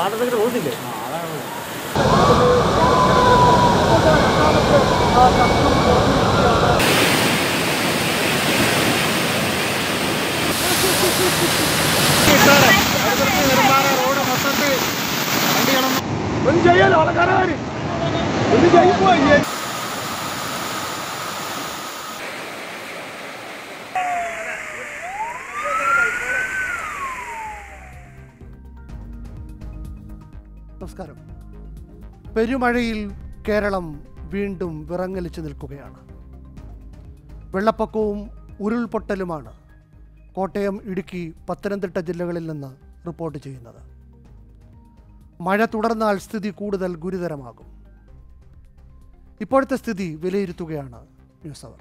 പാടത്തൊക്കെ പോകുന്നില്ലേ റോഡ് മൊത്തത്തിൽ വണ്ടികളും ഒന്നും ചെയ്യാലോ ആൾക്കാരെ ഒന്നും ചെയ്യുമ്പോ നമസ്കാരം പെരുമഴയിൽ കേരളം വീണ്ടും വിറങ്ങലിച്ചു നിൽക്കുകയാണ് വെള്ളപ്പൊക്കവും ഉരുൾപൊട്ടലുമാണ് കോട്ടയം ഇടുക്കി പത്തനംതിട്ട ജില്ലകളിൽ നിന്ന് റിപ്പോർട്ട് ചെയ്യുന്നത് മഴ തുടർന്നാൽ സ്ഥിതി കൂടുതൽ ഗുരുതരമാകും ഇപ്പോഴത്തെ സ്ഥിതി വിലയിരുത്തുകയാണ് ന്യൂസ് അവർ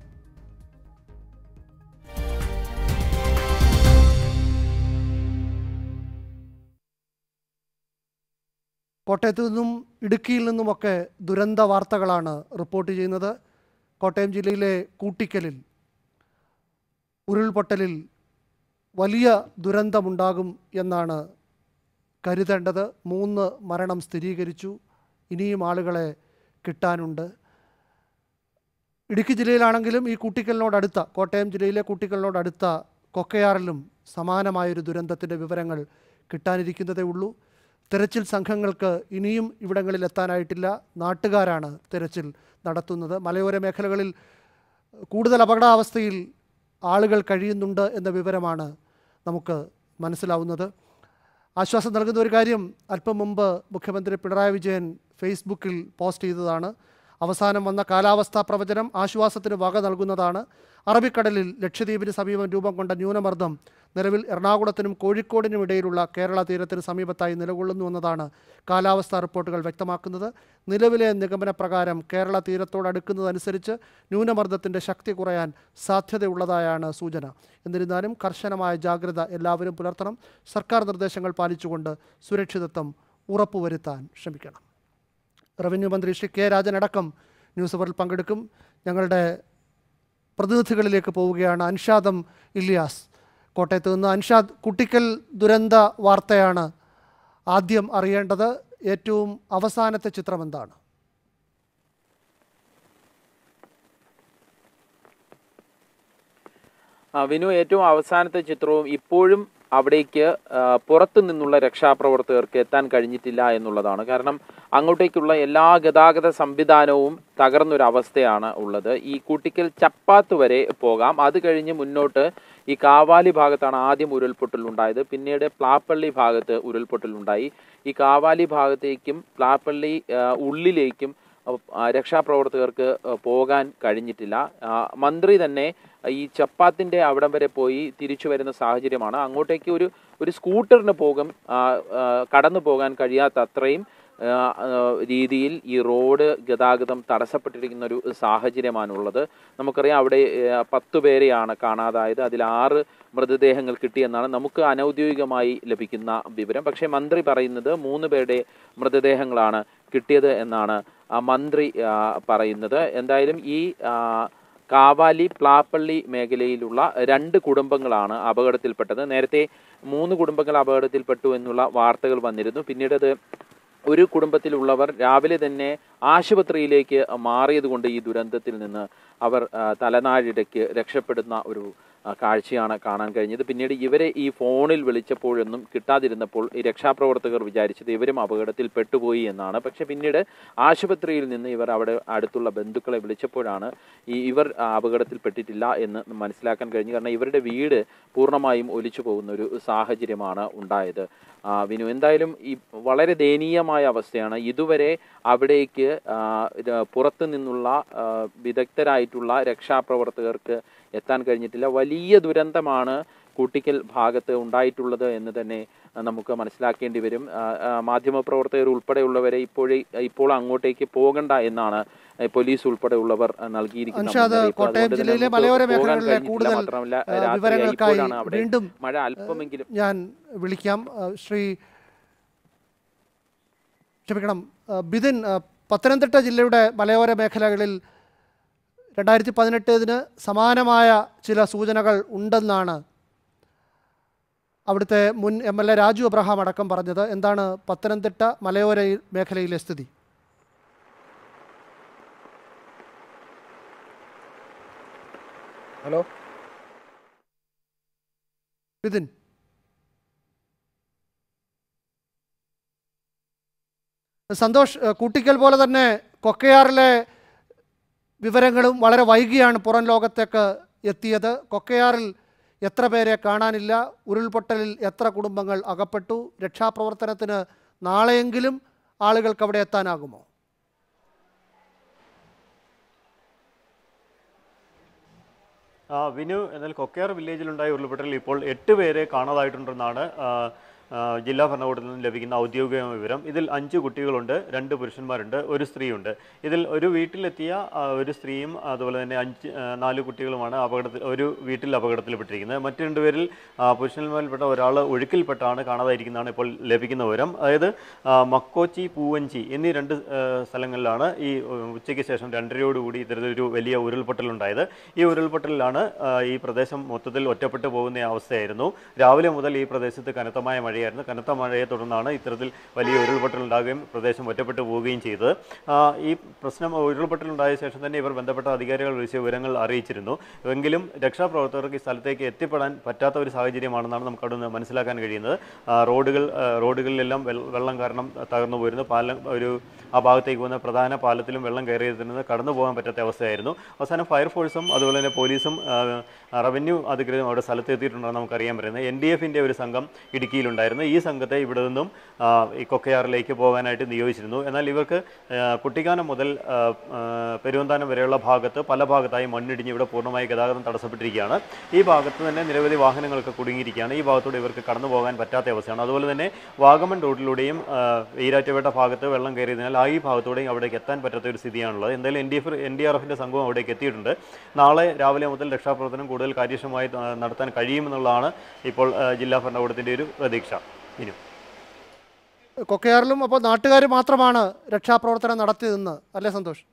കോട്ടയത്ത് നിന്നും ഇടുക്കിയിൽ നിന്നുമൊക്കെ ദുരന്ത വാർത്തകളാണ് റിപ്പോർട്ട് ചെയ്യുന്നത് കോട്ടയം ജില്ലയിലെ കൂട്ടിക്കലിൽ ഉരുൾപൊട്ടലിൽ വലിയ ദുരന്തമുണ്ടാകും എന്നാണ് കരുതേണ്ടത് മൂന്ന് മരണം സ്ഥിരീകരിച്ചു ഇനിയും ആളുകളെ കിട്ടാനുണ്ട് ഇടുക്കി ജില്ലയിലാണെങ്കിലും ഈ കൂട്ടിക്കലിനോടടുത്ത കോട്ടയം ജില്ലയിലെ കൂട്ടിക്കലിനോടടുത്ത കൊക്കയാറിലും സമാനമായൊരു ദുരന്തത്തിൻ്റെ വിവരങ്ങൾ കിട്ടാനിരിക്കുന്നതേ ഉള്ളൂ തെരച്ചിൽ സംഘങ്ങൾക്ക് ഇനിയും ഇവിടങ്ങളിൽ എത്താനായിട്ടില്ല നാട്ടുകാരാണ് തെരച്ചിൽ നടത്തുന്നത് മലയോര മേഖലകളിൽ കൂടുതൽ അപകടാവസ്ഥയിൽ ആളുകൾ കഴിയുന്നുണ്ട് എന്ന വിവരമാണ് നമുക്ക് മനസ്സിലാവുന്നത് ആശ്വാസം നൽകുന്ന ഒരു കാര്യം അല്പം മുമ്പ് മുഖ്യമന്ത്രി പിണറായി വിജയൻ ഫേസ്ബുക്കിൽ പോസ്റ്റ് ചെയ്തതാണ് അവസാനം വന്ന കാലാവസ്ഥാ പ്രവചനം ആശ്വാസത്തിന് വക നൽകുന്നതാണ് അറബിക്കടലിൽ ലക്ഷദ്വീപിന് സമീപം രൂപം കൊണ്ട ന്യൂനമർദ്ദം നിലവിൽ എറണാകുളത്തിനും കോഴിക്കോടിനും ഇടയിലുള്ള കേരള തീരത്തിന് സമീപത്തായി നിലകൊള്ളുന്നു എന്നതാണ് കാലാവസ്ഥാ റിപ്പോർട്ടുകൾ വ്യക്തമാക്കുന്നത് നിലവിലെ നിഗമന പ്രകാരം കേരള തീരത്തോടടുക്കുന്നതനുസരിച്ച് ന്യൂനമർദ്ദത്തിൻ്റെ ശക്തി കുറയാൻ സാധ്യതയുള്ളതായാണ് സൂചന എന്നിരുന്നാലും കർശനമായ ജാഗ്രത എല്ലാവരും പുലർത്തണം സർക്കാർ നിർദ്ദേശങ്ങൾ പാലിച്ചുകൊണ്ട് സുരക്ഷിതത്വം ഉറപ്പുവരുത്താൻ ശ്രമിക്കണം റവന്യൂ മന്ത്രി ശ്രീ കെ രാജൻ അടക്കം ന്യൂസ് അവറിൽ പങ്കെടുക്കും ഞങ്ങളുടെ പ്രതിനിധികളിലേക്ക് പോവുകയാണ് അൻഷാദം ഇല്യാസ് കോട്ടയത്ത് നിന്ന് അൻഷാദ് കുട്ടിക്കൽ ദുരന്ത വാർത്തയാണ് ആദ്യം അറിയേണ്ടത് ഏറ്റവും അവസാനത്തെ ചിത്രം എന്താണ് ആ, വിനു ഏറ്റവും അവസാനത്തെ ചിത്രവും ഇപ്പോഴും അവിടേക്ക് ആ, പുറത്തു നിന്നുള്ള രക്ഷാപ്രവർത്തകർക്ക് എത്താൻ കഴിഞ്ഞിട്ടില്ല എന്നുള്ളതാണ് കാരണം അങ്ങോട്ടേക്കുള്ള എല്ലാ ഗതാഗത സംവിധാനവും തകർന്നൊരു അവസ്ഥയാണ് ഉള്ളത് ഈ കൂട്ടിക്കൽ ചപ്പാത്ത് വരെ പോകാം അത് കഴിഞ്ഞ് മുന്നോട്ട് ഈ കാവാലി ഭാഗത്താണ് ആദ്യം ഉരുൾപൊട്ടൽ ഉണ്ടായത് പിന്നീട് പ്ലാപ്പള്ളി ഭാഗത്ത് ഉരുൾപൊട്ടൽ ഉണ്ടായി ഈ കാവാലി ഭാഗത്തേക്കും പ്ലാപ്പള്ളി ആ, ഉള്ളിലേക്കും ആ, രക്ഷാപ്രവർത്തകർക്ക് ആ, പോകാൻ കഴിഞ്ഞിട്ടില്ല ആ, മന്ത്രി തന്നെ ഈ ചപ്പാത്തിന്റെ അവിടം വരെ പോയി തിരിച്ചു വരുന്ന സാഹചര്യമാണ് അങ്ങോട്ടേക്ക് ഒരു ഒരു സ്കൂട്ടറിന് പോകും ആ, ആ, കടന്നു പോകാൻ കഴിയാത്ത അത്രയും ആ, ആ, രീതിയിൽ ഈ റോഡ് ഗതാഗതം തടസ്സപ്പെട്ടിരിക്കുന്ന ഒരു സാഹചര്യമാണുള്ളത് നമുക്കറിയാം അവിടെ ആ, പത്ത് പേരെയാണ് കാണാതായത് അതിൽ ആറ് മൃതദേഹങ്ങൾ കിട്ടിയെന്നാണ് നമുക്ക് അനൗദ്യോഗികമായി ലഭിക്കുന്ന വിവരം പക്ഷേ മന്ത്രി പറയുന്നത് മൂന്ന് പേരുടെ മൃതദേഹങ്ങളാണ് കിട്ടിയത് എന്നാണ് ആ മന്ത്രി ആ, പറയുന്നത് എന്തായാലും ഈ ആ, കാവാലി പ്ലാപ്പള്ളി മേഖലയിലുള്ള രണ്ട് കുടുംബങ്ങളാണ് അപകടത്തിൽപ്പെട്ടത് നേരത്തെ മൂന്ന് കുടുംബങ്ങൾ അപകടത്തിൽപ്പെട്ടു എന്നുള്ള വാർത്തകൾ വന്നിരുന്നു പിന്നീട് അത് ഒരു കുടുംബത്തിലുള്ളവർ രാവിലെ തന്നെ ആശുപത്രിയിലേക്ക് മാറിയതുകൊണ്ട് ഈ ദുരന്തത്തിൽ നിന്ന് അവർ ആ, തലനാഴിടയ്ക്ക് രക്ഷപ്പെടുന്ന ഒരു ആ, കാഴ്ചയാണ് കാണാൻ കഴിഞ്ഞത് പിന്നീട് ഇവരെ ഈ ഫോണിൽ വിളിച്ചപ്പോഴൊന്നും കിട്ടാതിരുന്നപ്പോൾ ഈ രക്ഷാപ്രവർത്തകർ വിചാരിച്ചത് ഇവരും അപകടത്തിൽ പെട്ടുപോയി എന്നാണ് പക്ഷെ പിന്നീട് ആശുപത്രിയിൽ നിന്ന് ഇവർ അവിടെ അടുത്തുള്ള ബന്ധുക്കളെ വിളിച്ചപ്പോഴാണ് ഈ ഇവർ ആ, അപകടത്തിൽപ്പെട്ടിട്ടില്ല എന്ന് മനസ്സിലാക്കാൻ കഴിഞ്ഞു കാരണം ഇവരുടെ വീട് പൂർണ്ണമായും ഒലിച്ചു പോകുന്ന ഒരു സാഹചര്യമാണ് ഉണ്ടായത് ആ, വിനു എന്തായാലും ഈ വളരെ ദയനീയമായ അവസ്ഥയാണ് ഇതുവരെ അവിടേക്ക് ആ, ര- പുറത്തു നിന്നുള്ള ആ, വിദഗ്ധരായിട്ടുള്ള രക്ഷാപ്രവർത്തകർക്ക് എത്താൻ കഴിഞ്ഞിട്ടില്ല വലിയ ദുരന്തമാണ് കൂട്ടിക്കൽ ഭാഗത്ത് ഉണ്ടായിട്ടുള്ളത് എന്ന് തന്നെ ആ, നമുക്ക് മനസ്സിലാക്കേണ്ടി വരും ആ, ആ, മാധ്യമപ്രവർത്തകർ ഉൾപ്പെടെയുള്ളവരെ ഇപ്പോഴേ ഇപ്പോൾ അങ്ങോട്ടേക്ക് പോകണ്ട എന്നാണ് ആ, പോലീസ് ഉൾപ്പെടെയുള്ളവർ ആ, നൽകിയിരിക്കുന്ന അൻഷാദ് മുന്നറിയിപ്പ്. കോട്ടയം അതുകൊണ്ട് തന്നെ ജില്ലയിലെ നമുക്ക് മലയോര പോകാൻ മേഖലകളിലെ കഴിഞ്ഞിട്ടില്ല. കൂടുതൽ മാത്രമല്ല ആ, രാത്രിയായി വിവരങ്ങൾക്കായി ഇപ്പോഴാണ് അവിടെ വീണ്ടും മഴ അല്പമെങ്കിലും ഞാൻ വിളിക്കാം ആ, ശ്രീ ക്ഷമിക്കണം ആ, ബിതിൻ ആ, പത്തനംതിട്ട ജില്ലയുടെ മലയോര മേഖലകളിൽ രണ്ടായിരത്തി പതിനെട്ടിന് സമാനമായ ചില സൂചനകൾ ഉണ്ടെന്നാണ് അവിടുത്തെ മുൻ M L A Raju Abraham അടക്കം പറഞ്ഞത് എന്താണ് പത്തനംതിട്ട മലയോര മേഖലയിലെ സ്ഥിതി ഹലോ വിതിൻ സന്തോഷ് ഏഹ് കൂട്ടിക്കൽ പോലെ തന്നെ കൊക്കയാറിലെ വിവരങ്ങളും വളരെ വൈകിയാണ് പുറം ലോകത്തേക്ക് എത്തിയത് കൊക്കയാറിൽ എത്ര പേരെ കാണാനില്ല ഉരുൾപൊട്ടലിൽ എത്ര കുടുംബങ്ങൾ അകപ്പെട്ടു രക്ഷാപ്രവർത്തനത്തിന് നാളെയെങ്കിലും ആളുകൾക്ക് അവിടെ എത്താനാകുമോ ആ, വിനു എന്നാൽ കൊക്കയാർ വില്ലേജിലുണ്ടായ ഉരുൾപൊട്ടലിൽ ഇപ്പോൾ എട്ട് പേരെ കാണാതായിട്ടുണ്ടെന്നാണ് ആ, ആ, ജില്ലാ ഭരണകൂടത്തിൽ നിന്ന് ലഭിക്കുന്ന ഔദ്യോഗിക വിവരം ഇതിൽ അഞ്ച് കുട്ടികളുണ്ട് രണ്ട് പുരുഷന്മാരുണ്ട് ഒരു സ്ത്രീയുണ്ട് ഇതിൽ ഒരു വീട്ടിലെത്തിയ ആ, ഒരു സ്ത്രീയും അതുപോലെ തന്നെ അഞ്ച് ആ, നാല് കുട്ടികളുമാണ് അപകടത്തിൽ ഒരു വീട്ടിൽ അപകടത്തിൽപ്പെട്ടിരിക്കുന്നത് മറ്റു രണ്ടുപേരിൽ ആ, പുരുഷന്മാരിൽപ്പെട്ട ഒരാൾ ഒഴുക്കിൽപ്പെട്ടാണ് കാണാതായിരിക്കുന്നതാണ് ഇപ്പോൾ ലഭിക്കുന്ന വിവരം അതായത് ആ, മക്കോച്ചി പൂവഞ്ചി എന്നീ രണ്ട് ആ, സ്ഥലങ്ങളിലാണ് ഈ ഉ- ഉച്ചയ്ക്ക് ശേഷം രണ്ടരയോടുകൂടി ഇത്തരത്തിലൊരു വലിയ ഉരുൾപൊട്ടലുണ്ടായത് ഈ ഉരുൾപൊട്ടലിലാണ് ആ, ഈ പ്രദേശം മൊത്തത്തിൽ ഒറ്റപ്പെട്ടു പോകുന്ന അവസ്ഥയായിരുന്നു രാവിലെ മുതൽ ഈ പ്രദേശത്ത് കനത്തമായ മഴയായിരുന്നു കനത്ത മഴയെ തുടർന്നാണ് ഇത്തരത്തിൽ വലിയ ഉരുൾപൊട്ടൽ ഉണ്ടാകുകയും പ്രദേശം ഒറ്റപ്പെട്ടു പോവുകയും ചെയ്തത് ആ, ഈ പ്രശ്നം ഉരുൾപൊട്ടൽ ഉണ്ടായ ശേഷം തന്നെ ഇവർ ബന്ധപ്പെട്ട അധികാരികൾ വിളിച്ച വിവരങ്ങൾ അറിയിച്ചിരുന്നു എങ്കിലും രക്ഷാപ്രവർത്തകർക്ക് ഈ സ്ഥലത്തേക്ക് എത്തിപ്പെടാൻ പറ്റാത്ത ഒരു സാഹചര്യമാണെന്നാണ് നമുക്ക് അവിടെ നിന്ന് മനസ്സിലാക്കാൻ കഴിയുന്നത് ആ, റോഡുകൾ ആ, റോഡുകളിലെല്ലാം വെൾ- വെള്ളം കാരണം തകർന്നു പോയിരുന്നു പാലം ഒരു ആ ഭാഗത്തേക്ക് പോകുന്ന പ്രധാന പാലത്തിലും വെള്ളം കയറിയതിൽ നിന്ന് കടന്നു പോകാൻ പറ്റാത്ത അവസ്ഥയായിരുന്നു അവസാനം ഫയർഫോഴ്സും അതുപോലെ തന്നെ പോലീസും ആ, റവന്യൂ അധികൃതരും അവിടെ സ്ഥലത്ത് എത്തിയിട്ടുണ്ടെന്ന് നമുക്കറിയാൻ പറ്റുന്നത് എൻ ഡി എഫിൻ്റെ ഒരു സംഘം ഇടുക്കിയിലുണ്ടായിരുന്നു ഈ സംഘത്തെ ഇവിടെ നിന്നും ആ, ഈ കൊക്കയാറിലേക്ക് പോകാനായിട്ട് നിയോഗിച്ചിരുന്നു എന്നാൽ ഇവർക്ക് ആ, കുട്ടിക്കാനം മുതൽ ആ, ആ, പെരുവന്താനം വരെയുള്ള ഭാഗത്ത് പല ഭാഗത്തായി മണ്ണിടിഞ്ഞ് ഇവിടെ പൂർണ്ണമായി ഗതാഗതം തടസ്സപ്പെട്ടിരിക്കുകയാണ് ഈ ഭാഗത്ത് തന്നെ നിരവധി വാഹനങ്ങളൊക്കെ കുടുങ്ങിയിരിക്കുകയാണ് ഈ ഭാഗത്തൂടെ ഇവർക്ക് കടന്നു പോകാൻ പറ്റാത്ത അവസ്ഥയാണ് അതുപോലെ തന്നെ വാഗമൺ റോഡിലൂടെയും ആ, ഈരാറ്റുപേട്ട ഭാഗത്ത് വെള്ളം കയറിയതിനാൽ ആ ഈ ഭാഗത്തൂടെയും അവിടേക്ക് എത്താൻ പറ്റാത്ത ഒരു സ്ഥിതിയാണുള്ളത് എന്തായാലും N D F N D R എഫിൻ്റെ സംഘവും അവിടേക്ക് എത്തിയിട്ടുണ്ട് നാളെ രാവിലെ മുതൽ രക്ഷാപ്രവർത്തനം കൂടുതൽ കാര്യക്ഷമമായി ആ, നടത്താൻ കഴിയുമെന്നുള്ളതാണ് ഇപ്പോൾ ആ, ജില്ലാ ഭരണകൂടത്തിൻ്റെ ഒരു പ്രതീക്ഷ ഇനി കൊക്കയാറിലും അപ്പോൾ നാട്ടുകാർ മാത്രമാണ് രക്ഷാപ്രവർത്തനം നടത്തിയതെന്ന് അല്ലേ സന്തോഷ്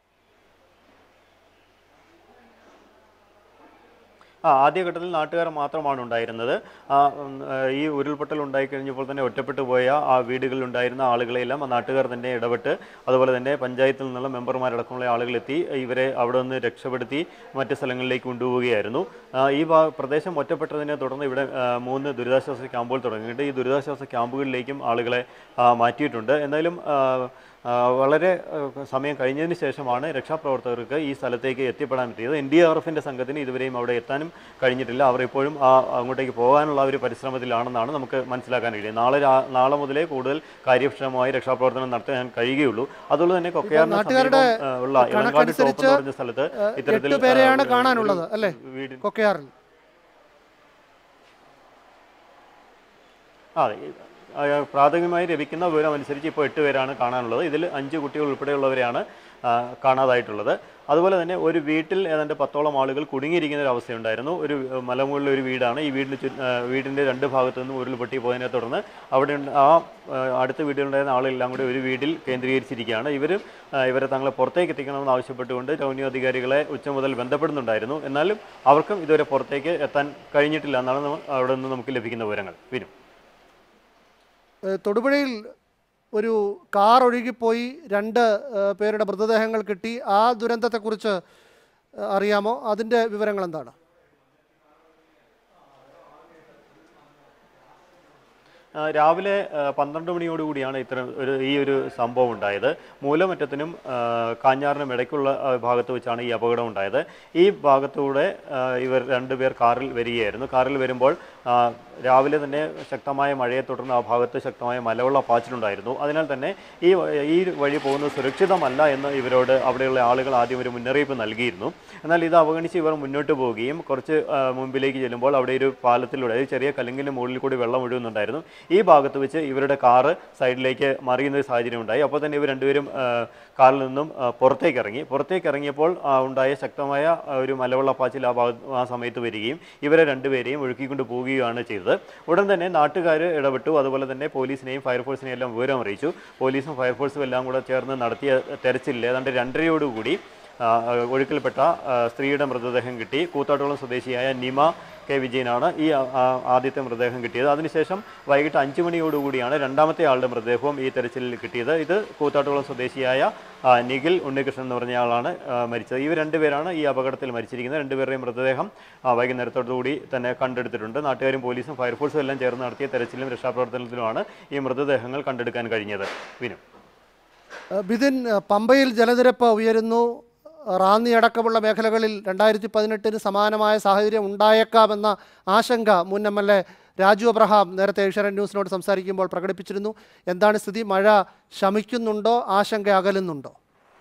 ആ ആദ്യഘട്ടത്തിൽ നാട്ടുകാർ മാത്രമാണ് ഉണ്ടായിരുന്നത് ആ, ഉം, ആ, ഈ ഉരുൾപൊട്ടൽ ഉണ്ടായി കഴിഞ്ഞപ്പോൾ തന്നെ ഒറ്റപ്പെട്ടു പോയ ആ വീടുകളിലുണ്ടായിരുന്ന ആളുകളെല്ലാം ആ നാട്ടുകാർ തന്നെ ഇടപെട്ട് അതുപോലെ തന്നെ പഞ്ചായത്തിൽ നിന്നുള്ള മെമ്പർമാരടക്കമുള്ള ആളുകളെത്തി ഇവരെ അവിടെ നിന്ന് രക്ഷപ്പെടുത്തി മറ്റ് സ്ഥലങ്ങളിലേക്ക് കൊണ്ടുപോവുകയായിരുന്നു ആ, ഈ ഭാ- പ്രദേശം ഒറ്റപ്പെട്ടതിനെ തുടർന്ന് ഇവിടെ ആ, മൂന്ന് ദുരിതാശ്വാസ ക്യാമ്പുകൾ തുടങ്ങിയിട്ട് ഈ ദുരിതാശ്വാസ ക്യാമ്പുകളിലേക്കും ആളുകളെ ആ, മാറ്റിയിട്ടുണ്ട് എന്തായാലും ആ, ആ, വളരെ ആ, സമയം കഴിഞ്ഞതിന് ശേഷമാണ് രക്ഷാപ്രവർത്തകർക്ക് ഈ സ്ഥലത്തേക്ക് എത്തിപ്പെടാൻ പറ്റിയത് എൻ ഡി ആർ എഫിൻ്റെ സംഘത്തിന് ഇതുവരെയും അവിടെ എത്താനും കഴിഞ്ഞിട്ടില്ല അവർ ഇപ്പോഴും ആ അങ്ങോട്ടേക്ക് പോകാനുള്ള ഒരു പരിശ്രമത്തിലാണെന്നാണ് നമുക്ക് മനസ്സിലാക്കാൻ കഴിയുന്നത് നാളെ രാ- നാളെ മുതലേ കൂടുതൽ കാര്യക്ഷമമായി രക്ഷാപ്രവർത്തനം നടത്താൻ കഴിയുകയുള്ളൂ അതുപോലെ തന്നെ കൊക്കയാറിന് നാട്ടുകാരുടെ സമീപം, ആ, ഉള്ള ഇളങ്കാട് ടോപ്പ് കണക്കനുസരിച്ച് എന്ന് പറഞ്ഞ സ്ഥലത്ത് ഇത്തരത്തിൽ എട്ട് പേരെയാണ് ആ, ഒരു കാണാനുള്ളത് അല്ലേ വീടിൻ കൊക്കയാറിൽ ആ ഈ, ആ, പ്രാഥമികമായി ലഭിക്കുന്ന വിവരം അനുസരിച്ച് ഇപ്പോൾ എട്ട് പേരാണ് കാണാനുള്ളത് ഇതിൽ അഞ്ച് കുട്ടികൾ ഉൾപ്പെടെയുള്ളവരെയാണ് ആ, കാണാതായിട്ടുള്ളത് അതുപോലെ തന്നെ ഒരു വീട്ടിൽ ഏതാണ്ട് പത്തോളം ആളുകൾ കുടുങ്ങിയിരിക്കുന്ന ഒരു അവസ്ഥയുണ്ടായിരുന്നു ഒരു ഏഹ്, മലമുകളിലെ ഒരു വീടാണ് ഈ വീടിന് ചു ആ, വീടിൻ്റെ രണ്ട് ഭാഗത്തു നിന്നും ഉരുൾപൊട്ടി പോയതിനെ തുടർന്ന് അവിടെ ഉണ്ട്- ആ ആ, അടുത്ത വീട്ടിലുണ്ടായിരുന്ന ആളെല്ലാം കൂടി ഒരു വീട്ടിൽ കേന്ദ്രീകരിച്ചിരിക്കുകയാണ് ഇവർ ഇവരെ തങ്ങളെ പുറത്തേക്ക് എത്തിക്കണമെന്ന് ആവശ്യപ്പെട്ടുകൊണ്ട് റവന്യൂ അധികാരികളെ ഉച്ച മുതൽ ബന്ധപ്പെടുന്നുണ്ടായിരുന്നു എന്നാലും അവർക്കും ഇതുവരെ പുറത്തേക്ക് എത്താൻ കഴിഞ്ഞിട്ടില്ല എന്നാണ് നമ്മ- അവിടെ നിന്ന് നമുക്ക് ലഭിക്കുന്ന വിവരങ്ങൾ വിനും ഏഹ് തൊടുപുഴയിൽ ഒരു കാർ ഒഴുകിപ്പോയി രണ്ട് ഏഹ് പേരുടെ മൃതദേഹങ്ങൾ കിട്ടി ആ ദുരന്തത്തെക്കുറിച്ച് ഏഹ് അറിയാമോ അതിൻ്റെ വിവരങ്ങൾ എന്താണ് ആ, രാവിലെ ആ, പന്ത്രണ്ട് മണിയോടുകൂടിയാണ് ഇത്തരം ഒരു ഈ ഒരു സംഭവം ഉണ്ടായത് മൂലമറ്റത്തിനും ആ, കാഞ്ഞാറിനും ഇടയ്ക്കുള്ള ആ, ഭാഗത്ത് വെച്ചാണ് ഈ അപകടം ഉണ്ടായത് ഈ ഭാഗത്തൂടെ ആ, ഇവർ രണ്ടുപേർ കാറിൽ വരികയായിരുന്നു കാറിൽ വരുമ്പോൾ ആ, രാവിലെ തന്നെ ശക്തമായ മഴയെ തുടർന്ന് ആ ഭാഗത്ത് ശക്തമായ മലവെള്ള പാച്ചിലുണ്ടായിരുന്നു അതിനാൽ തന്നെ ഈ വ- ഈ വഴി പോകുന്നത് സുരക്ഷിതമല്ല എന്ന് ഇവരോട് അവിടെയുള്ള ആളുകൾ ആദ്യം ഒരു മുന്നറിയിപ്പ് നൽകിയിരുന്നു എന്നാൽ ഇത് അവഗണിച്ച് ഇവർ മുന്നോട്ട് പോവുകയും കുറച്ച് ആ, മുമ്പിലേക്ക് ചെല്ലുമ്പോൾ അവിടെ ഒരു പാലത്തിലൂടെ ഒരു ചെറിയ കല്ലിങ്ങിൻ്റെ മുകളിൽ കൂടി വെള്ളം ഒഴുകുന്നുണ്ടായിരുന്നു ഈ ഭാഗത്ത് വെച്ച് ഇവരുടെ കാറ് സൈഡിലേക്ക് മറിയുന്ന ഒരു സാഹചര്യം ഉണ്ടായി അപ്പോൾ തന്നെ ഇവർ രണ്ടുപേരും ആ, കാറിൽ നിന്നും ആ, പുറത്തേക്ക് ഇറങ്ങി പുറത്തേക്ക് ഇറങ്ങിയപ്പോൾ ആ, ഉണ്ടായ ശക്തമായ ആ, ഒരു മലവെള്ളപ്പാച്ചിൽ ആ ഭാഗത്ത് ആ സമയത്ത് വരികയും ഇവരെ രണ്ടുപേരെയും ഒഴുക്കിക്കൊണ്ട് പോവുകയാണ് ചെയ്തത് ഉടൻ തന്നെ നാട്ടുകാർ ഇടപെട്ടു അതുപോലെ തന്നെ പോലീസിനെയും ഫയർഫോഴ്സിനെയും എല്ലാം വിവരം അറിയിച്ചു പോലീസും ഫയർഫോഴ്സും എല്ലാം കൂടെ ചേർന്ന് നടത്തിയ തെരച്ചിലിൽ ഏതാണ്ട് രണ്ടരയോടുകൂടി ആ, ഒഴുക്കിൽപ്പെട്ട ആ, സ്ത്രീയുടെ മൃതദേഹം കിട്ടി കൂത്താട്ടുകുളം സ്വദേശിയായ നിമ കെ വിജയനാണ് ഈ ആ, ആ, ആദ്യത്തെ മൃതദേഹം കിട്ടിയത് അതിനുശേഷം വൈകിട്ട് അഞ്ച് മണിയോടുകൂടിയാണ് രണ്ടാമത്തെ ആളുടെ മൃതദേഹവും ഈ തെരച്ചിലിൽ കിട്ടിയത് ഇത് കൂത്താട്ടുകുളം സ്വദേശിയായ ആ, നിഖിൽ ഉണ്ണികൃഷ്ണൻ എന്ന് പറഞ്ഞ ആളാണ് ആ, മരിച്ചത് ഇവർ രണ്ടുപേരാണ് ഈ അപകടത്തിൽ മരിച്ചിരിക്കുന്നത് രണ്ടുപേരുടെയും മൃതദേഹം ആ, വൈകുന്നേരത്തോടുകൂടി തന്നെ കണ്ടെടുത്തിട്ടുണ്ട് നാട്ടുകാരും പോലീസും ഫയർഫോഴ്സും എല്ലാം ചേർന്ന് നടത്തിയ തെരച്ചിലും രക്ഷാപ്രവർത്തനത്തിലുമാണ് ഈ മൃതദേഹങ്ങൾ കണ്ടെടുക്കാൻ കഴിഞ്ഞത് വിനു ഏഹ് ബിതിൻ ഏഹ് പമ്പയിൽ ജലനിരപ്പ് ഉയരുന്നു റാന്നി അടക്കമുള്ള മേഖലകളിൽ രണ്ടായിരത്തി പതിനെട്ടിന് സമാനമായ സാഹചര്യം ഉണ്ടായേക്കാമെന്ന ആശങ്ക മുൻ M L A Raju Abraham നേരത്തെ ഏഷ്യാനെറ്റ് ന്യൂസിനോട് സംസാരിക്കുമ്പോൾ പ്രകടിപ്പിച്ചിരുന്നു എന്താണ് സ്ഥിതി മഴ ശമിക്കുന്നുണ്ടോ ആശങ്ക അകലുന്നുണ്ടോ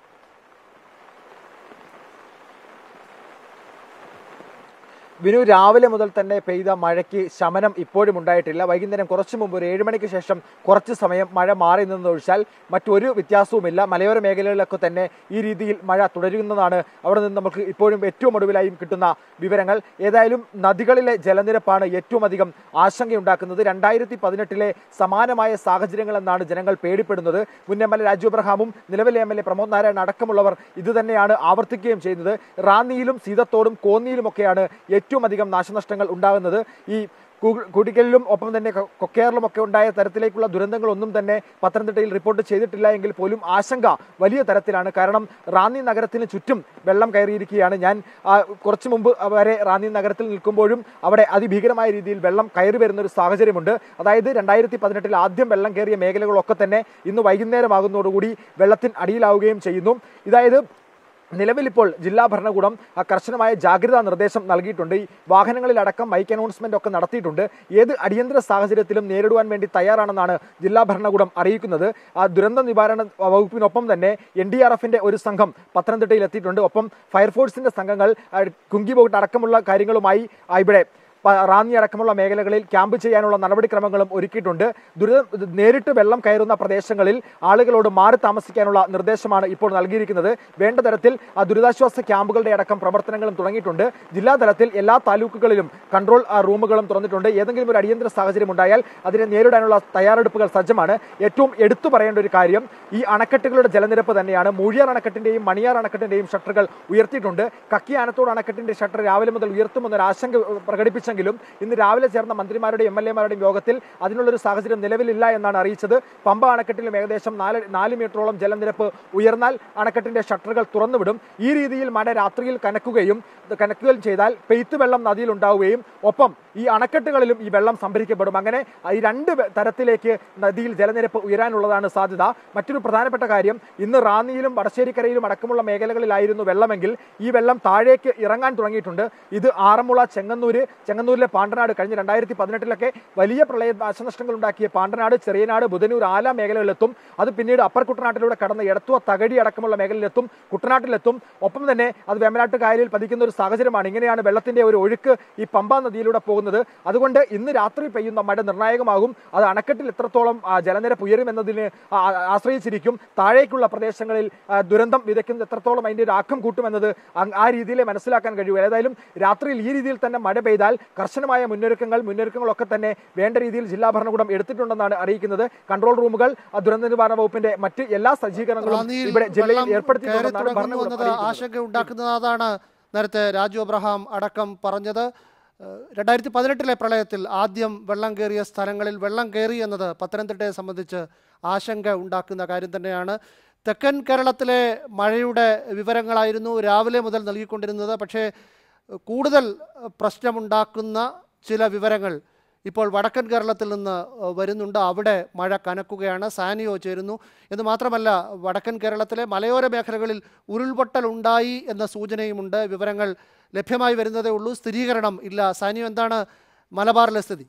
വിനു രാവിലെ മുതൽ തന്നെ പെയ്ത മഴയ്ക്ക് ശമനം ഇപ്പോഴും ഉണ്ടായിട്ടില്ല വൈകുന്നേരം കുറച്ചു മുമ്പ് ഒരു ഏഴ് മണിക്ക് ശേഷം കുറച്ച് സമയം മഴ മാറി നിന്നൊഴിച്ചാൽ മറ്റൊരു വ്യത്യാസവുമില്ല മലയോര മേഖലകളിലൊക്കെ തന്നെ ഈ രീതിയിൽ മഴ തുടരുന്നതാണ് അവിടെ നിന്ന് നമുക്ക് ഇപ്പോഴും ഏറ്റവും ഒടുവിലായും കിട്ടുന്ന വിവരങ്ങൾ ഏതായാലും നദികളിലെ ജലനിരപ്പാണ് ഏറ്റവും അധികം ആശങ്കയുണ്ടാക്കുന്നത് രണ്ടായിരത്തി പതിനെട്ടിലെ സമാനമായ സാഹചര്യങ്ങളെന്നാണ് ജനങ്ങൾ പേടിപ്പെടുന്നത് മുൻ എം എൽ എ രാജു അബ്രഹാമും നിലവിലെ M L A Pramod Narayanan അടക്കമുള്ളവർ ഇത് തന്നെയാണ് ആവർത്തിക്കുകയും ചെയ്യുന്നത് റാന്നിയിലും സീതത്തോടും കോന്നിയിലുമൊക്കെയാണ് ഏറ്റവും അധികം നാശനഷ്ടങ്ങൾ ഉണ്ടാകുന്നത് ഈ കു- കുടിക്കലിലും ഒപ്പം തന്നെ കൊ- കൊക്കയാറിലും ഒക്കെ ഉണ്ടായ തരത്തിലേക്കുള്ള ദുരന്തങ്ങളൊന്നും തന്നെ പത്തനംതിട്ടയിൽ റിപ്പോർട്ട് ചെയ്തിട്ടില്ല എങ്കിൽ പോലും ആശങ്ക വലിയ തരത്തിലാണ് കാരണം റാന്നി നഗരത്തിന് ചുറ്റും വെള്ളം കയറിയിരിക്കുകയാണ് ഞാൻ ആ, കുറച്ചു മുമ്പ് വരെ റാന്നി നഗരത്തിൽ നിൽക്കുമ്പോഴും അവിടെ അതിഭീകരമായ രീതിയിൽ വെള്ളം കയറി വരുന്ന ഒരു സാഹചര്യമുണ്ട് അതായത് രണ്ടായിരത്തി പതിനെട്ടിൽ ആദ്യം വെള്ളം കയറിയ മേഖലകളൊക്കെ തന്നെ ഇന്ന് വൈകുന്നേരമാകുന്നതോടുകൂടി വെള്ളത്തിന് അടിയിലാവുകയും ചെയ്യുന്നു ഇതായത് നിലവിൽ ഇപ്പോൾ ജില്ലാ ഭരണകൂടം ആ, കർശനമായ ജാഗ്രതാ നിർദ്ദേശം നൽകിയിട്ടുണ്ട് ഈ വാഹനങ്ങളിലടക്കം മൈക്ക് അനൗൺസ്മെന്റ് ഒക്കെ നടത്തിയിട്ടുണ്ട് ഏത് അടിയന്തര സാഹചര്യത്തിലും നേരിടുവാൻ വേണ്ടി തയ്യാറാണെന്നാണ് ജില്ലാ ഭരണകൂടം അറിയിക്കുന്നത് ആ ദുരന്ത നിവാരണ വകുപ്പിനൊപ്പം തന്നെ എൻ ഡി ആർ എഫിന്റെ ഒരു സംഘം പത്തനംതിട്ടയിൽ എത്തിയിട്ടുണ്ട് ഒപ്പം ഫയർഫോഴ്സിന്റെ സംഘങ്ങൾ ആ, കുങ്കിബോട്ട് അടക്കമുള്ള കാര്യങ്ങളുമായി ആ, ഇവിടെ പ- റാന്നി അടക്കമുള്ള മേഖലകളിൽ ക്യാമ്പ് ചെയ്യാനുള്ള നടപടിക്രമങ്ങളും ഒരുക്കിയിട്ടുണ്ട് ദുരിത നേരിട്ട് വെള്ളം കയറുന്ന പ്രദേശങ്ങളിൽ ആളുകളോട് മാറി താമസിക്കാനുള്ള നിർദ്ദേശമാണ് ഇപ്പോൾ നൽകിയിരിക്കുന്നത് വേണ്ട തരത്തിൽ ആ ദുരിതാശ്വാസ ക്യാമ്പുകളുടെ അടക്കം പ്രവർത്തനങ്ങളും തുടങ്ങിയിട്ടുണ്ട് ജില്ലാ തലത്തിൽ എല്ലാ താലൂക്കുകളിലും കൺട്രോൾ ആ, റൂമുകളും തുറന്നിട്ടുണ്ട് ഏതെങ്കിലും ഒരു അടിയന്തര സാഹചര്യം ഉണ്ടായാൽ അതിനെ നേരിടാനുള്ള തയ്യാറെടുപ്പുകൾ സജ്ജമാണ് ഏറ്റവും എടുത്തു പറയേണ്ട ഒരു കാര്യം ഈ അണക്കെട്ടുകളുടെ ജലനിരപ്പ് തന്നെയാണ് മൂഴിയാർ അണക്കെട്ടിന്റെയും മണിയാർ അണക്കെട്ടിന്റെയും ഷട്ടറുകൾ ഉയർത്തിയിട്ടുണ്ട് കക്കി ആനത്തോട് അണക്കെട്ടിന്റെ ഷട്ടർ രാവിലെ മുതൽ ഉയർത്തുമെന്നൊരു ആശങ്ക ഏഹ്, പ്രകടിപ്പിച്ചെങ്കിലും ഇന്ന് രാവിലെ ചേർന്ന മന്ത്രിമാരുടെയും എം എൽ എമാരുടെയും യോഗത്തിൽ അതിനുള്ളൊരു സാഹചര്യം നിലവിലില്ല എന്നാണ് അറിയിച്ചത് പമ്പ അണക്കെട്ടിലും ഏകദേശം നാല് നാല് മീറ്ററോളം ജലനിരപ്പ് ഉയർന്നാൽ അണക്കെട്ടിന്റെ ഷട്ടറുകൾ തുറന്നുവിടും ഈ രീതിയിൽ മഴ രാത്രിയിൽ കനക്കുകയും ഇത് കനക്കുകയും ചെയ്താൽ പെയ്ത്ത് വെള്ളം നദിയിൽ ഉണ്ടാവുകയും ഒപ്പം ഈ അണക്കെട്ടുകളിലും ഈ വെള്ളം സംഭരിക്കപ്പെടും അങ്ങനെ ഈ രണ്ട് വെ- തരത്തിലേക്ക് നദിയിൽ ജലനിരപ്പ് ഉയരാനുള്ളതാണ് സാധ്യത മറ്റൊരു പ്രധാനപ്പെട്ട കാര്യം ഇന്ന് റാന്നിയിലും വടശ്ശേരിക്കരയിലും അടക്കമുള്ള മേഖലകളിലായിരുന്നു വെള്ളമെങ്കിൽ ഈ വെള്ളം താഴേക്ക് ഇറങ്ങാൻ തുടങ്ങിയിട്ടുണ്ട് ഇത് ആറന്മുള ചെങ്ങന്നൂര് ചെങ്ങന്നൂരിലെ പാണ്ടനാട് കഴിഞ്ഞ രണ്ടായിരത്തി പതിനെട്ടിലൊക്കെ വലിയ പ്രളയ നാശനഷ്ടങ്ങൾ ഉണ്ടാക്കിയ പാണ്ടനാട് ചെറിയനാട് ബുധനൂർ ആല മേഖലകളിലെത്തും അത് പിന്നീട് അപ്പർ കുട്ടനാട്ടിലൂടെ കടന്ന് എടത്തുവ തകഴി അടക്കമുള്ള മേഖലയിലെത്തും കുട്ടനാട്ടിലെത്തും ഒപ്പം തന്നെ അത് വേമ്പനാട്ട് കായലിൽ പതിക്കുന്ന ഒരു സാഹചര്യമാണ് ഇങ്ങനെയാണ് വെള്ളത്തിന്റെ ഒരു ഒഴുക്ക് ഈ പമ്പ നദിയിലൂടെ പോകുന്നത് അതുകൊണ്ട് ഇന്ന് രാത്രി പെയ്യുന്ന മഴ നിർണായകമാകും അത് അണക്കെട്ടിൽ എത്രത്തോളം ആ, ജലനിരപ്പ് ഉയരുമെന്നതിന് ആ- ആ- ആശ്രയിച്ചിരിക്കും താഴേക്കുള്ള പ്രദേശങ്ങളിൽ ആ, ദുരന്തം വിതയ്ക്കുന്നത് എത്രത്തോളം അതിന്റെ ഒരു ആക്കം കൂട്ടുമെന്നത് അങ് ആ രീതിയിലെ മനസ്സിലാക്കാൻ കഴിയൂ ഏതായാലും രാത്രിയിൽ ഈ രീതിയിൽ തന്നെ മഴ പെയ്താൽ കർശനമായ മുന്നൊരുക്കങ്ങൾ മുന്നൊരുക്കങ്ങളൊക്കെ തന്നെ വേണ്ട രീതിയിൽ ജില്ലാ ഭരണകൂടം എടുത്തിട്ടുണ്ടെന്നാണ് അറിയിക്കുന്നത് കൺട്രോൾ റൂമുകൾ ആ, ദുരന്ത നിവാരണ വകുപ്പിന്റെ മറ്റ് എല്ലാ സജ്ജീകരണങ്ങളും റാന്നിയിൽ ഇവിടെ ജില്ലയിൽ വെള്ളം കയറി ഏർപ്പെടുത്തിയിട്ടുണ്ടെന്നാണ് തുടങ്ങുന്നു ഭരണകൂടം എന്നത് അറിയിക്കുന്നത്. ആശങ്ക ഉണ്ടാക്കുന്നതാണ് നേരത്തെ രാജു അബ്രഹാം അടക്കം പറഞ്ഞത് ഏഹ് രണ്ടായിരത്തി പതിനെട്ടിലെ പ്രളയത്തിൽ ആദ്യം വെള്ളം കയറിയ സ്ഥലങ്ങളിൽ വെള്ളം കയറി എന്നത് പത്തനംതിട്ടയെ സംബന്ധിച്ച് ആശങ്ക ഉണ്ടാക്കുന്ന കാര്യം തന്നെയാണ് തെക്കൻ കേരളത്തിലെ മഴയുടെ വിവരങ്ങളായിരുന്നു രാവിലെ മുതൽ നൽകിക്കൊണ്ടിരുന്നത് പക്ഷേ ഏഹ് കൂടുതൽ ഏഹ് പ്രശ്നമുണ്ടാക്കുന്ന ചില വിവരങ്ങൾ ഇപ്പോൾ വടക്കൻ കേരളത്തിൽ നിന്ന് ഏഹ് വരുന്നുണ്ട് അവിടെ മഴ കനക്കുകയാണ് സാനിയോ ചേരുന്നു എന്ന് മാത്രമല്ല വടക്കൻ കേരളത്തിലെ മലയോര മേഖലകളിൽ ഉരുൾപൊട്ടൽ ഉണ്ടായി എന്ന സൂചനയുമുണ്ട് വിവരങ്ങൾ ലഭ്യമായി വരുന്നതേ ഉള്ളൂ സ്ഥിരീകരണം ഇല്ല സാനിയോ എന്താണ് മലബാറിലെ സ്ഥിതി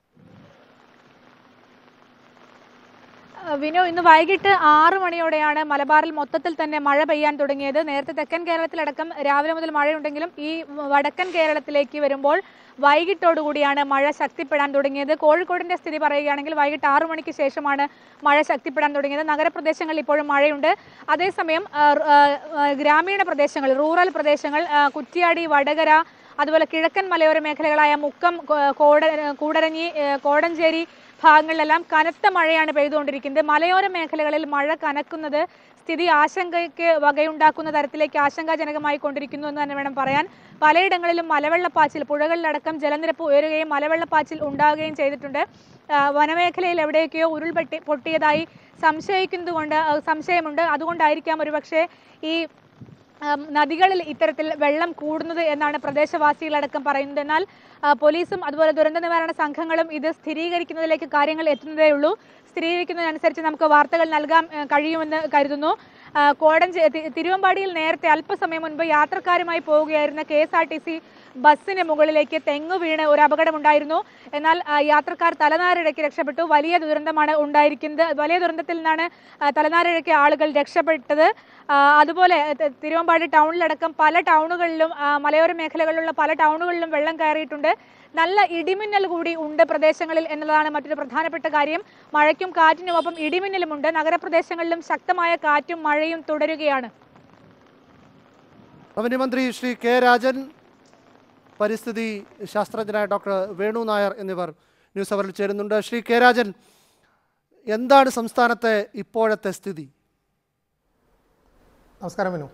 വിനു ഇന്ന് വൈകിട്ട് ആറ് മണിയോടെയാണ് മലബാറിൽ മൊത്തത്തിൽ തന്നെ മഴ പെയ്യാൻ തുടങ്ങിയത് നേരത്തെ തെക്കൻ കേരളത്തിലടക്കം രാവിലെ മുതൽ മഴയുണ്ടെങ്കിലും ഈ വടക്കൻ കേരളത്തിലേക്ക് വരുമ്പോൾ വൈകിട്ടോടുകൂടിയാണ് മഴ ശക്തിപ്പെടാൻ തുടങ്ങിയത് കോഴിക്കോടിന്റെ സ്ഥിതി പറയുകയാണെങ്കിൽ വൈകിട്ട് ആറു മണിക്ക് ശേഷമാണ് മഴ ശക്തിപ്പെടാൻ തുടങ്ങിയത് നഗരപ്രദേശങ്ങളിൽ ഇപ്പോഴും മഴയുണ്ട് അതേസമയം ആ, ആ, ആ, ഗ്രാമീണ പ്രദേശങ്ങൾ റൂറൽ പ്രദേശങ്ങൾ ആ, കുറ്റ്യാടി വടകര അതുപോലെ കിഴക്കൻ മലയോര മേഖലകളായ മുക്കം കോ- കോട കൂടരഞ്ഞി ഏ, കോടഞ്ചേരി ഭാഗങ്ങളിലെല്ലാം കനത്ത മഴയാണ് പെയ്തുകൊണ്ടിരിക്കുന്നത് മലയോര മേഖലകളിൽ മഴ കനക്കുന്നത് സ്ഥിതി ആശങ്കയ്ക്ക് വകയുണ്ടാക്കുന്ന തരത്തിലേക്ക് ആശങ്കാജനകമായി കൊണ്ടിരിക്കുന്നു എന്ന് തന്നെ വേണം പറയാൻ പലയിടങ്ങളിലും മലവെള്ളപ്പാച്ചിൽ പുഴകളിലടക്കം ജലനിരപ്പ് ഉയരുകയും മലവെള്ളപ്പാച്ചിൽ ഉണ്ടാവുകയും ചെയ്തിട്ടുണ്ട് ആ, വനമേഖലയിൽ എവിടെയൊക്കെയോ ഉരുൾപൊട്ടി പൊട്ടിയതായി സംശയിക്കുന്നതുകൊണ്ട് ആ, സംശയമുണ്ട് അതുകൊണ്ടായിരിക്കാം ഒരുപക്ഷെ ഈ ആം, നദികളിൽ ഇത്തരത്തിൽ വെള്ളം കൂടുന്നത് എന്നാണ് പ്രദേശവാസികളടക്കം പറയുന്നത് എന്നാൽ ആ, പോലീസും അതുപോലെ ദുരന്ത നിവാരണ സംഘങ്ങളും ഇത് സ്ഥിരീകരിക്കുന്നതിലേക്ക് കാര്യങ്ങൾ എത്തുന്നതേ ഉള്ളൂ സ്ഥിരീകരിക്കുന്നതനുസരിച്ച് നമുക്ക് വാർത്തകൾ നൽകാൻ ആ, കഴിയുമെന്ന് കരുതുന്നു ആ, കോടഞ്ചേ തി- തിരുവമ്പാടിയിൽ നേരത്തെ അല്പസമയം മുൻപ് യാത്രക്കാരുമായി പോവുകയായിരുന്ന K S R T C ബസ്സിന് മുകളിലേക്ക് തെങ്ങ് വീണ് ഒരു അപകടമുണ്ടായിരുന്നു എന്നാൽ ആ, യാത്രക്കാർ തലനാരിഴയ്ക്ക് രക്ഷപ്പെട്ടു വലിയ ദുരന്തമാണ് ഉണ്ടായിരിക്കുന്നത് വലിയ ദുരന്തത്തിൽ നിന്നാണ് ആ, തലനാരിഴയ്ക്ക് ആളുകൾ രക്ഷപ്പെട്ടത് ആ, അതുപോലെ ത- തിരുവമ്പാടി ടൗണിലടക്കം പല ടൗണുകളിലും ആ, മലയോര മേഖലകളിലുള്ള പല ടൗണുകളിലും വെള്ളം കയറിയിട്ടുണ്ട് നല്ല ഇടിമിന്നൽ കൂടി ഉണ്ട് പ്രദേശങ്ങളിൽ എന്നുള്ളതാണ് മറ്റൊരു പ്രധാനപ്പെട്ട കാര്യം മഴയ്ക്കും കാറ്റിനുമൊപ്പം ഇടിമിന്നലുമുണ്ട് നഗരപ്രദേശങ്ങളിലും ശക്തമായ കാറ്റും മഴയും തുടരുകയാണ് റവന്യൂ മന്ത്രി ശ്രീ കെ രാജൻ പരിസ്ഥിതി ശാസ്ത്രജ്ഞനായ ഡോക്ടർ വേണു നായർ എന്നിവർ ന്യൂസ് അവറിൽ ചേരുന്നുണ്ട് ശ്രീ കെ രാജൻ എന്താണ് സംസ്ഥാനത്തെ ഇപ്പോഴത്തെ സ്ഥിതി നമസ്കാരം വിനു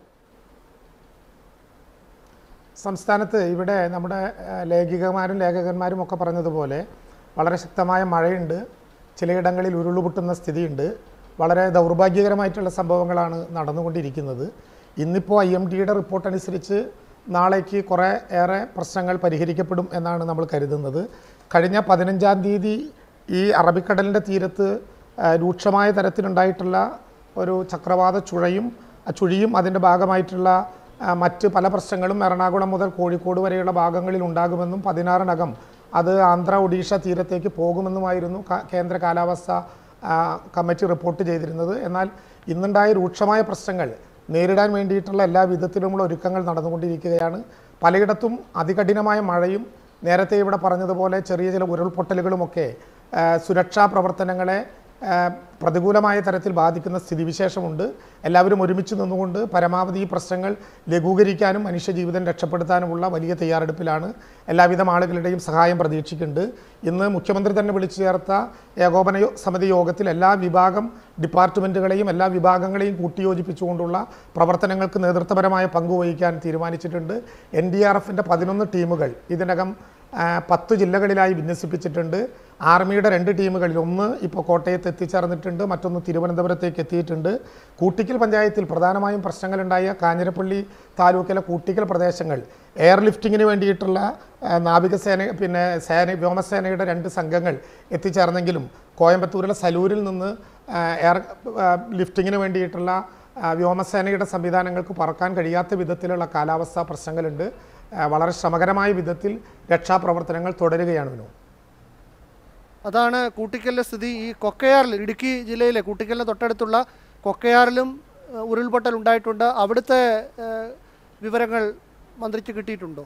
സംസ്ഥാനത്ത് ഇവിടെ നമ്മുടെ ആ, ലേഖികമാരും ലേഖകന്മാരും ഒക്കെ പറഞ്ഞതുപോലെ വളരെ ശക്തമായ മഴയുണ്ട് ചിലയിടങ്ങളിൽ ഉരുളുപൊട്ടുന്ന സ്ഥിതിയുണ്ട് വളരെ ദൗർഭാഗ്യകരമായിട്ടുള്ള സംഭവങ്ങളാണ് നടന്നുകൊണ്ടിരിക്കുന്നത് ഇന്നിപ്പോൾ ഐ എം ഡിയുടെ റിപ്പോർട്ട് അനുസരിച്ച് നാളേക്ക് കുറേ ഏറെ പ്രശ്നങ്ങൾ പരിഹരിക്കപ്പെടും എന്നാണ് നമ്മൾ കരുതുന്നത് കഴിഞ്ഞ പതിനഞ്ചാം തീയതി ഈ അറബിക്കടലിൻ്റെ തീരത്ത് ആ, രൂക്ഷമായ തരത്തിലുണ്ടായിട്ടുള്ള ഒരു ചക്രവാത ചുഴയും ആ ചുഴിയും അതിൻ്റെ ഭാഗമായിട്ടുള്ള ആ, മറ്റ് പല പ്രശ്നങ്ങളും എറണാകുളം മുതൽ കോഴിക്കോട് വരെയുള്ള ഭാഗങ്ങളിൽ ഉണ്ടാകുമെന്നും പതിനാറിനകം അത് ആന്ധ്ര ഒഡീഷ തീരത്തേക്ക് പോകുമെന്നുമായിരുന്നു ക- കേന്ദ്ര കാലാവസ്ഥ ആ, കമ്മിറ്റി റിപ്പോർട്ട് ചെയ്തിരുന്നത് എന്നാൽ ഇന്നുണ്ടായ രൂക്ഷമായ പ്രശ്നങ്ങൾ നേരിടാൻ വേണ്ടിയിട്ടുള്ള എല്ലാ വിധത്തിലുമുള്ള ഒരുക്കങ്ങൾ നടന്നുകൊണ്ടിരിക്കുകയാണ് പലയിടത്തും അതികഠിനമായ മഴയും നേരത്തെ ഇവിടെ പറഞ്ഞതുപോലെ ചെറിയ ചില ഉരുൾപൊട്ടലുകളുമൊക്കെ ആ, സുരക്ഷാ പ്രവർത്തനങ്ങളെ ആ, പ്രതികൂലമായ തരത്തിൽ ബാധിക്കുന്ന സ്ഥിതിവിശേഷമുണ്ട് എല്ലാവരും ഒരുമിച്ച് നിന്നുകൊണ്ട് പരമാവധി ഈ പ്രശ്നങ്ങൾ ലഘൂകരിക്കാനും മനുഷ്യജീവിതം രക്ഷപ്പെടുത്താനുമുള്ള വലിയ തയ്യാറെടുപ്പിലാണ് എല്ലാവിധം ആളുകളുടെയും സഹായം പ്രതീക്ഷിക്കുന്നുണ്ട് ഇന്ന് മുഖ്യമന്ത്രി തന്നെ വിളിച്ചു ചേർത്ത ഏകോപന യോ- സമിതി യോഗത്തിൽ എല്ലാ വിഭാഗം ഡിപ്പാർട്ട്മെൻറ്റുകളെയും എല്ലാ വിഭാഗങ്ങളെയും കൂട്ടിയോജിപ്പിച്ചുകൊണ്ടുള്ള പ്രവർത്തനങ്ങൾക്ക് നേതൃത്വപരമായ പങ്കുവഹിക്കാൻ തീരുമാനിച്ചിട്ടുണ്ട് എൻ ഡി ആർ എഫിൻ്റെ പതിനൊന്ന് ടീമുകൾ ഇതിനകം ആ, പത്ത് ജില്ലകളിലായി വിന്യസിപ്പിച്ചിട്ടുണ്ട് ആർമിയുടെ രണ്ട് ടീമുകളിൽ ഒന്ന് ഇപ്പോൾ കോട്ടയത്ത് എത്തിച്ചേർന്നിട്ടുണ്ട് മറ്റൊന്ന് തിരുവനന്തപുരത്തേക്ക് എത്തിയിട്ടുണ്ട് കൂട്ടിക്കൽ പഞ്ചായത്തിൽ പ്രധാനമായും പ്രശ്നങ്ങളുണ്ടായ കാഞ്ഞിരപ്പള്ളി താലൂക്കിലെ കൂട്ടിക്കൽ പ്രദേശങ്ങൾ എയർ ലിഫ്റ്റിങ്ങിന് വേണ്ടിയിട്ടുള്ള ആ, നാവികസേന പിന്നെ സേന വ്യോമസേനയുടെ രണ്ട് സംഘങ്ങൾ എത്തിച്ചേർന്നെങ്കിലും കോയമ്പത്തൂരിലെ സലൂരിൽ നിന്ന് ആ, എയർ ആ, ലിഫ്റ്റിങ്ങിന് വേണ്ടിയിട്ടുള്ള ആ, വ്യോമസേനയുടെ സംവിധാനങ്ങൾക്ക് പറക്കാൻ കഴിയാത്ത വിധത്തിലുള്ള കാലാവസ്ഥാ പ്രശ്നങ്ങളുണ്ട് ആ, വളരെ ശ്രമകരമായ വിധത്തിൽ രക്ഷാപ്രവർത്തനങ്ങൾ തുടരുകയാണ് വിനു അതാണ് കൂട്ടിക്കലിലെ സ്ഥിതി ഈ കൊക്കയാറിൽ ഇടുക്കി ജില്ലയിലെ കൂട്ടിക്കലിന് തൊട്ടടുത്തുള്ള കൊക്കയാറിലും ഏഹ്, ഉരുൾപൊട്ടൽ ഉണ്ടായിട്ടുണ്ട് അവിടുത്തെ ഏഹ്, വിവരങ്ങൾ മന്ത്രിക്ക് കിട്ടിയിട്ടുണ്ടോ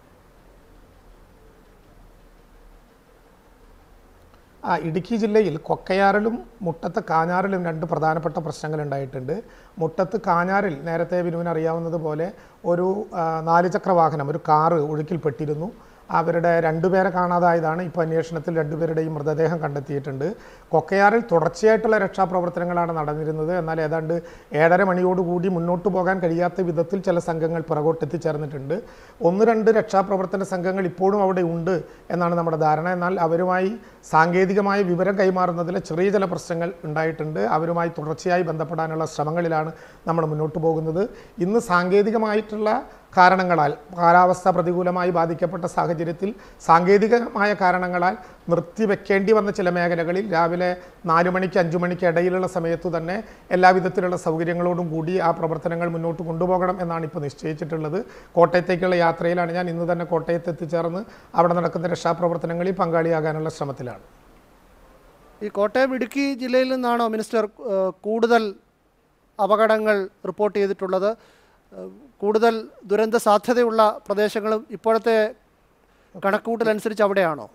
ആ ഇടുക്കി ജില്ലയിൽ കൊക്കയാറിലും മുട്ടത്ത് കാഞ്ഞാറിലും രണ്ട് പ്രധാനപ്പെട്ട പ്രശ്നങ്ങൾ ഉണ്ടായിട്ടുണ്ട് മുട്ടത്ത് കാഞ്ഞാറിൽ നേരത്തെ വിനുവിന് അറിയാവുന്നതുപോലെ ഒരു ആ, നാലുചക്ര വാഹനം ഒരു കാറ് ഒഴുക്കിൽപ്പെട്ടിരുന്നു അവരുടെ രണ്ടുപേരെ കാണാതായതാണ് ഇപ്പോൾ അന്വേഷണത്തിൽ രണ്ടുപേരുടെയും മൃതദേഹം കണ്ടെത്തിയിട്ടുണ്ട് കൊക്കയാറിൽ തുടർച്ചയായിട്ടുള്ള രക്ഷാപ്രവർത്തനങ്ങളാണ് നടന്നിരുന്നത് എന്നാൽ ഏതാണ്ട് ഏഴര മണിയോടുകൂടി മുന്നോട്ട് പോകാൻ കഴിയാത്ത വിധത്തിൽ ചില സംഘങ്ങൾ പിറകോട്ട് എത്തിച്ചേർന്നിട്ടുണ്ട് ഒന്ന് രണ്ട് രക്ഷാപ്രവർത്തന സംഘങ്ങൾ ഇപ്പോഴും അവിടെ ഉണ്ട് എന്നാണ് നമ്മുടെ ധാരണ എന്നാൽ അവരുമായി സാങ്കേതികമായ വിവരം കൈമാറുന്നതിൽ ചെറിയ ചില പ്രശ്നങ്ങൾ ഉണ്ടായിട്ടുണ്ട് അവരുമായി തുടർച്ചയായി ബന്ധപ്പെടാനുള്ള ശ്രമങ്ങളിലാണ് നമ്മൾ മുന്നോട്ട് പോകുന്നത് ഇന്ന് സാങ്കേതികമായിട്ടുള്ള കാരണങ്ങളാൽ കാലാവസ്ഥ പ്രതികൂലമായി ബാധിക്കപ്പെട്ട സാഹചര്യത്തിൽ സാങ്കേതികമായ കാരണങ്ങളാൽ നിർത്തിവെക്കേണ്ടി വന്ന ചില മേഖലകളിൽ രാവിലെ നാല് മണിക്ക് അഞ്ചു മണിക്ക് ഇടയിലുള്ള സമയത്തു തന്നെ എല്ലാവിധത്തിലുള്ള സൗകര്യങ്ങളോടും കൂടി ആ പ്രവർത്തനങ്ങൾ മുന്നോട്ട് കൊണ്ടുപോകണം എന്നാണ് ഇപ്പോൾ നിശ്ചയിച്ചിട്ടുള്ളത് കോട്ടയത്തേക്കുള്ള യാത്രയിലാണ് ഞാൻ ഇന്ന് തന്നെ കോട്ടയത്ത് എത്തിച്ചേർന്ന് അവിടെ നടക്കുന്ന രക്ഷാപ്രവർത്തനങ്ങളിൽ പങ്കാളിയാകാനുള്ള ശ്രമത്തിലാണ് ഈ കോട്ടയം ഇടുക്കി ജില്ലയിൽ നിന്നാണോ മിനിസ്റ്റർ ഏഹ്, കൂടുതൽ അപകടങ്ങൾ റിപ്പോർട്ട് ചെയ്തിട്ടുള്ളത് ഏഹ്, കൂടുതൽ ദുരന്ത സാധ്യതയുള്ള പ്രദേശങ്ങളും ഇപ്പോഴത്തെ കണക്കുകൂട്ടലനുസരിച്ച് അവിടെയാണോ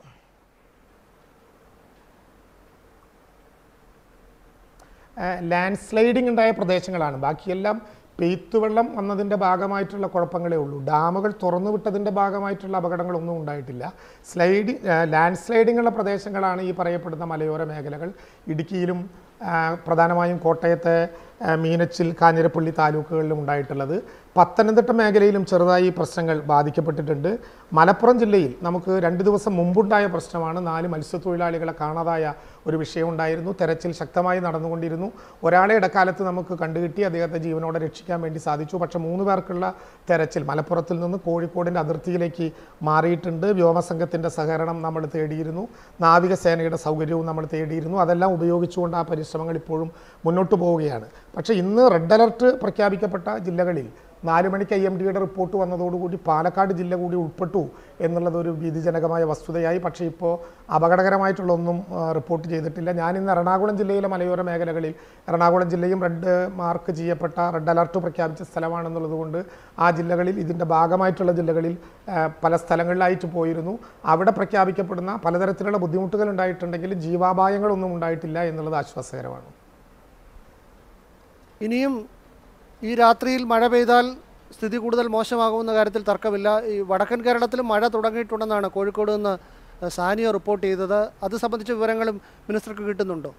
ലാൻഡ് സ്ലൈഡിംഗ് ഉണ്ടായ പ്രദേശങ്ങളാണ് ബാക്കിയെല്ലാം പെയ്ത്തുവെള്ളം വന്നതിൻ്റെ ഭാഗമായിട്ടുള്ള കുഴപ്പങ്ങളേ ഉള്ളൂ ഡാമുകൾ തുറന്നു വിട്ടതിൻ്റെ ഭാഗമായിട്ടുള്ള അപകടങ്ങളൊന്നും ഉണ്ടായിട്ടില്ല സ്ലൈഡി ലാൻഡ് സ്ലൈഡിങ്ങുള്ള പ്രദേശങ്ങളാണ് ഈ പറയപ്പെടുന്ന മലയോര മേഖലകൾ ഇടുക്കിയിലും ആ, പ്രധാനമായും കോട്ടയത്തെ ആ, മീനച്ചിൽ കാഞ്ഞിരപ്പള്ളി താലൂക്കുകളിലും ഉണ്ടായിട്ടുള്ളത് പത്തനംതിട്ട മേഖലയിലും ചെറുതായി ഈ പ്രശ്നങ്ങൾ ബാധിക്കപ്പെട്ടിട്ടുണ്ട് മലപ്പുറം ജില്ലയിൽ നമുക്ക് രണ്ട് ദിവസം മുമ്പുണ്ടായ പ്രശ്നമാണ് നാല് മത്സ്യത്തൊഴിലാളികളെ കാണാതായ ഒരു വിഷയമുണ്ടായിരുന്നു തെരച്ചിൽ ശക്തമായി നടന്നുകൊണ്ടിരുന്നു ഒരാളെ ഇടക്കാലത്ത് നമുക്ക് കണ്ടുകിട്ടി അദ്ദേഹത്തെ ജീവനോടെ രക്ഷിക്കാൻ വേണ്ടി സാധിച്ചു പക്ഷേ മൂന്ന് പേർക്കുള്ള തെരച്ചിൽ മലപ്പുറത്തിൽ നിന്ന് കോഴിക്കോടിൻ്റെ അതിർത്തിയിലേക്ക് മാറിയിട്ടുണ്ട് വ്യോമസംഘത്തിൻ്റെ സഹകരണം നമ്മൾ തേടിയിരുന്നു നാവികസേനയുടെ സൗകര്യവും നമ്മൾ തേടിയിരുന്നു അതെല്ലാം ഉപയോഗിച്ചുകൊണ്ട് ആ പരിശ്രമങ്ങൾ ഇപ്പോഴും മുന്നോട്ട് പോവുകയാണ് പക്ഷേ ഇന്ന് റെഡ് അലർട്ട് പ്രഖ്യാപിക്കപ്പെട്ട ജില്ലകളിൽ നാല് മണിക്ക് ഐ എം ഡിയുടെ റിപ്പോർട്ട് വന്നതോടുകൂടി പാലക്കാട് ജില്ല കൂടി ഉൾപ്പെട്ടു എന്നുള്ളത് ഒരു ഭീതിജനകമായ വസ്തുതയായി പക്ഷേ ഇപ്പോൾ അപകടകരമായിട്ടുള്ള ഒന്നും ആ, റിപ്പോർട്ട് ചെയ്തിട്ടില്ല ഞാൻ ഇന്ന് എറണാകുളം ജില്ലയിലെ മലയോര മേഖലകളിൽ എറണാകുളം ജില്ലയും റെഡ് മാർക്ക് ചെയ്യപ്പെട്ട റെഡ് അലർട്ട് പ്രഖ്യാപിച്ച സ്ഥലമാണെന്നുള്ളത് കൊണ്ട് ആ ജില്ലകളിൽ ഇതിൻ്റെ ഭാഗമായിട്ടുള്ള ജില്ലകളിൽ ആ, പല സ്ഥലങ്ങളിലായിട്ട് പോയിരുന്നു അവിടെ പ്രഖ്യാപിക്കപ്പെടുന്ന പലതരത്തിലുള്ള ബുദ്ധിമുട്ടുകൾ ഉണ്ടായിട്ടുണ്ടെങ്കിലും ജീവാപായങ്ങളൊന്നും ഉണ്ടായിട്ടില്ല എന്നുള്ളത് ആശ്വാസകരമാണ് ഇനിയും ഈ രാത്രിയിൽ മഴ പെയ്താൽ സ്ഥിതി കൂടുതൽ മോശമാകുമെന്ന കാര്യത്തിൽ തർക്കമില്ല ഈ വടക്കൻ കേരളത്തിലും മഴ തുടങ്ങിയിട്ടുണ്ടെന്നാണ് കോഴിക്കോട് നിന്ന് സാനിയ റിപ്പോർട്ട് ചെയ്തത് അത് സംബന്ധിച്ച വിവരങ്ങളും മിനിസ്റ്റർക്ക് കിട്ടുന്നുണ്ടോ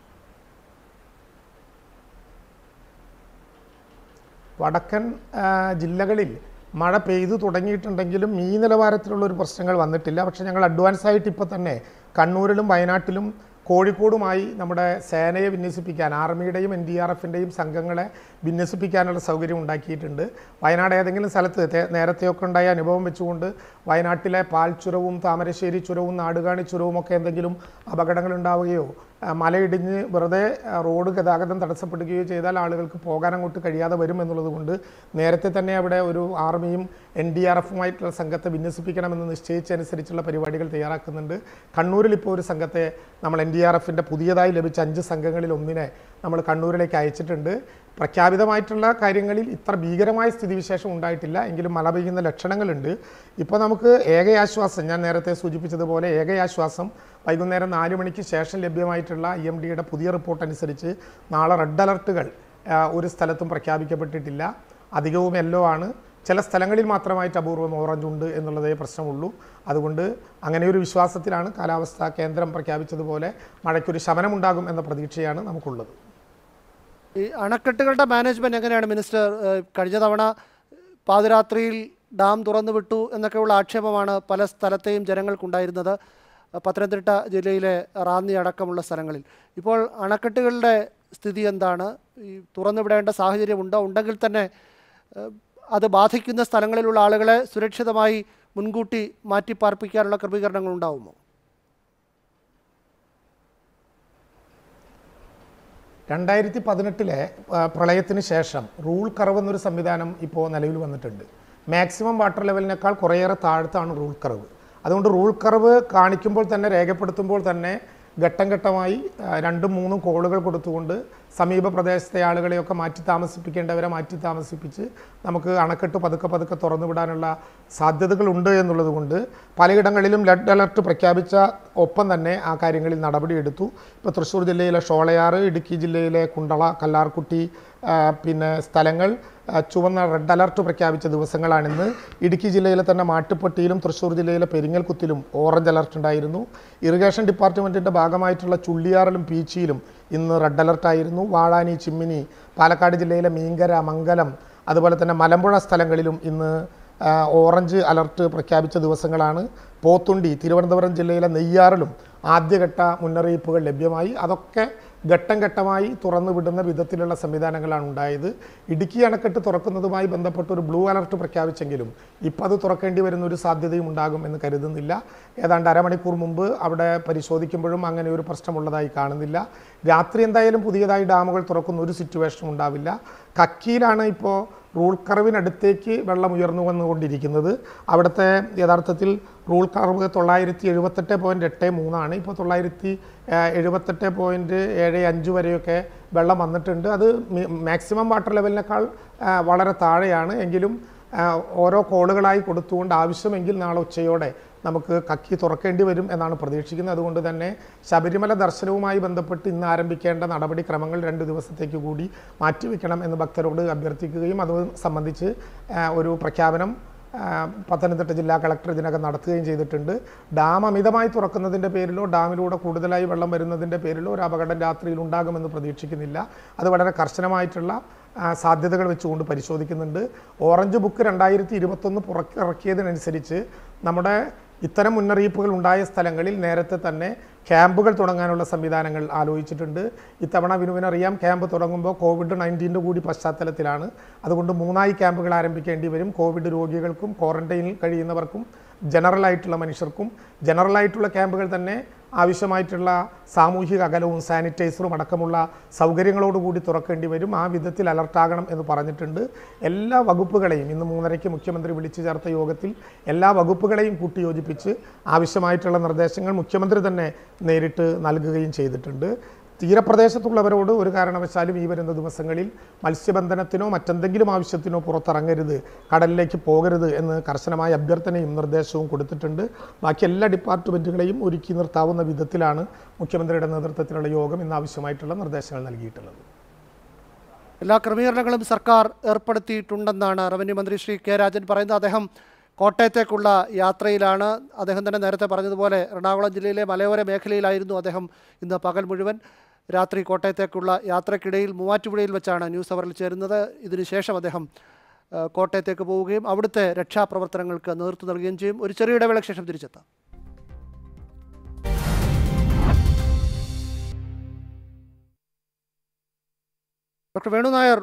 വടക്കൻ ആ, ജില്ലകളിൽ മഴ പെയ്തു തുടങ്ങിയിട്ടുണ്ടെങ്കിലും ഈ നിലവാരത്തിലുള്ള ഒരു പ്രശ്നങ്ങൾ വന്നിട്ടില്ല പക്ഷേ ഞങ്ങൾ അഡ്വാൻസ് ആയിട്ട് ഇപ്പോൾ തന്നെ കണ്ണൂരിലും വയനാട്ടിലും കോഴിക്കോടുമായി നമ്മുടെ സേനയെ വിന്യസിപ്പിക്കാൻ ആർമിയുടെയും എൻ ഡി ആർ എഫിൻ്റെയും സംഘങ്ങളെ വിന്യസിപ്പിക്കാനുള്ള സൗകര്യം ഉണ്ടാക്കിയിട്ടുണ്ട് വയനാട് ഏതെങ്കിലും സ്ഥലത്ത് തേ- നേരത്തെയൊക്കെ ഉണ്ടായ അനുഭവം വെച്ചുകൊണ്ട് വയനാട്ടിലെ പാൽ ചുരവും താമരശ്ശേരി ചുരവും നാടുകാണി ചുരവും ഒക്കെ എന്തെങ്കിലും അപകടങ്ങൾ ഉണ്ടാവുകയോ ആ, മലയിടിഞ്ഞ് വെറുതെ ആ, റോഡ് ഗതാഗതം തടസ്സപ്പെടുകയോ ചെയ്താൽ ആളുകൾക്ക് പോകാൻ അങ്ങോട്ട് കഴിയാതെ വരും എന്നുള്ളത് കൊണ്ട് നേരത്തെ തന്നെ അവിടെ ഒരു ആർമിയും എൻ ഡി ആർ എഫുമായിട്ടുള്ള സംഘത്തെ വിന്യസിപ്പിക്കണമെന്ന് നിശ്ചയിച്ചനുസരിച്ചുള്ള പരിപാടികൾ തയ്യാറാക്കുന്നുണ്ട് കണ്ണൂരിൽ ഇപ്പോൾ ഒരു സംഘത്തെ നമ്മൾ എൻ ഡി ആർ എഫിൻ്റെ പുതിയതായി ലഭിച്ച അഞ്ച് സംഘങ്ങളിൽ ഒന്നിനെ നമ്മൾ കണ്ണൂരിലേക്ക് അയച്ചിട്ടുണ്ട് പ്രഖ്യാപിതമായിട്ടുള്ള കാര്യങ്ങളിൽ ഇത്ര ഭീകരമായ സ്ഥിതിവിശേഷം ഉണ്ടായിട്ടില്ല എങ്കിലും മഴ പെയ്യുന്ന ലക്ഷണങ്ങളുണ്ട് ഇപ്പോൾ നമുക്ക് ഏകയാശ്വാസം ഞാൻ നേരത്തെ സൂചിപ്പിച്ചതുപോലെ ഏകയാശ്വാസം വൈകുന്നേരം നാല് മണിക്ക് ശേഷം ലഭ്യമായിട്ടുള്ള ഐ എം ഡിയുടെ പുതിയ റിപ്പോർട്ട് അനുസരിച്ച് നാളെ റെഡ് അലർട്ടുകൾ ആ, ഒരു സ്ഥലത്തും പ്രഖ്യാപിക്കപ്പെട്ടിട്ടില്ല അധികവും യെല്ലോ ആണ് ചില സ്ഥലങ്ങളിൽ മാത്രമായിട്ട് അപൂർവം ഓറഞ്ച് ഉണ്ട് എന്നുള്ളതേ പ്രശ്നമുള്ളൂ അതുകൊണ്ട് അങ്ങനെ ഒരു വിശ്വാസത്തിലാണ് കാലാവസ്ഥാ കേന്ദ്രം പ്രഖ്യാപിച്ചതുപോലെ മഴയ്ക്കൊരു ശമനമുണ്ടാകും എന്ന പ്രതീക്ഷയാണ് നമുക്കുള്ളത് ഈ അണക്കെട്ടുകളുടെ മാനേജ്മെൻറ്റ് എങ്ങനെയാണ് മിനിസ്റ്റർ ഏഹ്, കഴിഞ്ഞ തവണ പാതിരാത്രിയിൽ ഡാം തുറന്നു വിട്ടു എന്നൊക്കെയുള്ള ആക്ഷേപമാണ് പല സ്ഥലത്തെയും ജനങ്ങൾക്കുണ്ടായിരുന്നത് പത്തനംതിട്ട ജില്ലയിലെ റാന്നി അടക്കമുള്ള സ്ഥലങ്ങളിൽ ഇപ്പോൾ അണക്കെട്ടുകളുടെ സ്ഥിതി എന്താണ് ഈ തുറന്നുവിടേണ്ട സാഹചര്യമുണ്ടോ ഉണ്ടെങ്കിൽ തന്നെ ഏഹ്, അത് ബാധിക്കുന്ന സ്ഥലങ്ങളിലുള്ള ആളുകളെ സുരക്ഷിതമായി മുൻകൂട്ടി മാറ്റിപ്പാർപ്പിക്കാനുള്ള ക്രമീകരണങ്ങൾ ഉണ്ടാവുമോ രണ്ടായിരത്തി പതിനെട്ടിലെ പ്രളയത്തിന് ശേഷം റൂൾ കർവ് എന്നൊരു സംവിധാനം ഇപ്പോൾ നിലവിൽ വന്നിട്ടുണ്ട് മാക്സിമം വാട്ടർ ലെവലിനേക്കാൾ കുറേയേറെ താഴത്താണ് റൂൾ കർവ് അതുകൊണ്ട് റൂൾ കർവ് കാണിക്കുമ്പോൾ തന്നെ രേഖപ്പെടുത്തുമ്പോൾ തന്നെ ഘട്ടം ഘട്ടമായി ആ, രണ്ടും മൂന്നും കോളുകൾ കൊടുത്തുകൊണ്ട് സമീപ പ്രദേശത്തെ ആളുകളെയൊക്കെ മാറ്റി താമസിപ്പിക്കേണ്ടവരെ മാറ്റി താമസിപ്പിച്ച് നമുക്ക് അണക്കെട്ട് പതുക്കെ പതുക്കെ തുറന്നു വിടാനുള്ള സാധ്യതകളുണ്ട് എന്നുള്ളത് കൊണ്ട് പലയിടങ്ങളിലും റെഡ് അലർട്ട് പ്രഖ്യാപിച്ച ഒപ്പം തന്നെ ആ കാര്യങ്ങളിൽ നടപടിയെടുത്തു ഇപ്പോൾ തൃശ്ശൂർ ജില്ലയിലെ ഷോളയാറ് ഇടുക്കി ജില്ലയിലെ കുണ്ടള കല്ലാർകുട്ടി ആ, പിന്നെ സ്ഥലങ്ങൾ ആ, ചുവന്ന റെഡ് അലർട്ട് പ്രഖ്യാപിച്ച ദിവസങ്ങളാണിന്ന് ഇടുക്കി ജില്ലയിലെ തന്നെ മാട്ടുപ്പെട്ടിയിലും തൃശ്ശൂർ ജില്ലയിലെ പെരിങ്ങൽകുത്തിലും ഓറഞ്ച് അലർട്ട് ഉണ്ടായിരുന്നു ഇറിഗേഷൻ ഡിപ്പാർട്ട്മെൻറ്റിൻ്റെ ഭാഗമായിട്ടുള്ള ചുള്ളിയാറിലും പീച്ചിയിലും ഇന്ന് റെഡ് അലർട്ടായിരുന്നു വാഴാനി ചിമ്മിനി പാലക്കാട് ജില്ലയിലെ മീങ്കര മംഗലം അതുപോലെ തന്നെ മലമ്പുഴ സ്ഥലങ്ങളിലും ഇന്ന് ആ, ഓറഞ്ച് അലർട്ട് പ്രഖ്യാപിച്ച ദിവസങ്ങളാണ് പോത്തുണ്ടി തിരുവനന്തപുരം ജില്ലയിലെ നെയ്യാറിലും ആദ്യഘട്ട മുന്നറിയിപ്പുകൾ ലഭ്യമായി അതൊക്കെ ഘട്ടം ഘട്ടമായി തുറന്നു വിടുന്ന വിധത്തിലുള്ള സംവിധാനങ്ങളാണ് ഉണ്ടായത് ഇടുക്കി അണക്കെട്ട് തുറക്കുന്നതുമായി ബന്ധപ്പെട്ട് ഒരു ബ്ലൂ അലർട്ട് പ്രഖ്യാപിച്ചെങ്കിലും ഇപ്പം അത് തുറക്കേണ്ടി വരുന്ന ഒരു സാധ്യതയും ഉണ്ടാകും എന്ന് കരുതുന്നില്ല ഏതാണ്ട് അരമണിക്കൂർ മുമ്പ് അവിടെ പരിശോധിക്കുമ്പോഴും അങ്ങനെ ഒരു പ്രശ്നമുള്ളതായി കാണുന്നില്ല രാത്രി എന്തായാലും പുതിയതായി ഡാമുകൾ തുറക്കുന്ന ഒരു സിറ്റുവേഷനും ഉണ്ടാവില്ല കക്കിയിലാണ് ഇപ്പോൾ റൂൾ കർവിനടുത്തേക്ക് വെള്ളം ഉയർന്നു വന്നുകൊണ്ടിരിക്കുന്നത് അവിടുത്തെ യഥാർത്ഥത്തിൽ റൂൾ കർവ് തൊള്ളായിരത്തി എഴുപത്തെട്ട് പോയിൻറ്റ് എട്ട് മൂന്നാണ് ഇപ്പോൾ തൊള്ളായിരത്തി എഴുപത്തെട്ട് പോയിൻറ്റ് ഏഴ് അഞ്ച് വരെയൊക്കെ വെള്ളം വന്നിട്ടുണ്ട് അത് മാക്സിമം വാട്ടർ ലെവലിനേക്കാൾ ആ, വളരെ താഴെയാണ് എങ്കിലും ആ, ഓരോ കോളുകളായി കൊടുത്തുകൊണ്ട് ആവശ്യമെങ്കിൽ നാളെ ഉച്ചയോടെ നമുക്ക് കക്കി തുറക്കേണ്ടി വരും എന്നാണ് പ്രതീക്ഷിക്കുന്നത് അതുകൊണ്ട് തന്നെ ശബരിമല ദർശനവുമായി ബന്ധപ്പെട്ട് ഇന്ന് ആരംഭിക്കേണ്ട നടപടിക്രമങ്ങൾ രണ്ട് ദിവസത്തേക്ക് കൂടി മാറ്റിവെക്കണം എന്ന് ഭക്തരോട് അഭ്യർത്ഥിക്കുകയും അത് സംബന്ധിച്ച് ആ, ഒരു പ്രഖ്യാപനം ആ, പത്തനംതിട്ട ജില്ലാ കളക്ടർ ഇതിനകം നടത്തുകയും ചെയ്തിട്ടുണ്ട് ഡാം അമിതമായി തുറക്കുന്നതിൻ്റെ പേരിലോ ഡാമിലൂടെ കൂടുതലായി വെള്ളം വരുന്നതിൻ്റെ പേരിലോ ഒരു അപകടം രാത്രിയിൽ ഉണ്ടാകുമെന്ന് പ്രതീക്ഷിക്കുന്നില്ല അത് വളരെ കർശനമായിട്ടുള്ള ആ, സാധ്യതകൾ വെച്ചുകൊണ്ട് പരിശോധിക്കുന്നുണ്ട് ഓറഞ്ച് ബുക്ക് രണ്ടായിരത്തി ഇരുപത്തൊന്ന് പുറത്തിറക്കിയതിനനുസരിച്ച് നമ്മുടെ ഇത്തരം മുന്നറിയിപ്പുകൾ ഉണ്ടായ സ്ഥലങ്ങളിൽ നേരത്തെ തന്നെ ക്യാമ്പുകൾ തുടങ്ങാനുള്ള സംവിധാനങ്ങൾ ആലോചിച്ചിട്ടുണ്ട് ഇത്തവണ വിനുവിനറിയാം ക്യാമ്പ് തുടങ്ങുമ്പോൾ കോവിഡ് നയൻറ്റീൻ്റെ കൂടി പശ്ചാത്തലത്തിലാണ് അതുകൊണ്ട് മൂന്നായി ക്യാമ്പുകൾ ആരംഭിക്കേണ്ടി വരും കോവിഡ് രോഗികൾക്കും ക്വാറന്റൈനിൽ കഴിയുന്നവർക്കും ജനറൽ ആയിട്ടുള്ള മനുഷ്യർക്കും ജനറൽ ആയിട്ടുള്ള ക്യാമ്പുകൾ തന്നെ ആവശ്യമായിട്ടുള്ള സാമൂഹിക അകലവും സാനിറ്റൈസറും അടക്കമുള്ള സൗകര്യങ്ങളോടുകൂടി തുറക്കേണ്ടി വരും ആ വിധത്തിൽ അലർട്ടാകണം എന്ന് പറഞ്ഞിട്ടുണ്ട് എല്ലാ വകുപ്പുകളെയും ഇന്ന് മൂന്നരയ്ക്ക് മുഖ്യമന്ത്രി വിളിച്ചു ചേർത്ത യോഗത്തിൽ എല്ലാ വകുപ്പുകളെയും കൂട്ടിയോജിപ്പിച്ച് ആവശ്യമായിട്ടുള്ള നിർദ്ദേശങ്ങൾ മുഖ്യമന്ത്രി തന്നെ നേരിട്ട് നൽകുകയും ചെയ്തിട്ടുണ്ട് തീരപ്രദേശത്തുള്ളവരോട് ഒരു കാരണവശാലും ഈ വരുന്ന ദിവസങ്ങളിൽ മത്സ്യബന്ധനത്തിനോ മറ്റെന്തെങ്കിലും ആവശ്യത്തിനോ പുറത്തിറങ്ങരുത് കടലിലേക്ക് പോകരുത് എന്ന് കർശനമായ അഭ്യർത്ഥനയും നിർദ്ദേശവും കൊടുത്തിട്ടുണ്ട് ബാക്കി എല്ലാ ഡിപ്പാർട്ട്മെൻറ്റുകളെയും ഒരുക്കി നിർത്താവുന്ന വിധത്തിലാണ് മുഖ്യമന്ത്രിയുടെ നേതൃത്വത്തിലുള്ള യോഗം ഇന്ന് ആവശ്യമായിട്ടുള്ള നിർദ്ദേശങ്ങൾ നൽകിയിട്ടുള്ളത് എല്ലാ ക്രമീകരണങ്ങളും സർക്കാർ ഏർപ്പെടുത്തിയിട്ടുണ്ടെന്നാണ് റവന്യൂ മന്ത്രി ശ്രീ കെ രാജൻ പറയുന്നത് അദ്ദേഹം കോട്ടയത്തേക്കുള്ള യാത്രയിലാണ് അദ്ദേഹം തന്നെ നേരത്തെ പറഞ്ഞതുപോലെ എറണാകുളം ജില്ലയിലെ മലയോര മേഖലയിലായിരുന്നു അദ്ദേഹം ഇന്ന് പകൽ മുഴുവൻ രാത്രി കോട്ടയത്തേക്കുള്ള യാത്രക്കിടയിൽ മൂവാറ്റുപുഴയിൽ വെച്ചാണ് ന്യൂസ് അവറിൽ ചേരുന്നത് ഇതിനുശേഷം അദ്ദേഹം ആ, കോട്ടയത്തേക്ക് പോവുകയും അവിടുത്തെ രക്ഷാപ്രവർത്തനങ്ങൾക്ക് നേതൃത്വം നൽകുകയും ചെയ്യും ഒരു ചെറിയ ഇടവേളയ്ക്ക് ശേഷം തിരിച്ചെത്താം ഡോക്ടർ വേണു നായർ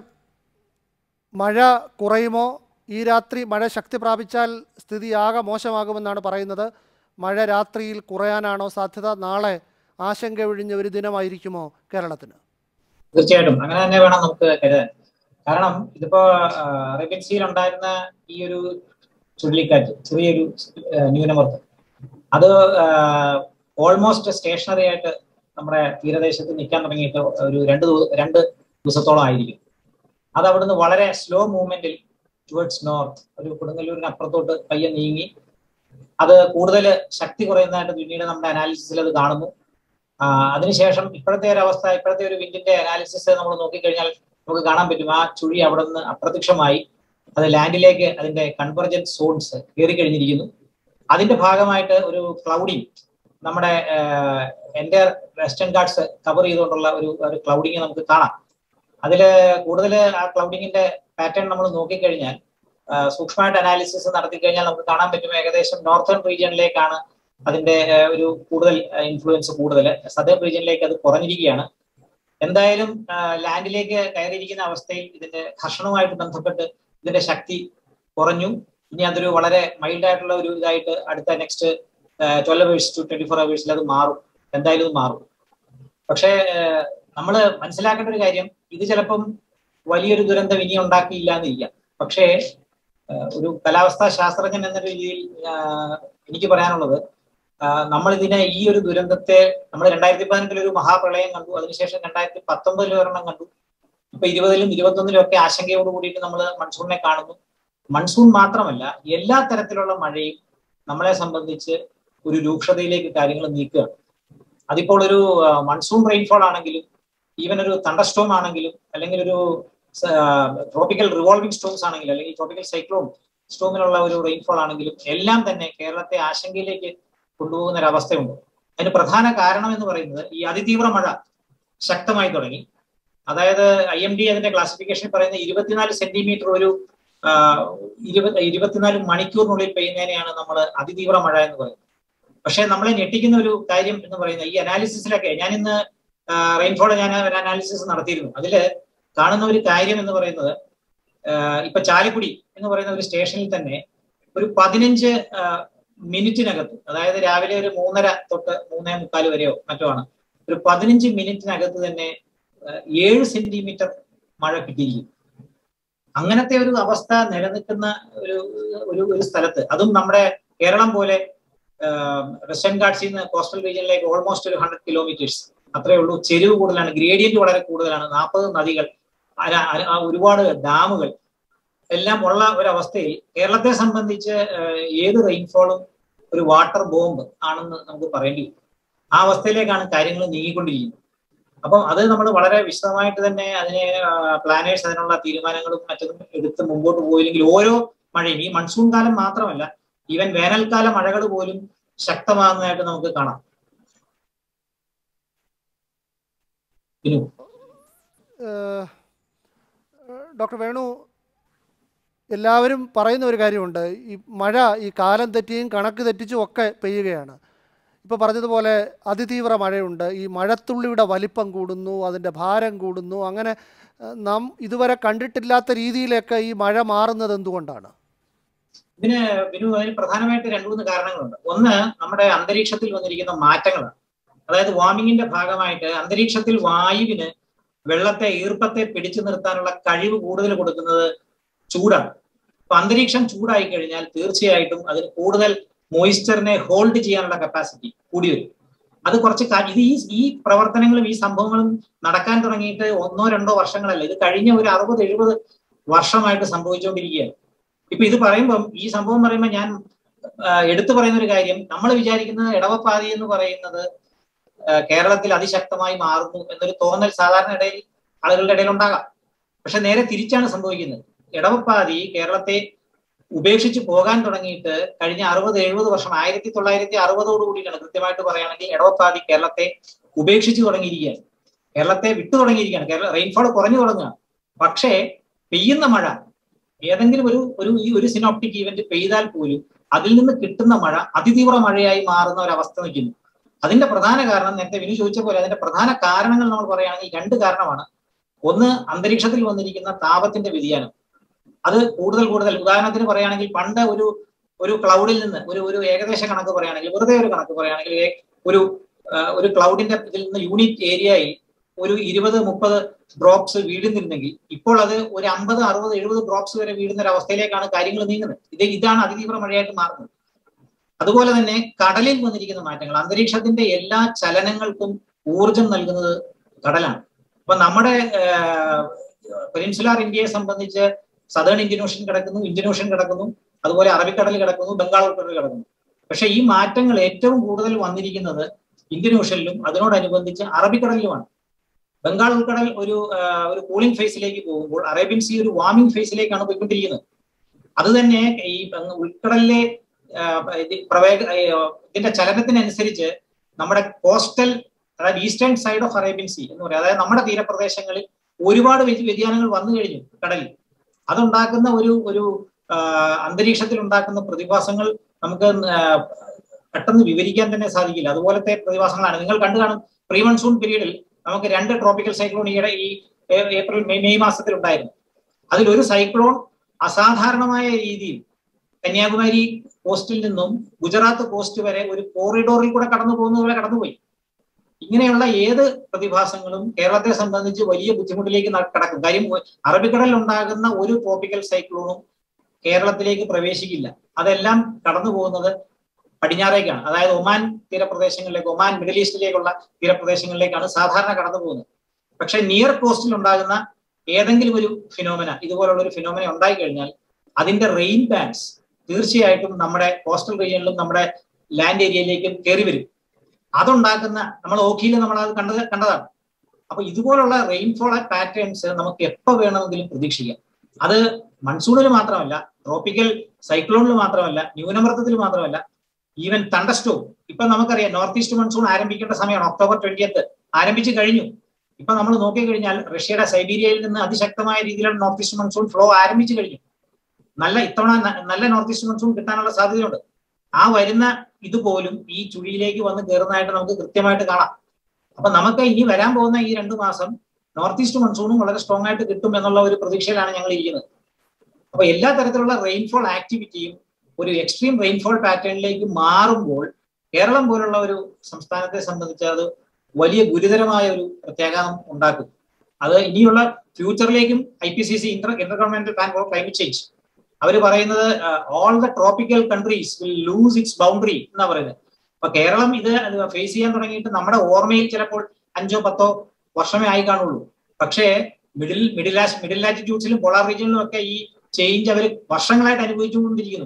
മഴ കുറയുമോ ഈ രാത്രി മഴ ശക്തി പ്രാപിച്ചാൽ സ്ഥിതി ആകെ മോശമാകുമെന്നാണ് പറയുന്നത് മഴ രാത്രിയിൽ കുറയാനാണോ സാധ്യത നാളെ ആശങ്ക ഒഴിഞ്ഞ ഒരു ദിനമായിരിക്കുമോ കേരളത്തിന് തീർച്ചയായിട്ടും അങ്ങനെ തന്നെ വേണം നമുക്ക് കരുതാൻ കാരണം ഇതിപ്പോ അറേബ്യൻ ഉണ്ടായിരുന്ന ഈ ഒരു ചുഴലിക്കാറ്റ് ചെറിയൊരു ആ, ന്യൂനമർദ്ദം അത് ഓൾമോസ്റ്റ് സ്റ്റേഷനറി ആയിട്ട് നമ്മുടെ തീരദേശത്ത് നിൽക്കാൻ തുടങ്ങിയിട്ട് ഒരു രണ്ട് ദിവ- രണ്ട് ദിവസത്തോളം ആയിരിക്കും അത് അവിടുന്ന് വളരെ സ്ലോ മൂവ്മെന്റിൽ ടുവേർഡ്സ് നോർത്ത് ഒരു കൊടുങ്ങല്ലൂരിന് അപ്പുറത്തോട്ട് പയ്യെ നീങ്ങി അത് കൂടുതൽ ശക്തി കുറയുന്നതായിട്ട് പിന്നീട് നമ്മുടെ അനാലിസിസിൽ അത് കാണുന്നു ആ, അതിനുശേഷം ഇപ്പോഴത്തെ ഒരു അവസ്ഥ ഇപ്പോഴത്തെ ഒരു വിൻഡിന്റെ അനാലിസിസ് നമ്മൾ നോക്കിക്കഴിഞ്ഞാൽ നമുക്ക് കാണാൻ പറ്റും ആ ചുഴി അവിടെ നിന്ന് അപ്രത്യക്ഷമായി അത് ലാൻഡിലേക്ക് അതിന്റെ കൺവർജൻസ് സോൺസ് കയറി കഴിഞ്ഞിരിക്കുന്നു അതിന്റെ ഭാഗമായിട്ട് ഒരു ക്ലൗഡിങ് നമ്മുടെ എന്റെ വെസ്റ്റേൺ ഗാർഡ്സ് കവർ ചെയ്തുകൊണ്ടുള്ള ഒരു ഒരു ക്ലൗഡിങ് നമുക്ക് കാണാം അതിൽ കൂടുതൽ ആ ക്ലൗഡിങ്ങിന്റെ പാറ്റേൺ നമ്മൾ നോക്കിക്കഴിഞ്ഞാൽ ആ, സൂക്ഷ്മമായിട്ട് അനാലിസിസ് നടത്തി കഴിഞ്ഞാൽ നമുക്ക് കാണാൻ പറ്റും ഏകദേശം നോർത്തേൺ റീജിയനിലേക്കാണ് അതിന്റെ ആ, ഒരു കൂടുതൽ ഇൻഫ്ലുവൻസ് കൂടുതൽ സദേൺ റീജിയനിലേക്ക് അത് കുറഞ്ഞിരിക്കുകയാണ് എന്തായാലും ആ, ലാൻഡിലേക്ക് കയറിയിരിക്കുന്ന അവസ്ഥയിൽ ഇതിന്റെ ഘർഷണവുമായിട്ട് ബന്ധപ്പെട്ട് ഇതിന്റെ ശക്തി കുറഞ്ഞു ഇനി അതൊരു വളരെ മൈൽഡ് ആയിട്ടുള്ള ഒരു ഇതായിട്ട് അടുത്ത next twelve hours two twenty four അവേഴ്സിൽ അത് മാറും എന്തായാലും ഇത് മാറും പക്ഷേ നമ്മൾ മനസ്സിലാക്കേണ്ട ഒരു കാര്യം ഇത് ചിലപ്പം വലിയൊരു ദുരന്തം ഇനി ഉണ്ടാക്കിയില്ല എന്നിരിക്കാം പക്ഷേ ആ, ഒരു കാലാവസ്ഥാ ശാസ്ത്രജ്ഞൻ എന്ന രീതിയിൽ ആ, എനിക്ക് പറയാനുള്ളത് നമ്മൾ ഇതിനെ ഈ ഒരു ദുരന്തത്തെ നമ്മൾ രണ്ടായിരത്തി പതിനെട്ടിൽ ഒരു മഹാപ്രളയം കണ്ടു അതിനുശേഷം രണ്ടായിരത്തി പത്തൊമ്പതിൽ ഒരെണ്ണം കണ്ടു ഇപ്പൊ ഇരുപതിലും ഇരുപത്തൊന്നിലും ഒക്കെ ആശങ്കയോട് കൂടിയിട്ട് നമ്മൾ മൺസൂണിനെ കാണുന്നു മൺസൂൺ മാത്രമല്ല എല്ലാ തരത്തിലുള്ള മഴയും നമ്മളെ സംബന്ധിച്ച് ഒരു രൂക്ഷതയിലേക്ക് കാര്യങ്ങൾ നീക്കുകയാണ് അതിപ്പോൾ ഒരു മൺസൂൺ റെയിൻഫോൾ ആണെങ്കിലും ഈവൻ ഒരു തണ്ടർസ്റ്റോം ആണെങ്കിലും അല്ലെങ്കിൽ ഒരു ട്രോപ്പിക്കൽ റിവോൾവിംഗ് സ്റ്റോംസ് ആണെങ്കിലും അല്ലെങ്കിൽ ട്രോപ്പിക്കൽ സൈക്ലോൺ സ്റ്റോമിനുള്ള ഒരു റെയിൻഫോൾ ആണെങ്കിലും എല്ലാം തന്നെ കേരളത്തെ ആശങ്കയിലേക്ക് കൊണ്ടുപോകുന്ന ഒരു അവസ്ഥയുണ്ട് അതിന് പ്രധാന കാരണം എന്ന് പറയുന്നത് ഈ അതിതീവ്ര മഴ ശക്തമായി തുടങ്ങി അതായത് ഐ എം ഡി അതിന്റെ ക്ലാസിഫിക്കേഷൻ പറയുന്ന ഇരുപത്തിനാല് സെന്റിമീറ്റർ ഒരു ആ, ഇരുപത് ഇരുപത്തിനാല് മണിക്കൂറിനുള്ളിൽ പെയ്യുന്നതിനെയാണ് നമ്മൾ അതിതീവ്ര മഴ എന്ന് പറയുന്നത് പക്ഷേ നമ്മളെ ഞെട്ടിക്കുന്ന ഒരു കാര്യം എന്ന് പറയുന്നത് ഈ അനാലിസിസിലൊക്കെ ഞാൻ ഇന്ന് റെയിൻഫോൾ ഞാൻ ഒരു അനാലിസിസ് നടത്തിയിരുന്നു അതില് കാണുന്ന ഒരു കാര്യം എന്ന് പറയുന്നത് ആ, ഇപ്പൊ ചാലിക്കുടി എന്ന് പറയുന്ന ഒരു സ്റ്റേഷനിൽ തന്നെ ഒരു പതിനഞ്ച് ആ, മിനിറ്റിനകത്ത് അതായത് രാവിലെ ഒരു മൂന്നര തൊട്ട് മൂന്നേ മുക്കാൽ വരെയോ മറ്റോ ആണ് ഒരു പതിനഞ്ച് മിനിറ്റിനകത്ത് തന്നെ ആ, ഏഴ് സെന്റിമീറ്റർ മഴ കിട്ടിയിരിക്കും അങ്ങനത്തെ ഒരു അവസ്ഥ നിലനിൽക്കുന്ന ഒരു ഒരു ഒരു സ്ഥലത്ത് അതും നമ്മുടെ കേരളം പോലെ വെസ്റ്റേൺ ഗാർഡ്സിൽ നിന്ന് കോസ്റ്റൽ റീജിയനിലേക്ക് ഓൾമോസ്റ്റ് ഒരു ഹൺഡ്രഡ് കിലോമീറ്റേഴ്സ് അത്രേ ഉള്ളൂ ചെരിവ് കൂടുതലാണ് ഗ്രേഡിയന്റ് വളരെ കൂടുതലാണ് നാൽപ്പത് നദികൾ അര- അര- ആ ഒരുപാട് ഡാമുകൾ എല്ലാം ഉള്ള ഒരവസ്ഥയിൽ കേരളത്തെ സംബന്ധിച്ച് ഏഹ്, ഏത് റെയിൻഫോളും ഒരു വാട്ടർ ബോംബ് ആണെന്ന് നമുക്ക് പറയേണ്ടി വരും ആ അവസ്ഥയിലേക്കാണ് കാര്യങ്ങൾ നീങ്ങിക്കൊണ്ടിരിക്കുന്നത് അപ്പം അത് നമ്മൾ വളരെ വിശദമായിട്ട് തന്നെ അതിനെ പ്ലാനേഴ്സ് അതിനുള്ള തീരുമാനങ്ങളും മറ്റതും എടുത്ത് മുമ്പോട്ട് പോയില്ലെങ്കിൽ ഓരോ മഴയും ഈ മൺസൂൺ കാലം മാത്രമല്ല ഈവൻ വേനൽക്കാല മഴകൾ പോലും ശക്തമാകുന്നതായിട്ട് നമുക്ക് കാണാം ബിനു ഏഹ്, ഡോക്ടർ വേണു എല്ലാവരും പറയുന്ന ഒരു കാര്യമുണ്ട് ഈ മഴ ഈ കാലം തെറ്റിയും കണക്ക് തെറ്റിച്ചും ഒക്കെ പെയ്യുകയാണ് ഇപ്പോൾ പറഞ്ഞതുപോലെ അതിതീവ്ര മഴയുണ്ട് ഈ മഴത്തുള്ളിയുടെ വലിപ്പം കൂടുന്നു അതിൻ്റെ ഭാരം കൂടുന്നു അങ്ങനെ ഏഹ്, നാം ഇതുവരെ കണ്ടിട്ടില്ലാത്ത രീതിയിലൊക്കെ ഈ മഴ മാറുന്നത് എന്തുകൊണ്ടാണ് ഇതിന് ബിനു അതിന് പ്രധാനമായിട്ട് രണ്ടു മൂന്ന് കാരണങ്ങളുണ്ട് ഒന്ന് നമ്മുടെ അന്തരീക്ഷത്തിൽ വന്നിരിക്കുന്ന മാറ്റങ്ങളാണ് അതായത് വാർമിങ്ങിന്റെ ഭാഗമായിട്ട് അന്തരീക്ഷത്തിൽ വായുവിന് വെള്ളത്തെ ഈർപ്പത്തെ പിടിച്ചു നിർത്താനുള്ള കഴിവ് കൂടുതൽ കൊടുക്കുന്നത് ചൂടാണ് അപ്പൊ അന്തരീക്ഷം ചൂടായി കഴിഞ്ഞാൽ തീർച്ചയായിട്ടും അതിന് കൂടുതൽ മോയിസ്ചറിനെ ഹോൾഡ് ചെയ്യാനുള്ള കപ്പാസിറ്റി കൂടി വരും അത് കുറച്ച് കാ- ഇത് ഈ ഈ പ്രവർത്തനങ്ങളും ഈ സംഭവങ്ങളും നടക്കാൻ തുടങ്ങിയിട്ട് ഒന്നോ രണ്ടോ വർഷങ്ങളല്ല ഇത് കഴിഞ്ഞ ഒരു അറുപത് എഴുപത് വർഷമായിട്ട് സംഭവിച്ചുകൊണ്ടിരിക്കുകയാണ് ഇപ്പൊ ഇത് പറയുമ്പം ഈ സംഭവം പറയുമ്പോൾ ഞാൻ ആ, എടുത്തു പറയുന്ന ഒരു കാര്യം നമ്മൾ വിചാരിക്കുന്നത് ഇടവപ്പാതി എന്ന് പറയുന്നത് ആ, കേരളത്തിൽ അതിശക്തമായി മാറുന്നു എന്നൊരു തോന്നൽ സാധാരണ ഇടയിൽ ആളുകളുടെ ഇടയിൽ ഉണ്ടാകാം പക്ഷെ നേരെ തിരിച്ചാണ് സംഭവിക്കുന്നത് ഇടവപ്പാതി കേരളത്തെ ഉപേക്ഷിച്ച് പോകാൻ തുടങ്ങിയിട്ട് കഴിഞ്ഞ അറുപത് എഴുപത് വർഷം ആയിരത്തി തൊള്ളായിരത്തി അറുപതോട് കൂടിയിട്ടാണ് കൃത്യമായിട്ട് പറയുകയാണെങ്കിൽ ഇടവപ്പാതി കേരളത്തെ ഉപേക്ഷിച്ച് തുടങ്ങിയിരിക്കുകയാണ് കേരളത്തെ വിട്ടു തുടങ്ങിയിരിക്കുകയാണ് കേരള റെയിൻഫോൾ കുറഞ്ഞു തുടങ്ങുകയാണ് പക്ഷേ പെയ്യുന്ന മഴ ഏതെങ്കിലും ഒരു ഒരു ഈ ഒരു സിനോപ്റ്റിക് ഈവന്റ് പെയ്താൽ പോലും അതിൽ നിന്ന് കിട്ടുന്ന മഴ അതിതീവ്ര മഴയായി മാറുന്ന ഒരു അവസ്ഥ നിൽക്കുന്നു അതിന്റെ പ്രധാന കാരണം നേരത്തെ വിനു ചോദിച്ച പോലെ അതിന്റെ പ്രധാന കാരണങ്ങൾ നമ്മൾ പറയുകയാണെങ്കിൽ രണ്ട് കാരണമാണ് ഒന്ന് അന്തരീക്ഷത്തിൽ വന്നിരിക്കുന്ന താപത്തിന്റെ വ്യതിയാനം അത് കൂടുതൽ കൂടുതൽ ഉദാഹരണത്തിന് പറയുകയാണെങ്കിൽ പണ്ട് ഒരു ഒരു ക്ലൗഡിൽ നിന്ന് ഒരു ഒരു ഏകദേശ കണക്ക് പറയുകയാണെങ്കിൽ വെറുതെ ഒരു കണക്ക് പറയുകയാണെങ്കിൽ ഏ- ഒരു ആ, ഒരു ക്ലൗഡിന്റെ ഇതിൽ നിന്ന് യൂണിറ്റ് ഏരിയയിൽ ഒരു ഇരുപത് മുപ്പത് ഡ്രോപ്സ് വീഴുന്നിരുന്നെങ്കിൽ ഇപ്പോൾ അത് ഒരു അമ്പത് അറുപത് എഴുപത് ഡ്രോപ്സ് വരെ വീഴുന്ന ഒരു അവസ്ഥയിലേക്കാണ് കാര്യങ്ങൾ നീങ്ങുന്നത് ഇത് ഇതാണ് അതിതീവ്ര മഴയായിട്ട് മാറുന്നത് അതുപോലെ തന്നെ കടലിൽ വന്നിരിക്കുന്ന മാറ്റങ്ങൾ അന്തരീക്ഷത്തിന്റെ എല്ലാ ചലനങ്ങൾക്കും ഊർജം നൽകുന്നത് കടലാണ് അപ്പൊ നമ്മുടെ പെനിൻസുലാർ ഇന്ത്യയെ സംബന്ധിച്ച് സദേൺ ഇന്ത്യൻ ഓഷ്യൻ കിടക്കുന്നു ഇന്ത്യൻ ഓഷ്യൻ കിടക്കുന്നു അതുപോലെ അറബിക്കടൽ കിടക്കുന്നു ബംഗാൾ ഉൾക്കടൽ കിടക്കുന്നു പക്ഷെ ഈ മാറ്റങ്ങൾ ഏറ്റവും കൂടുതൽ വന്നിരിക്കുന്നത് ഇന്ത്യൻ ഓഷ്യനിലും അതിനോടനുബന്ധിച്ച് അറബിക്കടലിലുമാണ് ബംഗാൾ ഉൾക്കടൽ ഒരു ആ, ഒരു കൂളിംഗ് ഫേസിലേക്ക് പോകുമ്പോൾ അറേബ്യൻ സീ ഒരു വാർമിംഗ് ഫേസിലേക്കാണ് പോയിക്കൊണ്ടിരിക്കുന്നത് അത് തന്നെ ഈ ബംഗ- ഉൾക്കടലിലെ ആ, ഇത് പ്രവേഗ ആ, ഇതിന്റെ ചലനത്തിനനുസരിച്ച് നമ്മുടെ കോസ്റ്റൽ അതായത് eastern side of Arabian sea എന്ന് പറയാം അതായത് നമ്മുടെ തീരപ്രദേശങ്ങളിൽ ഒരുപാട് വ്യ- വ്യതിയാനങ്ങൾ വന്നു കഴിഞ്ഞു കടലിൽ അതുണ്ടാക്കുന്ന ഒരു ഒരു ആ, അന്തരീക്ഷത്തിൽ ഉണ്ടാക്കുന്ന പ്രതിഭാസങ്ങൾ നമുക്ക് ആ, പെട്ടെന്ന് വിവരിക്കാൻ തന്നെ സാധിക്കില്ല അതുപോലത്തെ പ്രതിഭാസങ്ങളാണ് നിങ്ങൾ കണ്ടു കാണും പ്രീ മൺസൂൺ പീരീഡിൽ നമുക്ക് രണ്ട് ട്രോപ്പിക്കൽ സൈക്ലോൺ ഈയിടെ ഈ ഏ- ഏപ്രിൽ മെയ് മെയ് മാസത്തിൽ ഉണ്ടായിരുന്നു അതിലൊരു സൈക്ലോൺ അസാധാരണമായ രീതിയിൽ കന്യാകുമാരി കോസ്റ്റിൽ നിന്നും ഗുജറാത്ത് കോസ്റ്റ് വരെ ഒരു കോറിഡോറിൽ കൂടെ കടന്നു പോകുന്നത് പോലെ കടന്നുപോയി ഇങ്ങനെയുള്ള ഏത് പ്രതിഭാസങ്ങളും കേരളത്തെ സംബന്ധിച്ച് വലിയ ബുദ്ധിമുട്ടിലേക്ക് ന- കടക്കും കാര്യം ഒ- അറബിക്കടലിൽ ഉണ്ടാകുന്ന ഒരു ട്രോപ്പിക്കൽ സൈക്ലോണും കേരളത്തിലേക്ക് പ്രവേശിക്കില്ല അതെല്ലാം കടന്നു പോകുന്നത് പടിഞ്ഞാറേക്കാണ് അതായത് ഒമാൻ തീരപ്രദേശങ്ങളിലേക്ക് ഒമാൻ മിഡിൽ ഈസ്റ്റിലേക്കുള്ള തീരപ്രദേശങ്ങളിലേക്കാണ് സാധാരണ കടന്നു പോകുന്നത് പക്ഷെ നിയർ കോസ്റ്റിൽ ഉണ്ടാകുന്ന ഏതെങ്കിലും ഒരു ഫിനോമിന ഇതുപോലുള്ള ഒരു ഫിനോമിന ഉണ്ടായി കഴിഞ്ഞാൽ അതിന്റെ റെയിൻ ബാൻഡ്സ് തീർച്ചയായിട്ടും നമ്മുടെ കോസ്റ്റൽ റീജിയനിലും നമ്മുടെ ലാൻഡ് ഏരിയയിലേക്കും കയറി വരും അതുണ്ടാക്കുന്ന നമ്മൾ ഓഖിയിൽ നമ്മൾ അത് കണ്ടത് കണ്ടതാണ് അപ്പൊ ഇതുപോലുള്ള റെയിൻഫോൾ പാറ്റേൺസ് നമുക്ക് എപ്പോ വേണമെങ്കിലും പ്രതീക്ഷിക്കാം അത് മൺസൂണിൽ മാത്രമല്ല ട്രോപ്പിക്കൽ സൈക്ലോണിൽ മാത്രമല്ല ന്യൂനമർദ്ദത്തിൽ മാത്രമല്ല ഈവൻ തണ്ടസ്റ്റോം ഇപ്പൊ നമുക്കറിയാം നോർത്ത് ഈസ്റ്റ് മൺസൂൺ ആരംഭിക്കേണ്ട സമയമാണ് ഒക്ടോബർ ട്വന്റിയത്ത് ആരംഭിച്ചു കഴിഞ്ഞു ഇപ്പൊ നമ്മൾ നോക്കിക്കഴിഞ്ഞാൽ റഷ്യയുടെ സൈബീരിയയിൽ നിന്ന് അതിശക്തമായ രീതിയിലുള്ള നോർത്ത് ഈസ്റ്റ് മൺസൂൺ ഫ്ലോ ആരംഭിച്ചു കഴിഞ്ഞു നല്ല ഇത്തവണ ന- നല്ല നോർത്ത് ഈസ്റ്റ് മൺസൂൺ കിട്ടാനുള്ള സാധ്യതയുണ്ട് ആ വരുന്ന ഇതുപോലും ഈ ചുഴിയിലേക്ക് വന്ന് കയറുന്നതായിട്ട് നമുക്ക് കൃത്യമായിട്ട് കാണാം അപ്പൊ നമുക്ക് ഇനി വരാൻ പോകുന്ന ഈ രണ്ടു മാസം നോർത്ത് ഈസ്റ്റ് മൺസൂണും വളരെ സ്ട്രോങ് ആയിട്ട് കിട്ടും എന്നുള്ള ഒരു പ്രതീക്ഷയിലാണ് ഞങ്ങൾ ഇരിക്കുന്നത് അപ്പൊ എല്ലാ തരത്തിലുള്ള റെയിൻഫോൾ ആക്ടിവിറ്റിയും ഒരു എക്സ്ട്രീം റെയിൻഫോൾ പാറ്റേണിലേക്ക് മാറുമ്പോൾ കേരളം പോലുള്ള ഒരു സംസ്ഥാനത്തെ സംബന്ധിച്ച് അത് വലിയ ഗുരുതരമായ ഒരു പ്രത്യാഘാതം ഉണ്ടാക്കും അത് ഇനിയുള്ള ഫ്യൂച്ചറിലേക്കും I P C C inter inter governmental plan for climate change അവർ പറയുന്നത് all the tropical countries will lose its boundary എന്നാ പറയുന്നത് അപ്പൊ കേരളം ഇത് ഫേസ് ചെയ്യാൻ തുടങ്ങിയിട്ട് നമ്മുടെ ഓർമ്മയിൽ ചിലപ്പോൾ അഞ്ചോ പത്തോ വർഷമേ ആയി കാണുള്ളൂ പക്ഷേ മിഡിൽ മിഡിൽ മിഡിൽ ലാറ്റിറ്റ്യൂഡ്സിലും പോളാർ റീജിയനിലും ഒക്കെ ഈ ചേഞ്ച് അവർ വർഷങ്ങളായിട്ട് അനുഭവിച്ചുകൊണ്ടിരിക്കുന്നു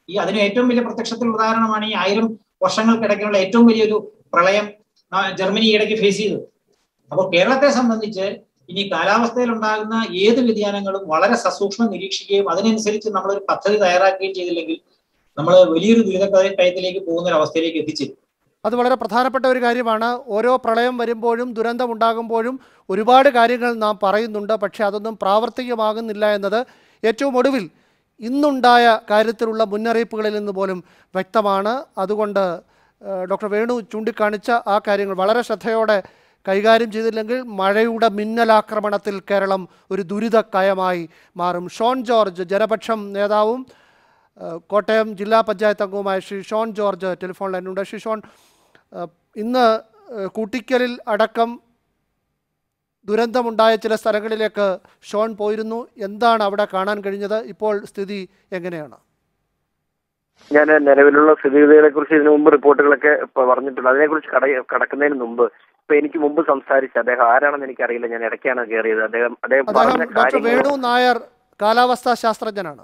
ഈ അതിന് ഏറ്റവും വലിയ പ്രത്യക്ഷത്തിൽ ഉദാഹരണമാണ് ഈ ആയിരം വർഷങ്ങൾക്കിടയ്ക്കുള്ള ഏറ്റവും വലിയൊരു പ്രളയം ആ, ജർമ്മനി ഈയിടയ്ക്ക് ഫേസ് ചെയ്തത് അപ്പോൾ കേരളത്തെ സംബന്ധിച്ച് ഇനി കാലാവസ്ഥയിൽ ഉണ്ടാകുന്ന ഏത് വ്യതിയാനങ്ങളും വളരെ സസൂക്ഷ്മം നിരീക്ഷിക്കുകയും അതിനനുസരിച്ച് നമ്മളൊരു പദ്ധതി തയ്യാറാക്കുകയും ചെയ്തില്ലെങ്കിൽ നമ്മൾ വലിയൊരു ദുരിതക്കയത്തിലേക്ക് പോകുന്ന ഒരു അവസ്ഥയിലേക്ക് എത്തിച്ചേരും അത് വളരെ പ്രധാനപ്പെട്ട ഒരു കാര്യമാണ് ഓരോ പ്രളയം വരുമ്പോഴും ദുരന്തമുണ്ടാകുമ്പോഴും ഒരുപാട് കാര്യങ്ങൾ നാം പറയുന്നുണ്ട് പക്ഷേ അതൊന്നും പ്രാവർത്തികമാകുന്നില്ല എന്നത് ഏറ്റവും ഒടുവിൽ ഇന്നുണ്ടായ കാര്യത്തിലുള്ള മുന്നറിയിപ്പുകളിൽ നിന്ന് പോലും വ്യക്തമാണ് അതുകൊണ്ട് ഏഹ്, ഡോക്ടർ വേണു ചൂണ്ടിക്കാണിച്ച ആ കാര്യങ്ങൾ വളരെ ശ്രദ്ധയോടെ കൈകാര്യം ചെയ്തില്ലെങ്കിൽ മഴയുടെ മിന്നലാക്രമണത്തിൽ കേരളം ഒരു ദുരിതക്കയമായി മാറും ഷോൺ ജോർജ് ജനപക്ഷം നേതാവും ഏഹ്, കോട്ടയം ജില്ലാ പഞ്ചായത്ത് അംഗവുമായ ശ്രീ ഷോൺ ജോർജ് ടെലിഫോൺ ലൈനുണ്ട് ശ്രീ ഷോൺ ഏഹ്, ഇന്ന് ഏഹ്, കൂട്ടിക്കലിൽ അടക്കം ദുരന്തമുണ്ടായ ചില സ്ഥലങ്ങളിലേക്ക് ഷോൺ പോയിരുന്നു എന്താണ് അവിടെ കാണാൻ കഴിഞ്ഞത് ഇപ്പോൾ സ്ഥിതി എങ്ങനെയാണ് ഞാൻ നിലവിലുള്ള സ്ഥിതിഗതികളെ കുറിച്ച് ഇതിനു മുമ്പ് റിപ്പോർട്ടുകളൊക്കെ ഇപ്പൊ പറഞ്ഞിട്ടുണ്ട് അതിനെക്കുറിച്ച് കട കടക്കുന്നതിന് മുമ്പ് ഇപ്പൊ എനിക്ക് മുമ്പ് സംസാരിച്ച അദ്ദേഹം ആരാണെന്ന് എനിക്കറിയില്ല ഞാൻ ഇടയ്ക്കാണ് കയറിയത് അദ്ദേഹം അദ്ദേഹം അദ്ദേഹം പറഞ്ഞ ഡോക്ടർ കാര്യങ്ങൾ വേണു നായർ കാലാവസ്ഥാ ശാസ്ത്രജ്ഞനാണ്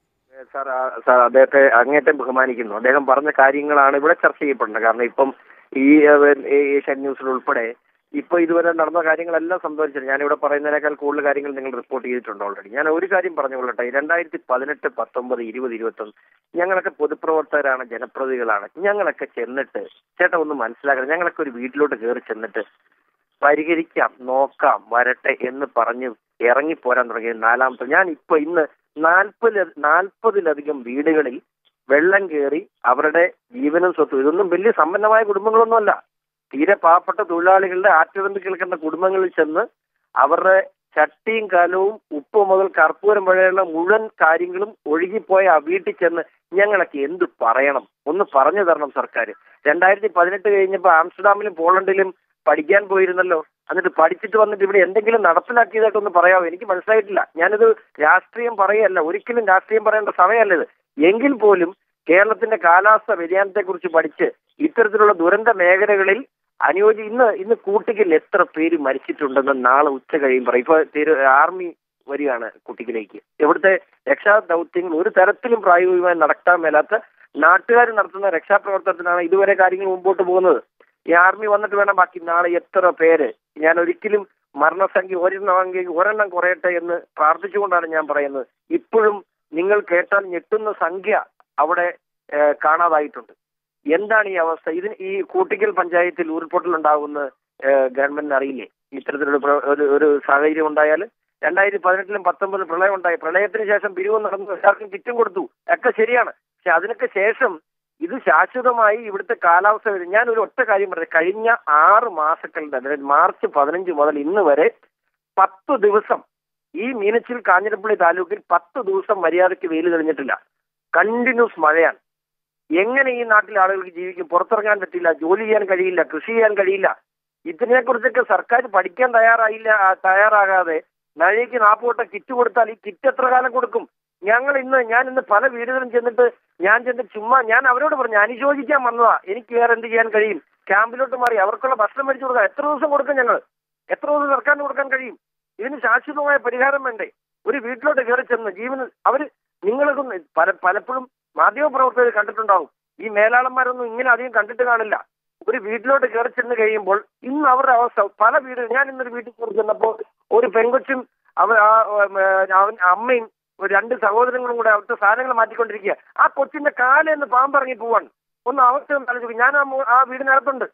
സാർ ആ, സാർ അദ്ദേഹത്തെ അങ്ങേറ്റം ബഹുമാനിക്കുന്നു അദ്ദേഹം പറഞ്ഞ കാര്യങ്ങളാണ് ഇവിടെ ചർച്ച ചെയ്യപ്പെടുന്നത് കാരണം ഇപ്പം ഈ ഏഹ്, ഈ ഏഷ്യൻ ന്യൂസിൽ ഉൾപ്പെടെ ഇപ്പൊ ഇതുവരെ നടന്ന കാര്യങ്ങളെല്ലാം സംഭവിച്ചിട്ടുണ്ട് ഞാനിവിടെ പറയുന്നതിനേക്കാൾ കൂടുതൽ കാര്യങ്ങൾ നിങ്ങൾ റിപ്പോർട്ട് ചെയ്തിട്ടുണ്ട് ഓൾറെഡി ഞാൻ ഒരു കാര്യം പറഞ്ഞുകൊള്ളട്ടെ രണ്ടായിരത്തി പതിനെട്ട് പത്തൊമ്പത് ഇരുപത് ഇരുപത്തൊന്ന് ഞങ്ങളൊക്കെ പൊതുപ്രവർത്തകരാണ് ജനപ്രതിനിധികളാണ് ഞങ്ങളൊക്കെ ചെന്നിട്ട് ചേട്ടാ ഒന്ന് മനസ്സിലാക്കണം ഞങ്ങളൊക്കെ ഒരു വീട്ടിലോട്ട് കയറി ചെന്നിട്ട് പരിഹരിക്കാം നോക്കാം വരട്ടെ എന്ന് പറഞ്ഞ് ഇറങ്ങിപ്പോരാൻ തുടങ്ങിയത് നാലാമത്തെ ഞാൻ ഇപ്പൊ ഇന്ന് നാൽപ്പത് നാൽപ്പതിലധികം വീടുകളിൽ വെള്ളം കയറി അവരുടെ ജീവനും സ്വത്തും ഇതൊന്നും വലിയ സമ്പന്നമായ കുടുംബങ്ങളൊന്നുമല്ല തീരെ പാവപ്പെട്ട തൊഴിലാളികളുടെ ആറ്റുവന്ത് കേൾക്കുന്ന കുടുംബങ്ങളിൽ ചെന്ന് അവരുടെ ചട്ടിയും കാലവും ഉപ്പ് മുതൽ കർപ്പൂരം വരെയുള്ള മുഴുവൻ കാര്യങ്ങളും ഒഴുകിപ്പോയ ആ വീട്ടിൽ ചെന്ന് ഞങ്ങളൊക്കെ എന്ത് പറയണം ഒന്ന് പറഞ്ഞു തരണം സർക്കാർ രണ്ടായിരത്തി പതിനെട്ട് കഴിഞ്ഞപ്പോൾ ആംസ്റ്റർഡാമിലും പോളണ്ടിലും പഠിക്കാൻ പോയിരുന്നല്ലോ എന്നിട്ട് പഠിച്ചിട്ട് വന്നിട്ട് ഇവിടെ എന്തെങ്കിലും നടപ്പിലാക്കിയതായിട്ടൊന്ന് പറയാമോ എനിക്ക് മനസ്സിലായിട്ടില്ല ഞാനിത് രാഷ്ട്രീയം പറയല്ല ഒരിക്കലും രാഷ്ട്രീയം പറയേണ്ട സമയമല്ല ഇത് എങ്കിൽ പോലും കേരളത്തിന്റെ കാലാവസ്ഥ വ്യതിയാനത്തെ കുറിച്ച് പഠിച്ച് ഇത്തരത്തിലുള്ള ദുരന്ത മേഖലകളിൽ അനുയോജ്യ ഇന്ന് ഇന്ന് കൂട്ടിക്കൽ എത്ര പേര് മരിച്ചിട്ടുണ്ടെന്ന് നാളെ ഉച്ച കഴിയുമ്പോൾ പറയും ഇപ്പൊ തിരു ആർമി വരികയാണ് കുട്ടിക്കിലേക്ക് ഇവിടുത്തെ രക്ഷാ ദൗത്യങ്ങൾ ഒരു തരത്തിലും പ്രായോഗികമായി നടത്താൻ മേലാത്ത നാട്ടുകാർ നടത്തുന്ന രക്ഷാപ്രവർത്തനത്തിനാണ് ഇതുവരെ കാര്യങ്ങൾ മുമ്പോട്ട് പോകുന്നത് ഈ ആർമി വന്നിട്ട് വേണം ബാക്കി നാളെ എത്ര പേര് ഞാൻ ഒരിക്കലും മരണസംഖ്യ ഒരെണ്ണമെങ്കിൽ ഒരെണ്ണം കുറയട്ടെ എന്ന് പ്രാർത്ഥിച്ചുകൊണ്ടാണ് ഞാൻ പറയുന്നത് ഇപ്പോഴും നിങ്ങൾ കേട്ടാൽ ഞെട്ടുന്ന സംഖ്യ അവിടെ ഏഹ്, കാണാതായിട്ടുണ്ട് എന്താണ് ഈ അവസ്ഥ ഇതിന് ഈ കൂട്ടിക്കൽ പഞ്ചായത്തിൽ ഉരുൾപൊട്ടൽ ഉണ്ടാകുന്ന ഗവൺമെന്റിന് അറിയില്ലേ ഇത്തരത്തിലുള്ള പ്ര- ഒരു ഒരു സാഹചര്യം ഉണ്ടായാൽ രണ്ടായിരത്തി പതിനെട്ടിലും പത്തൊമ്പതിലും പ്രളയം ഉണ്ടായി പ്രളയത്തിന് ശേഷം പിരിവ് നടന്നു എല്ലാവർക്കും കിറ്റും കൊടുത്തു ഒക്കെ ശരിയാണ് പക്ഷെ അതിനൊക്കെ ശേഷം ഇത് ശാശ്വതമായി ഇവിടുത്തെ കാലാവസ്ഥ വരും ഞാൻ ഒരു ഒറ്റ കാര്യം പറഞ്ഞു കഴിഞ്ഞ ആറ് മാസക്കളുടെ അതായത് മാർച്ച് പതിനഞ്ച് മുതൽ ഇന്ന് വരെ പത്ത് ദിവസം ഈ മീനച്ചിൽ കാഞ്ഞിരപ്പള്ളി താലൂക്കിൽ പത്ത് ദിവസം മര്യാദയ്ക്ക് വെയിൽ തെളിഞ്ഞിട്ടില്ല കണ്ടിന്യൂസ് മഴയാണ് എങ്ങനെ ഈ നാട്ടിലെ ആളുകൾക്ക് ജീവിക്കും പുറത്തിറങ്ങാൻ പറ്റില്ല ജോലി ചെയ്യാൻ കഴിയില്ല കൃഷി ചെയ്യാൻ കഴിയില്ല ഇതിനെക്കുറിച്ചൊക്കെ സർക്കാർ പഠിക്കാൻ തയ്യാറായില്ല ആ, തയ്യാറാകാതെ മഴയ്ക്ക് നാപ്പുവട്ട കിറ്റ് കൊടുത്താൽ ഈ കിറ്റ് എത്ര കാലം കൊടുക്കും ഞങ്ങൾ ഇന്ന് ഞാൻ ഇന്ന് പല വീടുകളും ചെന്നിട്ട് ഞാൻ ചെന്ന് ചുമ്മാ ഞാൻ അവരോട് പറഞ്ഞു അനുശോചിക്കാൻ വന്നതാ എനിക്ക് വേറെ എന്ത് ചെയ്യാൻ കഴിയും ക്യാമ്പിലോട്ട് മാറി അവർക്കുള്ള ഭക്ഷണം മേടിച്ചു കൊടുക്കാം എത്ര ദിവസം കൊടുക്കും ഞങ്ങൾ എത്ര ദിവസം സർക്കാരിന് കൊടുക്കാൻ കഴിയും ഇതിന് ശാശ്വതമായ പരിഹാരം വേണ്ടേ ഒരു വീട്ടിലോട്ട് കയറി ചെന്ന് ജീവന് അവര് നിങ്ങളൊക്കെ ഒന്ന് പല പലപ്പോഴും മാധ്യമപ്രവർത്തകർ കണ്ടിട്ടുണ്ടാവും ഈ മേലാളന്മാരൊന്നും ഇങ്ങനെ അധികം കണ്ടിട്ട് കാണില്ല ഒരു വീട്ടിലോട്ട് കയറി ചെന്ന് കഴിയുമ്പോൾ ഇന്ന് അവരുടെ അവസ്ഥ പല വീട് ഞാൻ ഇന്നൊരു വീട്ടിൽ കയറി ചെന്നപ്പോൾ ഒരു പെൺകൊച്ചും അവ ആ ഉം, ഏഹ്, അവൻ അമ്മയും ഒരു രണ്ട് സഹോദരങ്ങളും കൂടെ അവിടുത്തെ സാധനങ്ങൾ മാറ്റിക്കൊണ്ടിരിക്കുക ആ കൊച്ചിന്റെ കാലെന്ന് പാമ്പിറങ്ങി പോവാണ് ഒന്ന് അവസ്ഥ ഒന്ന് ആലോചിക്കും ഞാൻ ആ മോ- ആ വീടിനകത്തുണ്ട്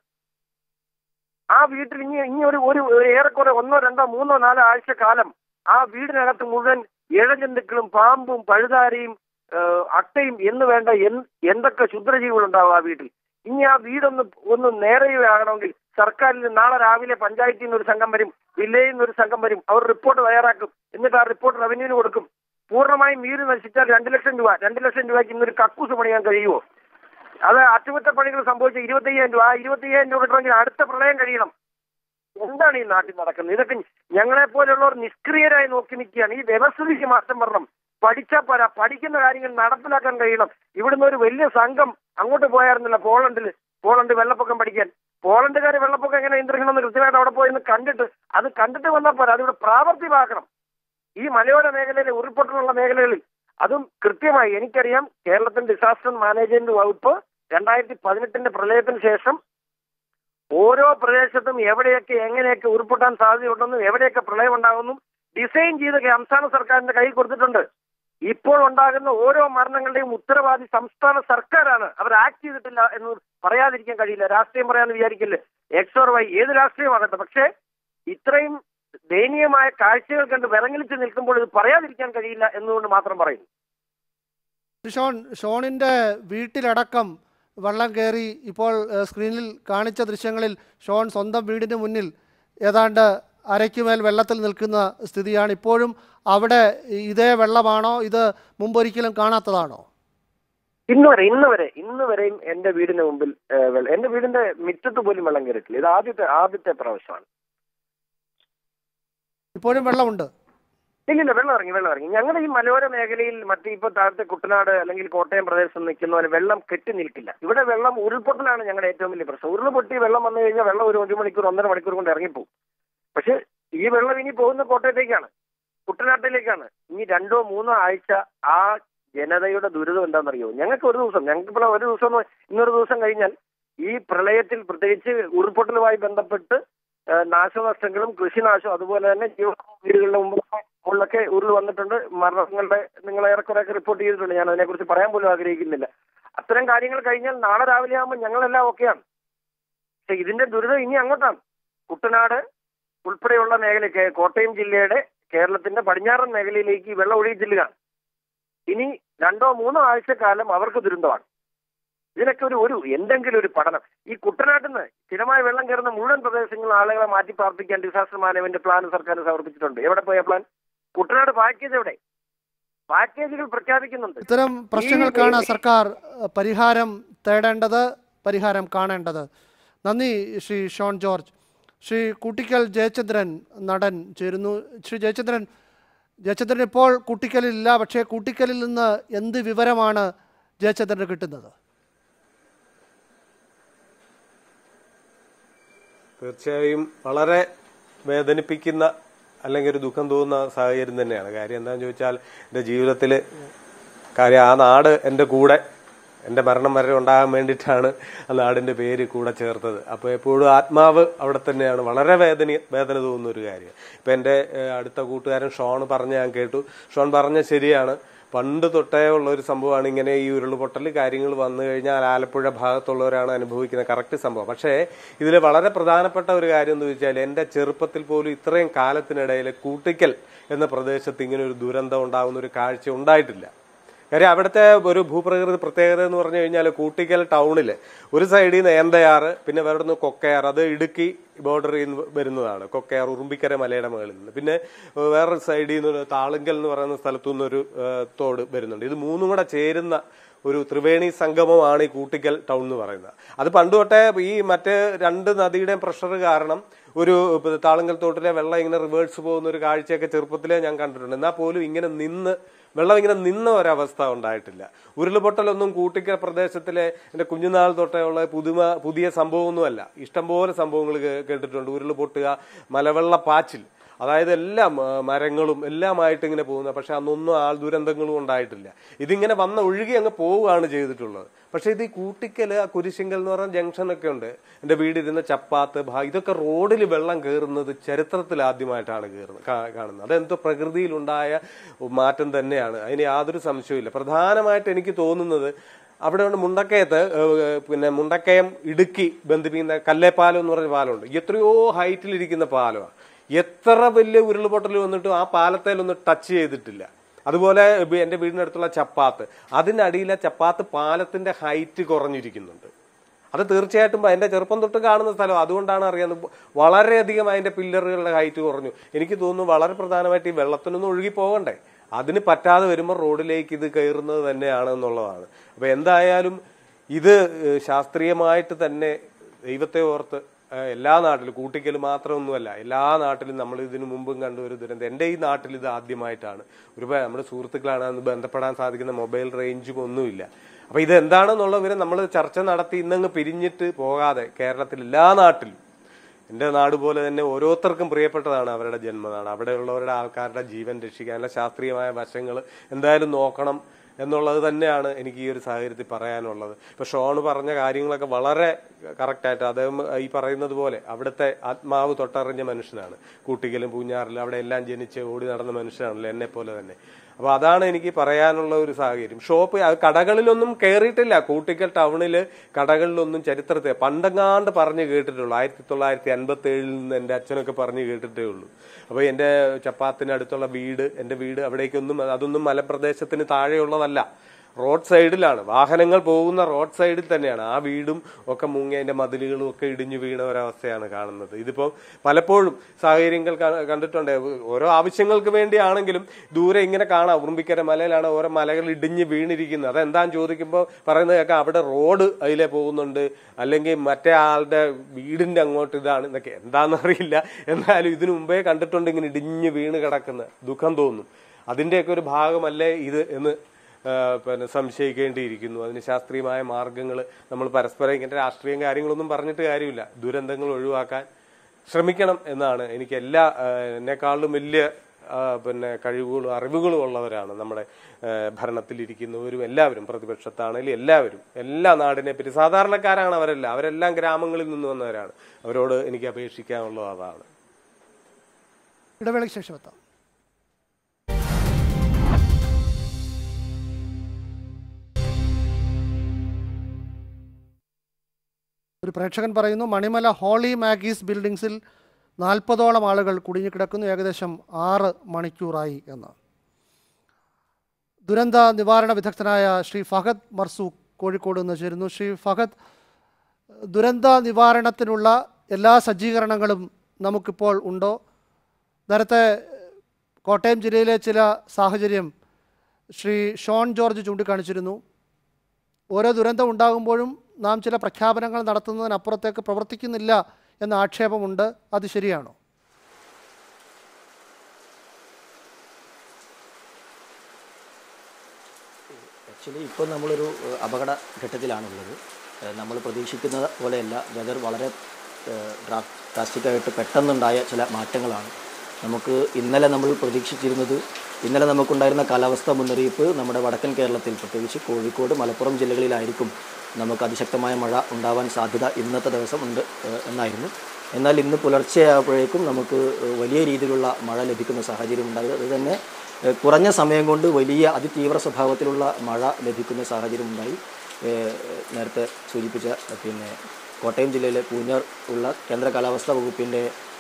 ആ വീട്ടിൽ ഇനി ഇനി ഒരു ഒരു ഒരു ഏറെക്കുറെ ഒന്നോ രണ്ടോ മൂന്നോ നാലോ ആഴ്ച കാലം ആ വീടിനകത്ത് മുഴുവൻ ഇഴജന്തുക്കളും പാമ്പും പഴുതാരയും ഏഹ്, അട്ടയും എന്ന് വേണ്ട എന്ത് എന്തൊക്കെ ക്ഷുദ്രജീവികൾ ഉണ്ടാവും ആ വീട്ടിൽ ഇനി ആ വീടൊന്ന് ഒന്ന് നേരെയാകണമെങ്കിൽ സർക്കാരിൽ നിന്ന് നാളെ രാവിലെ പഞ്ചായത്തിൽ നിന്ന് ഒരു സംഘം വരും വില്ലേജിൽ നിന്ന് ഒരു സംഘം വരും അവർ റിപ്പോർട്ട് തയ്യാറാക്കും എന്നിട്ട് ആ റിപ്പോർട്ട് റവന്യൂവിന് കൊടുക്കും പൂർണ്ണമായും വീട് നശിച്ചാൽ രണ്ട് ലക്ഷം രൂപ രണ്ട് ലക്ഷം രൂപയ്ക്ക് ഇന്നൊരു കക്കൂസ് പണിയാൻ കഴിയുമോ അത് അറ്റകുറ്റപ്പണികൾ സംഭവിച്ച ഇരുപത്തയ്യായിരം രൂപ ആ ഇരുപത്തയ്യായിരം രൂപ കിട്ടണമെങ്കിൽ അടുത്ത പ്രളയം കഴിയണം എന്താണ് ഈ നാട്ടിൽ നടക്കുന്നത് ഇതൊക്കെ ഞങ്ങളെ പോലുള്ളവർ നിഷ്ക്രിയരായി നോക്കി നിൽക്കുകയാണ് ഈ വ്യവസ്ഥിതിക്ക് മാറ്റം വരണം പഠിച്ചാൽ പോരാ പഠിക്കുന്ന കാര്യങ്ങൾ നടപ്പിലാക്കാൻ കഴിയണം ഇവിടുന്ന് ഒരു വലിയ സംഘം അങ്ങോട്ട് പോയായിരുന്നില്ല പോളണ്ടിൽ പോളണ്ട് വെള്ളപ്പൊക്കം പഠിക്കാൻ പോളണ്ടുകാർ വെള്ളപ്പൊക്കം എങ്ങനെ നിയന്ത്രിക്കണമെന്ന് കൃത്യമായിട്ട് അവിടെ പോയി ഒന്ന് കണ്ടിട്ട് അത് കണ്ടിട്ട് വന്നാൽ പോരാ അതിവിടെ പ്രാവർത്തികമാക്കണം ഈ മലയോര മേഖലയിലെ ഉരുൾപൊട്ടലുള്ള മേഖലകളിൽ അതും കൃത്യ കൃത്യമായി എനിക്കറിയാം കേരളത്തിൽ ഡിസാസ്റ്റർ മാനേജ്മെന്റ് വകുപ്പ് രണ്ടായിരത്തി പതിനെട്ടിന്റെ പ്രളയത്തിന് ശേഷം ഓരോ പ്രദേശത്തും എവിടെയൊക്കെ എങ്ങനെയൊക്കെ ഉരുപ്പൊട്ടാൻ സാധ്യതയുണ്ടെന്നും എവിടെയൊക്കെ പ്രളയം ഉണ്ടാകുന്നു ഡിസൈൻ ചെയ്ത് സംസ്ഥാന സർക്കാരിന്റെ കയ്യിൽ കൊടുത്തിട്ടുണ്ട് ഇപ്പോൾ ഉണ്ടാകുന്ന ഓരോ മരണങ്ങളുടെയും ഉത്തരവാദി സംസ്ഥാന സർക്കാരാണ് അവർ ആക്ട് ചെയ്തിട്ടില്ല എന്ന് പറയാതിരിക്കാൻ കഴിയില്ല രാഷ്ട്രീയം പറയാന്ന് വിചാരിക്കില്ല എക്സ് ഓർ വൈ ഏത് രാഷ്ട്രീയമാകട്ടെ പക്ഷേ ഇത്രയും ദയനീയമായ കാഴ്ചകൾ കണ്ട് വിറങ്ങലിച്ച് നിൽക്കുമ്പോൾ ഇത് പറയാതിരിക്കാൻ കഴിയില്ല എന്നുകൊണ്ട് മാത്രം പറയും ഷോൺ ഷോണിൻ്റെ വീട്ടിലടക്കം വെള്ളം കയറി ഇപ്പോൾ ഏഹ്, സ്ക്രീനിൽ കാണിച്ച ദൃശ്യങ്ങളിൽ ഷോൺ സ്വന്തം വീടിന് മുന്നിൽ ഏതാണ്ട് അരയ്ക്കുമേൽ വെള്ളത്തിൽ നിൽക്കുന്ന സ്ഥിതിയാണ് ഇപ്പോഴും അവിടെ ഇതേ വെള്ളമാണോ ഇത് മുമ്പൊരിക്കലും കാണാത്തതാണോ ഇന്ന് വരെ ഇന്ന് വരെ ഇന്ന് വരെയും എന്റെ വീടിന് മുമ്പിൽ ഏഹ്, വെള്ളം- എന്റെ വീടിന്റെ മുറ്റത്ത് പോലും വെള്ളം കയറിയിട്ടില്ല ഇത് ആദ്യത്തെ ആദ്യത്തെ പ്രാവശ്യമാണ് ഇപ്പോഴും വെള്ളമുണ്ട് ഇല്ലില്ല വെള്ളം ഇറങ്ങി വെള്ളം ഇറങ്ങി ഞങ്ങളുടെ ഈ മലയോര മേഖലയിൽ മറ്റേ ഇപ്പൊ താഴത്തെ കുട്ടനാട് അല്ലെങ്കിൽ കോട്ടയം പ്രദേശത്ത് നിൽക്കുന്ന പോലെ വെള്ളം കെട്ടി നിൽക്കില്ല ഇവിടെ വെള്ളം ഉരുൾപൊട്ടലാണ് ഞങ്ങളുടെ ഏറ്റവും വലിയ പ്രശ്നം ഉരുൾപൊട്ടി വെള്ളം വന്നു കഴിഞ്ഞാൽ വെള്ളം ഒരു ഒരു മണിക്കൂർ ഒന്നര മണിക്കൂർ കൊണ്ട് ഇറങ്ങിപ്പോകും പക്ഷെ ഈ വെള്ളം ഇനി പോകുന്ന കോട്ടയത്തേക്കാണ് കുട്ടനാട്ടിലേക്കാണ് ഇനി രണ്ടോ മൂന്നോ ആഴ്ച ആ ജനതയുടെ ദുരിതം എന്താണെന്നറിയോ ഞങ്ങൾക്ക് ഒരു ദിവസം ഞങ്ങൾക്ക് ഇപ്പോൾ ഒരു ദിവസം എന്ന് ഇന്നൊരു ദിവസം കഴിഞ്ഞാൽ ഈ പ്രളയത്തിൽ പ്രത്യേകിച്ച് ഉരുൾപൊട്ടലുമായി ബന്ധപ്പെട്ട് ആ, നാശനഷ്ടങ്ങളും കൃഷിനാശവും അതുപോലെ തന്നെ ജീവ വീടുകളുടെ മുമ്പ് മുകളിലൊക്കെ ഉരുൾ വന്നിട്ടുണ്ട് മരണങ്ങളുടെ നിങ്ങൾ ഏറെക്കുറെയൊക്കെ റിപ്പോർട്ട് ചെയ്തിട്ടുണ്ട് ഞാൻ അതിനെക്കുറിച്ച് പറയാൻ പോലും ആഗ്രഹിക്കുന്നില്ല അത്തരം കാര്യങ്ങൾ കഴിഞ്ഞാൽ നാളെ രാവിലെ ആകുമ്പോൾ ഞങ്ങളെല്ലാം ഓക്കെയാണ് പക്ഷെ ഇതിന്റെ ദുരിതം ഇനി അങ്ങോട്ടാണ് കുട്ടനാട് ഉൾപ്പെടെയുള്ള മേഖല കേ- കോട്ടയം ജില്ലയുടെ കേരളത്തിന്റെ പടിഞ്ഞാറൻ മേഖലയിലേക്ക് ഈ വെള്ളം ഒഴുകി ചെല്ലുകയാണ് ഇനി രണ്ടോ മൂന്നോ ആഴ്ചക്കാലം അവർക്ക് ദുരന്തമാണ് ഇതിനൊക്കെ ഒരു ഒരു എന്തെങ്കിലും ഒരു പഠനം ഈ കുട്ടനാട്ടിൽ നിന്ന് സ്ഥിരമായി വെള്ളം കയറുന്ന മുഴുവൻ പ്രദേശങ്ങളിൽ ആളുകളെ മാറ്റി പാർപ്പിക്കാൻ ഡിസാസ്റ്റർ മാനേജ്മെന്റ് പ്ലാൻ സർക്കാർ സമർപ്പിച്ചിട്ടുണ്ട് എവിടെ പോയ പ്ലാൻ കുട്ടനാട് പാക്കേജ് എവിടെ പാക്കേജുകൾ പ്രഖ്യാപിക്കുന്നുണ്ട് ഇത്തരം പ്രശ്നങ്ങൾക്കാണ് സർക്കാർ ഏഹ്, പരിഹാരം തേടേണ്ടത് പരിഹാരം കാണേണ്ടത് നന്ദി ശ്രീ ഷോൺ ജോർജ് ശ്രീ കുട്ടിക്കൽ ജയചന്ദ്രൻ നടൻ ചേരുന്നു ശ്രീ ജയചന്ദ്രൻ ജയചന്ദ്രൻ ഇപ്പോൾ കുട്ടിക്കലില്ല പക്ഷേ കുട്ടിക്കലിൽ നിന്ന് എന്ത് വിവരമാണ് ജയചന്ദ്രന് കിട്ടുന്നത് തീർച്ചയായും വളരെ വേദനിപ്പിക്കുന്ന അല്ലെങ്കിൽ ഒരു ദുഃഖം തോന്നുന്ന സാഹചര്യം തന്നെയാണ് കാര്യം എന്താണെന്ന് ചോദിച്ചാൽ എൻ്റെ ജീവിതത്തിൽ കാര്യം ആ നാട് എൻ്റെ കൂടെ എൻ്റെ മരണം വരെ ഉണ്ടാകാൻ വേണ്ടിയിട്ടാണ് ആ നാടിൻ്റെ പേര് കൂടെ ചേർത്തത് അപ്പോൾ എപ്പോഴും ആത്മാവ് അവിടെ തന്നെയാണ് വളരെ വേദന വേദന തോന്നുന്ന ഒരു കാര്യം ഇപ്പം എൻ്റെ ഏഹ്, അടുത്ത കൂട്ടുകാരൻ ഷോൺ പറഞ്ഞ ഞാൻ കേട്ടു ഷോൺ പറഞ്ഞ ശരിയാണ് പണ്ട് തൊട്ടേ ഉള്ള ഒരു സംഭവമാണ് ഇങ്ങനെ ഈ ഉരുൾപൊട്ടൽ കാര്യങ്ങൾ വന്നു കഴിഞ്ഞാൽ ആലപ്പുഴ ഭാഗത്തുള്ളവരാണ് അനുഭവിക്കുന്ന കറക്റ്റ് സംഭവം പക്ഷേ ഇതിൽ വളരെ പ്രധാനപ്പെട്ട ഒരു കാര്യം എന്ന് ചോദിച്ചാൽ എൻ്റെ ചെറുപ്പത്തിൽ പോലും ഇത്രയും കാലത്തിനിടയിൽ കൂട്ടിക്കൽ എന്ന പ്രദേശത്ത് ഇങ്ങനെ ഒരു ദുരന്തം ഉണ്ടാകുന്ന ഒരു കാഴ്ച ഉണ്ടായിട്ടില്ല കാര്യം അവിടുത്തെ ഒരു ഭൂപ്രകൃതി പ്രത്യേകത എന്ന് പറഞ്ഞു കഴിഞ്ഞാൽ കൂട്ടിക്കൽ ടൗണിൽ ഒരു സൈഡിൽ നിന്ന് ഏന്തയാറ് പിന്നെ വേറെ നിന്ന് കൊക്കയാർ അത് ഇടുക്കി ബോർഡറിൽ നിന്ന് വരുന്നതാണ് കൊക്കയാർ ഉറുമ്പിക്കര മലയുടെ മുകളിൽ നിന്ന് പിന്നെ ഏഹ്, വേറൊരു സൈഡിൽ നിന്ന് താളുങ്കൽ എന്ന് പറയുന്ന സ്ഥലത്തു നിന്നൊരു ഏഹ്, തോട് വരുന്നുണ്ട് ഇത് മൂന്നും കൂടെ ചേരുന്ന ഒരു ത്രിവേണി സംഗമമാണ് ഈ കൂട്ടിക്കൽ ടൗൺ എന്ന് പറയുന്നത് അത് പണ്ട് തൊട്ടേ ഈ മറ്റേ രണ്ട് നദിയുടെയും പ്രഷർ കാരണം ഒരു ഇപ്പൊ താളങ്കൽ തോട്ടിലെ വെള്ളം ഇങ്ങനെ റിവേഴ്സ് പോകുന്ന ഒരു കാഴ്ചയൊക്കെ ചെറുപ്പത്തിലേ ഞാൻ കണ്ടിട്ടുണ്ട് എന്നാൽ പോലും ഇങ്ങനെ നിന്ന് വെള്ളം ഇങ്ങനെ നിന്ന ഒരവസ്ഥ ഉണ്ടായിട്ടില്ല ഉരുൾപൊട്ടലൊന്നും കൂട്ടിക്കൽ പ്രദേശത്തിലെ എൻ്റെ കുഞ്ഞുനാൾ തൊട്ടേ ഉള്ള പുതുമ പുതിയ സംഭവമൊന്നുമല്ല ഇഷ്ടംപോലെ സംഭവങ്ങൾ കേ- കേട്ടിട്ടുണ്ട് ഉരുൾപൊട്ടുക മലവെള്ള പാച്ചിൽ അതായത് എല്ലാം ആ, മരങ്ങളും എല്ലാമായിട്ട് ഇങ്ങനെ പോകുന്ന പക്ഷെ അന്നൊന്നും ആൾ ദുരന്തങ്ങളും ഉണ്ടായിട്ടില്ല ഇതിങ്ങനെ വന്ന ഒഴുകി അങ്ങ് പോവുകയാണ് ചെയ്തിട്ടുള്ളത് പക്ഷെ ഇത് ഈ കൂട്ടിക്കല് ആ കുരിശിങ്കൽ എന്ന് പറയുന്ന ജംഗ്ഷനൊക്കെ ഉണ്ട് എൻ്റെ വീടിരുന്ന ചപ്പാത്ത് ഭാ- ഇതൊക്കെ റോഡിൽ വെള്ളം കയറുന്നത് ചരിത്രത്തിൽ ആദ്യമായിട്ടാണ് കയറുന്നത് കാ- കാണുന്നത് അതെന്തോ പ്രകൃതിയിലുണ്ടായ മാറ്റം തന്നെയാണ് അതിന് യാതൊരു സംശയവുമില്ല പ്രധാനമായിട്ട് എനിക്ക് തോന്നുന്നത് അവിടെ ഉണ്ട് മുണ്ടക്കയത്ത് ഏഹ്, പിന്നെ മുണ്ടക്കയം ഇടുക്കി ബന്ധിപ്പിക്കുന്ന കല്ലേപ്പാലം എന്ന് പറഞ്ഞ പാലമുണ്ട് എത്രയോ ഹൈറ്റിലിരിക്കുന്ന പാലമാണ് എത്ര വലിയ ഉരുൾപൊട്ടൽ വന്നിട്ടും ആ പാലത്തേലൊന്നും ടച്ച് ചെയ്തിട്ടില്ല അതുപോലെ ഇപ്പൊ എന്റെ വീടിനടുത്തുള്ള ചപ്പാത്ത് അതിനടിയിലെ ചപ്പാത്ത് പാലത്തിന്റെ ഹൈറ്റ് കുറഞ്ഞിരിക്കുന്നുണ്ട് അത് തീർച്ചയായിട്ടും എന്റെ ചെറുപ്പം തൊട്ട് കാണുന്ന സ്ഥലം അതുകൊണ്ടാണ് അറിയാവുന്നത് വളരെയധികം അതിന്റെ പില്ലറുകളുടെ ഹൈറ്റ് കുറഞ്ഞു എനിക്ക് തോന്നുന്നു വളരെ പ്രധാനമായിട്ട് ഈ വെള്ളത്തിനൊന്നും ഒഴുകി പോകണ്ടേ അതിന് പറ്റാതെ വരുമ്പോൾ റോഡിലേക്ക് ഇത് കയറുന്നത് തന്നെയാണ് എന്നുള്ളതാണ് അപ്പൊ എന്തായാലും ഇത് ഏഹ്, ശാസ്ത്രീയമായിട്ട് തന്നെ ദൈവത്തെ ഓർത്ത് ഏഹ്, എല്ലാ നാട്ടിലും കൂട്ടിക്കൽ മാത്രമൊന്നുമല്ല എല്ലാ നാട്ടിലും നമ്മൾ ഇതിനു മുമ്പും കണ്ട ഒരു ദുരന്തം എൻ്റെ ഈ നാട്ടിൽ ഇത് ആദ്യമായിട്ടാണ് ഒരുപാട് നമ്മുടെ സുഹൃത്തുക്കളാണ് അന്ന് ബന്ധപ്പെടാൻ സാധിക്കുന്ന മൊബൈൽ റേഞ്ചും ഒന്നുമില്ല അപ്പൊ ഇത് എന്താണെന്നുള്ള വിവരം നമ്മൾ ചർച്ച നടത്തി ഇന്നങ്ങ് പിരിഞ്ഞിട്ട് പോകാതെ കേരളത്തിൽ എല്ലാ നാട്ടിലും എൻ്റെ നാട് പോലെ തന്നെ ഓരോരുത്തർക്കും പ്രിയപ്പെട്ടതാണ് അവരുടെ ജന്മനാട് അവിടെയുള്ളവരുടെ ആൾക്കാരുടെ ജീവൻ രക്ഷിക്കാനുള്ള ശാസ്ത്രീയമായ വശങ്ങൾ എന്തായാലും നോക്കണം എന്നുള്ളത് തന്നെയാണ് എനിക്ക് ഈ ഒരു സാഹചര്യത്തിൽ പറയാനുള്ളത് ഇപ്പൊ ഷോൺ പറഞ്ഞ കാര്യങ്ങളൊക്കെ വളരെ കറക്റ്റായിട്ട് അദ്ദേഹം ഈ പറയുന്നത് പോലെ അവിടുത്തെ ആത്മാവ് തൊട്ടറിഞ്ഞ മനുഷ്യനാണ് കൂട്ടിക്കലും പൂഞ്ഞാറിലും അവിടെ എല്ലാം ജനിച്ച് ഓടി നടന്ന മനുഷ്യനാണല്ലോ എന്നെ പോലെ തന്നെ അപ്പൊ അതാണ് എനിക്ക് പറയാനുള്ള ഒരു സാഹചര്യം ഷോപ്പ് അത് കടകളിലൊന്നും കയറിയിട്ടില്ല കൂട്ടിക്കൽ ടൗണിൽ കടകളിലൊന്നും ചരിത്രത്തെ പണ്ടെങ്ങാണ്ട് പറഞ്ഞു കേട്ടിട്ടുള്ളൂ ആയിരത്തി തൊള്ളായിരത്തി അൻപത്തി ഏഴിൽ നിന്ന് എൻ്റെ അച്ഛനൊക്കെ പറഞ്ഞു കേട്ടിട്ടേ ഉള്ളൂ അപ്പോൾ എൻ്റെ ചപ്പാത്തിനടുത്തുള്ള വീട് എൻ്റെ വീട് അവിടേക്കൊന്നും അതൊന്നും മലപ്രദേശത്തിന് താഴെയുള്ളതല്ല റോഡ് സൈഡിലാണ് വാഹനങ്ങൾ പോകുന്ന റോഡ് സൈഡിൽ തന്നെയാണ് ആ വീടും ഒക്കെ മുങ്ങി അതിന്റെ മതിലുകളും ഒക്കെ ഇടിഞ്ഞു വീണ ഒരവസ്ഥയാണ് കാണുന്നത് ഇതിപ്പോൾ പലപ്പോഴും സാഹചര്യങ്ങൾ ക- കണ്ടിട്ടുണ്ട് ഓരോ ആവശ്യങ്ങൾക്ക് വേണ്ടിയാണെങ്കിലും ദൂരെ ഇങ്ങനെ കാണാം ഉറുമ്പിക്കര മലയിലാണ് ഓരോ മലകൾ ഇടിഞ്ഞ് വീണിരിക്കുന്നത് അതെന്താന്ന് ചോദിക്കുമ്പോൾ പറയുന്നത് കേൾക്കാം അവിടെ റോഡ് അതിലെ പോകുന്നുണ്ട് അല്ലെങ്കിൽ മറ്റേ ആളുടെ വീടിന്റെ അങ്ങോട്ട് ഇതാണ് എന്നൊക്കെ എന്താണെന്നറിയില്ല എന്നാലും ഇതിനു മുമ്പേ കണ്ടിട്ടുണ്ട് ഇങ്ങനെ ഇടിഞ്ഞ് വീണ് കിടക്കുന്ന ദുഃഖം തോന്നും അതിന്റെയൊക്കെ ഒരു ഭാഗമല്ലേ ഇത് എന്ന് ആ, പിന്നെ സംശയിക്കേണ്ടിയിരിക്കുന്നു അതിന് ശാസ്ത്രീയമായ മാർഗങ്ങൾ നമ്മൾ പരസ്പരം ഇങ്ങനെ രാഷ്ട്രീയം കാര്യങ്ങളൊന്നും പറഞ്ഞിട്ട് കാര്യമില്ല ദുരന്തങ്ങൾ ഒഴിവാക്കാൻ ശ്രമിക്കണം എന്നാണ് എനിക്ക് എല്ലാ ആ, എന്നെക്കാളും വലിയ ആ, പിന്നെ കഴിവുകളും അറിവുകളും ഉള്ളവരാണ് നമ്മുടെ ആ, ഭരണത്തിലിരിക്കുന്നവരും എല്ലാവരും പ്രതിപക്ഷത്താണെങ്കിലും എല്ലാവരും എല്ലാ നാടിനെ പറ്റി സാധാരണക്കാരാണ് അവരെല്ലാം അവരെല്ലാം ഗ്രാമങ്ങളിൽ നിന്ന് വന്നവരാണ് അവരോട് എനിക്ക് അപേക്ഷിക്കാനുള്ളത് അതാണ് ഇടവേളയ്ക്ക് ശേഷം എത്താം ഒരു പ്രേക്ഷകൻ പറയുന്നു മണിമല ഹോളി മാഗീസ് ബിൽഡിങ്സിൽ നാൽപ്പതോളം ആളുകൾ കുടുങ്ങിക്കിടക്കുന്നു ഏകദേശം ആറ് മണിക്കൂറായി എന്ന് ദുരന്ത നിവാരണ വിദഗ്ധനായ ശ്രീ ഫഹദ് മർസൂഖ് കോഴിക്കോട് നിന്ന് ചേരുന്നു ശ്രീ ഫഹദ് ദുരന്ത നിവാരണത്തിനുള്ള എല്ലാ സജ്ജീകരണങ്ങളും നമുക്കിപ്പോൾ ഉണ്ടോ നേരത്തെ കോട്ടയം ജില്ലയിലെ ചില സാഹചര്യം ശ്രീ ഷോൺ ജോർജ് ചൂണ്ടിക്കാണിച്ചിരുന്നു ഓരോ ദുരന്തം ഉണ്ടാകുമ്പോഴും നാം ചില പ്രഖ്യാപനങ്ങൾ നടത്തുന്നതിനപ്പുറത്തേക്ക് പ്രവർത്തിക്കുന്നില്ല എന്ന ആക്ഷേപമുണ്ട് അത് ശരിയാണോ ആക്ച്വലി ഇപ്പോൾ നമ്മളൊരു ഏഹ്, അപകട ഘട്ടത്തിലാണുള്ളത് ഏഹ്, നമ്മൾ പ്രതീക്ഷിക്കുന്ന പോലെയല്ല വെതർ വളരെ ഡ്രാസ്റ്റിക്കായിട്ട് പെട്ടെന്നുണ്ടായ ചില മാറ്റങ്ങളാണ് നമുക്ക് ഇന്നലെ നമ്മൾ പ്രതീക്ഷിച്ചിരുന്നത് ഇന്നലെ നമുക്കുണ്ടായിരുന്ന കാലാവസ്ഥാ മുന്നറിയിപ്പ് നമ്മുടെ വടക്കൻ കേരളത്തിൽ പ്രത്യേകിച്ച് കോഴിക്കോട് മലപ്പുറം ജില്ലകളിലായിരിക്കും നമുക്ക് അതിശക്തമായ മഴ ഉണ്ടാവാൻ സാധ്യത ഇന്നത്തെ ദിവസം ഉണ്ട് ഏഹ്, എന്നായിരുന്നു എന്നാൽ ഇന്ന് പുലർച്ചെയായപ്പോഴേക്കും നമുക്ക് ഏഹ്, വലിയ രീതിയിലുള്ള മഴ ലഭിക്കുന്ന സാഹചര്യം ഉണ്ടായത് അത് തന്നെ ഏഹ്, കുറഞ്ഞ സമയം കൊണ്ട് വലിയ അതിതീവ്ര സ്വഭാവത്തിലുള്ള മഴ ലഭിക്കുന്ന സാഹചര്യം ഉണ്ടായി ഏഹ്, നേരത്തെ സൂചിപ്പിച്ച ഏഹ്, പിന്നെ കോട്ടയം ജില്ലയിലെ പൂഞ്ഞാർ ഉള്ള കേന്ദ്ര കാലാവസ്ഥാ വകുപ്പിൻ്റെ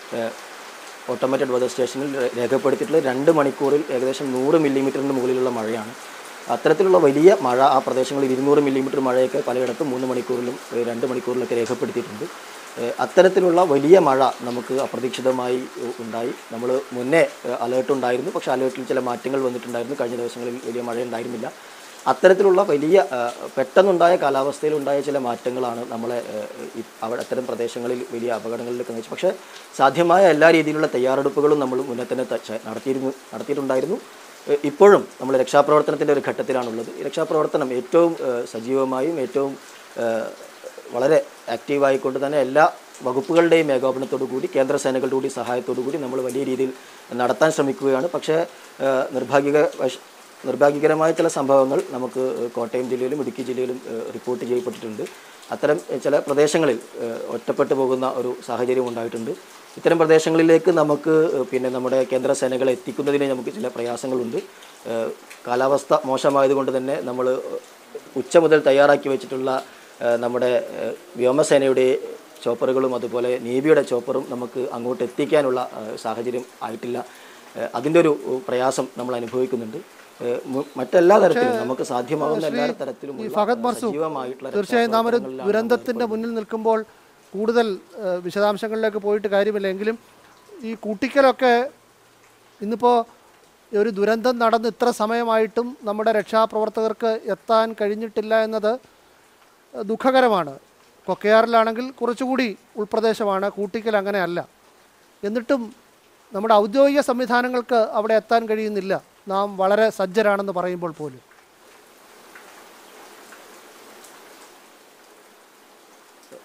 ഓട്ടോമേറ്റഡ് വെതർ സ്റ്റേഷനിൽ രേ- രേഖപ്പെടുത്തിയിട്ടുള്ള രണ്ട് മണിക്കൂറിൽ ഏകദേശം നൂറ് മില്ലിമീറ്ററിന് മുകളിലുള്ള മഴയാണ് അത്തരത്തിലുള്ള വലിയ മഴ ആ പ്രദേശങ്ങളിൽ ഇരുന്നൂറ് മില്ലിമീറ്റർ മഴയൊക്കെ പലയിടത്തും മൂന്ന് മണിക്കൂറിലും ഏഹ്, രണ്ട് മണിക്കൂറിലൊക്കെ രേഖപ്പെടുത്തിയിട്ടുണ്ട് ഏഹ്, അത്തരത്തിലുള്ള വലിയ മഴ നമുക്ക് അപ്രതീക്ഷിതമായി ഉ- ഉണ്ടായി നമ്മൾ മുന്നേ ഏഹ്, അലേർട്ട് ഉണ്ടായിരുന്നു പക്ഷേ അലേർട്ടിൽ ചില മാറ്റങ്ങൾ വന്നിട്ടുണ്ടായിരുന്നു കഴിഞ്ഞ ദിവസങ്ങളിൽ വലിയ മഴ ഉണ്ടായിരുന്നില്ല അത്തരത്തിലുള്ള വലിയ ഏഹ്, പെട്ടെന്നുണ്ടായ കാലാവസ്ഥയിൽ ഉണ്ടായ ചില മാറ്റങ്ങളാണ് നമ്മളെ ഏഹ്, ഈ- അവിടെ അത്തരം പ്രദേശങ്ങളിൽ വലിയ അപകടങ്ങളിലേക്ക് നയിച്ചു പക്ഷേ സാധ്യമായ എല്ലാ രീതിയിലുള്ള തയ്യാറെടുപ്പുകളും നമ്മൾ മുന്നേ തന്നെ ത- ചെ- നടത്തിയിരുന്നു നടത്തിയിട്ടുണ്ടായിരുന്നു ഏഹ്, ഇപ്പോഴും നമ്മൾ രക്ഷാപ്രവർത്തനത്തിൻ്റെ ഒരു ഘട്ടത്തിലാണുള്ളത് ഈ രക്ഷാപ്രവർത്തനം ഏറ്റവും ഏഹ്, സജീവമായും ഏറ്റവും ഏഹ്, വളരെ ആക്റ്റീവായിക്കൊണ്ട് തന്നെ എല്ലാ വകുപ്പുകളുടെയും ഏകോപനത്തോടു കൂടി കേന്ദ്ര സേനകളുടെ കൂടി സഹായത്തോടു കൂടി നമ്മൾ വലിയ രീതിയിൽ നടത്താൻ ശ്രമിക്കുകയാണ് പക്ഷേ ഏഹ്, നിർഭാഗ്യക വശ- നിർഭാഗ്യകരമായ ചില സംഭവങ്ങൾ നമുക്ക് ഏഹ്, കോട്ടയം ജില്ലയിലും ഇടുക്കി ജില്ലയിലും ഏഹ്, റിപ്പോർട്ട് ചെയ്യപ്പെട്ടിട്ടുണ്ട് അത്തരം ഏഹ്, ചില പ്രദേശങ്ങളിൽ ഏഹ്, ഒറ്റപ്പെട്ടു പോകുന്ന ഒരു സാഹചര്യം ഉണ്ടായിട്ടുണ്ട് ഇത്തരം പ്രദേശങ്ങളിലേക്ക് നമുക്ക് ഏഹ്, പിന്നെ നമ്മുടെ കേന്ദ്ര സേനകളെ എത്തിക്കുന്നതിന് നമുക്ക് ചില പ്രയാസങ്ങളുണ്ട് ഏഹ്, കാലാവസ്ഥ മോശമായതുകൊണ്ട് തന്നെ നമ്മൾ ഉച്ച മുതൽ തയ്യാറാക്കി വെച്ചിട്ടുള്ള ഏഹ്, നമ്മുടെ ഏഹ്, വ്യോമസേനയുടെ ചോപ്പറുകളും അതുപോലെ നേവിയുടെ ചോപ്പറും നമുക്ക് അങ്ങോട്ട് എത്തിക്കാനുള്ള ഏഹ്, സാഹചര്യം ആയിട്ടില്ല ഏഹ്, അതിൻ്റെ ഒരു ഏഹ്, പ്രയാസം നമ്മൾ അനുഭവിക്കുന്നുണ്ട് ഏഹ്, മു- മറ്റെല്ലാ തരത്തിലും നമുക്ക് സാധ്യമാകുന്ന എല്ലാ തരത്തിലും ഈ ഫഹദ് മർസൂഖ് സജീവമായിട്ടുള്ള തീർച്ചയായും നാം ഒരു രക്ഷാപ്രവർത്തനങ്ങളിലാണ് ദുരന്തത്തിന്റെ മുന്നിൽ നിൽക്കുമ്പോൾ കൂടുതൽ ഏഹ്, വിശദാംശങ്ങളിലേക്ക് പോയിട്ട് കാര്യമില്ല എങ്കിലും ഈ കൂട്ടിക്കലൊക്കെ ഇന്നിപ്പോൾ ഒരു ദുരന്തം നടന്ന് ഇത്ര സമയമായിട്ടും നമ്മുടെ രക്ഷാപ്രവർത്തകർക്ക് എത്താൻ കഴിഞ്ഞിട്ടില്ല എന്നത് ഏഹ്, ദുഃഖകരമാണ് കൊക്കയാറിലാണെങ്കിൽ കുറച്ചുകൂടി ഉൾപ്രദേശമാണ് കൂട്ടിക്കൽ അങ്ങനെയല്ല എന്നിട്ടും നമ്മുടെ ഔദ്യോഗിക സംവിധാനങ്ങൾക്ക് അവിടെ എത്താൻ കഴിയുന്നില്ല നാം വളരെ സജ്ജരാണെന്ന് പറയുമ്പോൾ പോലും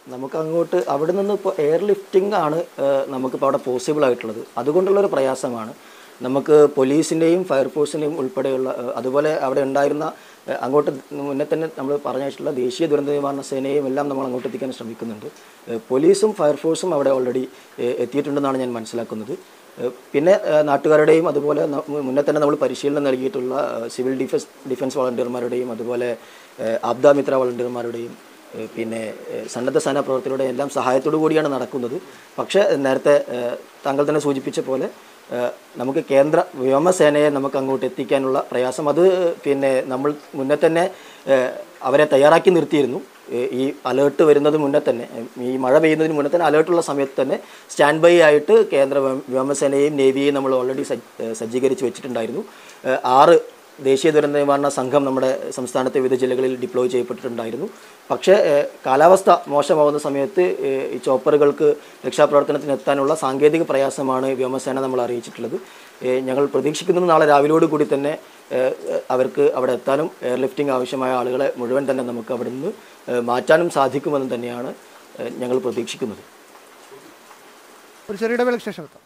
നമുക്ക് അങ്ങോട്ട് അവിടെ നിന്ന് ഇപ്പോൾ എയർ ലിഫ്റ്റിംഗ് ആണ് ഏഹ്, നമുക്കിപ്പോൾ അവിടെ പോസിബിൾ ആയിട്ടുള്ളത് അതുകൊണ്ടുള്ളൊരു പ്രയാസമാണ് നമുക്ക് പോലീസിൻ്റെയും ഫയർഫോഴ്സിൻ്റെയും ഉൾപ്പെടെയുള്ള ഏഹ്, അതുപോലെ അവിടെ ഉണ്ടായിരുന്ന ഏഹ്, അങ്ങോട്ട് മുന്നേ തന്നെ നമ്മൾ പറഞ്ഞിട്ടുള്ള ദേശീയ ദുരന്ത നിവാരണ സേനയും എല്ലാം നമ്മൾ അങ്ങോട്ട് എത്തിക്കാൻ ശ്രമിക്കുന്നുണ്ട് ഏഹ്, പോലീസും ഫയർഫോഴ്സും അവിടെ ഓൾറെഡി എത്തിയിട്ടുണ്ടെന്നാണ് ഞാൻ മനസ്സിലാക്കുന്നത് ഏഹ്, പിന്നെ ഏഹ്, നാട്ടുകാരുടെയും അതുപോലെ ന- മുന്നേ തന്നെ നമ്മൾ പരിശീലനം നൽകിയിട്ടുള്ള ഏഹ്, സിവിൽ ഡിഫൻസ് ഡിഫൻസ് വളണ്ടിയർമാരുടെയും അതുപോലെ ഏഹ്, ആപ്താമിത്ര വളണ്ടിയർമാരുടെയും ഏഹ്, പിന്നെ ഏഹ്, സന്നദ്ധ സേനാ പ്രവർത്തകരുടെ എല്ലാം സഹായത്തോടു കൂടിയാണ് നടക്കുന്നത് പക്ഷേ നേരത്തെ ഏഹ്, താങ്കൾ തന്നെ സൂചിപ്പിച്ച പോലെ ഏഹ്, നമുക്ക് കേന്ദ്ര വ്യോമസേനയെ നമുക്ക് അങ്ങോട്ട് എത്തിക്കാനുള്ള പ്രയാസം അത് പിന്നെ നമ്മൾ മുന്നേ തന്നെ ഏഹ്, അവരെ തയ്യാറാക്കി നിർത്തിയിരുന്നു ഏഹ്, ഈ അലേർട്ട് വരുന്നത് മുന്നേ തന്നെ ഏഹ്, ഈ മഴ പെയ്യുന്നതിന് മുന്നേ തന്നെ അലേർട്ടുള്ള സമയത്ത് തന്നെ സ്റ്റാൻഡ് ബൈ ആയിട്ട് കേന്ദ്ര വ്യോമ- വ്യോമസേനയെയും നേവിയെയും നമ്മൾ ഓൾറെഡി സജ്ജീകരിച്ച് വെച്ചിട്ടുണ്ടായിരുന്നു ഏഹ്, ആറ് ദേശീയ ദുരന്ത നിവാരണ സംഘം നമ്മുടെ സംസ്ഥാനത്തെ വിവിധ ജില്ലകളിൽ ഡിപ്ലോയ് ചെയ്യപ്പെട്ടിട്ടുണ്ടായിരുന്നു പക്ഷേ ഏഹ്, കാലാവസ്ഥ മോശമാവുന്ന സമയത്ത് ഏഹ്, ഈ ചോപ്പറുകൾക്ക് രക്ഷാപ്രവർത്തനത്തിന് എത്താനുള്ള സാങ്കേതിക പ്രയാസമാണ് വ്യോമസേന നമ്മൾ അറിയിച്ചിട്ടുള്ളത് ഏഹ്, ഞങ്ങൾ പ്രതീക്ഷിക്കുന്നത് നാളെ രാവിലോട് കൂടി തന്നെ ഏഹ്, അവർക്ക് അവിടെ എത്താനും എയർ ലിഫ്റ്റിംഗ് ആവശ്യമായ ആളുകളെ മുഴുവൻ തന്നെ നമുക്ക് അവിടെ നിന്ന് ഏഹ്, മാറ്റാനും സാധിക്കുമെന്ന് തന്നെയാണ് ഏഹ്, ഞങ്ങൾ പ്രതീക്ഷിക്കുന്നത് ഒരു ചെറിയ ഇടവേളയ്ക്ക് ശേഷം എത്താം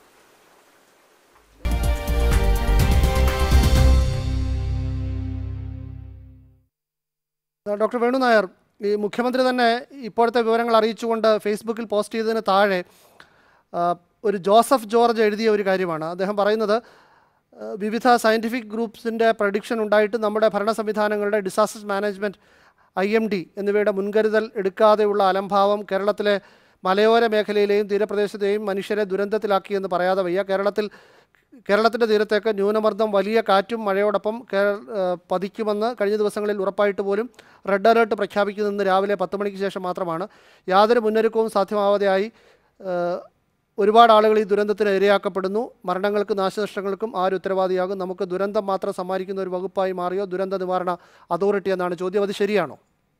ഡോക്ടർ വേണു നായർ ഈ മുഖ്യമന്ത്രി തന്നെ ഇപ്പോഴത്തെ വിവരങ്ങൾ അറിയിച്ചുകൊണ്ട് ഫേസ്ബുക്കിൽ പോസ്റ്റ് ചെയ്തതിന് താഴെ ആ, ഒരു ജോസഫ് ജോർജ് എഴുതിയ ഒരു കാര്യമാണ് അദ്ദേഹം പറയുന്നത് ആ, വിവിധ സയൻറ്റിഫിക് ഗ്രൂപ്പ്സിൻ്റെ പ്രഡിക്ഷൻ ഉണ്ടായിട്ട് നമ്മുടെ ഭരണ സംവിധാനങ്ങളുടെ disaster management I M D എന്നിവയുടെ മുൻകരുതൽ എടുക്കാതെയുള്ള അലംഭാവം കേരളത്തിലെ മലയോര മേഖലയിലെയും തീരപ്രദേശത്തെയും മനുഷ്യരെ ദുരന്തത്തിലാക്കിയെന്ന് പറയാതെ വയ്യ കേരളത്തിൽ കേരളത്തിൻ്റെ തീരത്തേക്ക് ന്യൂനമർദ്ദം വലിയ കാറ്റും മഴയോടൊപ്പം കേര- ഏഹ് പതിക്കുമെന്ന് കഴിഞ്ഞ ദിവസങ്ങളിൽ ഉറപ്പായിട്ട് പോലും റെഡ് അലേർട്ട് പ്രഖ്യാപിക്കുന്നത് രാവിലെ പത്ത് മണിക്ക് ശേഷം മാത്രമാണ് യാതൊരു മുന്നൊരുക്കവും സാധ്യമാവാതെയായി ഏഹ് ഒരുപാട് ആളുകൾ ഈ ദുരന്തത്തിന് ഇരയാക്കപ്പെടുന്നു മരണങ്ങൾക്ക് നാശനഷ്ടങ്ങൾക്കും ആര് ഉത്തരവാദിയാകും നമുക്ക് ദുരന്തം മാത്രം സമ്മാനിക്കുന്ന ഒരു വകുപ്പായി മാറിയോ ദുരന്ത നിവാരണ അതോറിറ്റി എന്നാണ് ചോദ്യം അത് ശരിയാണോ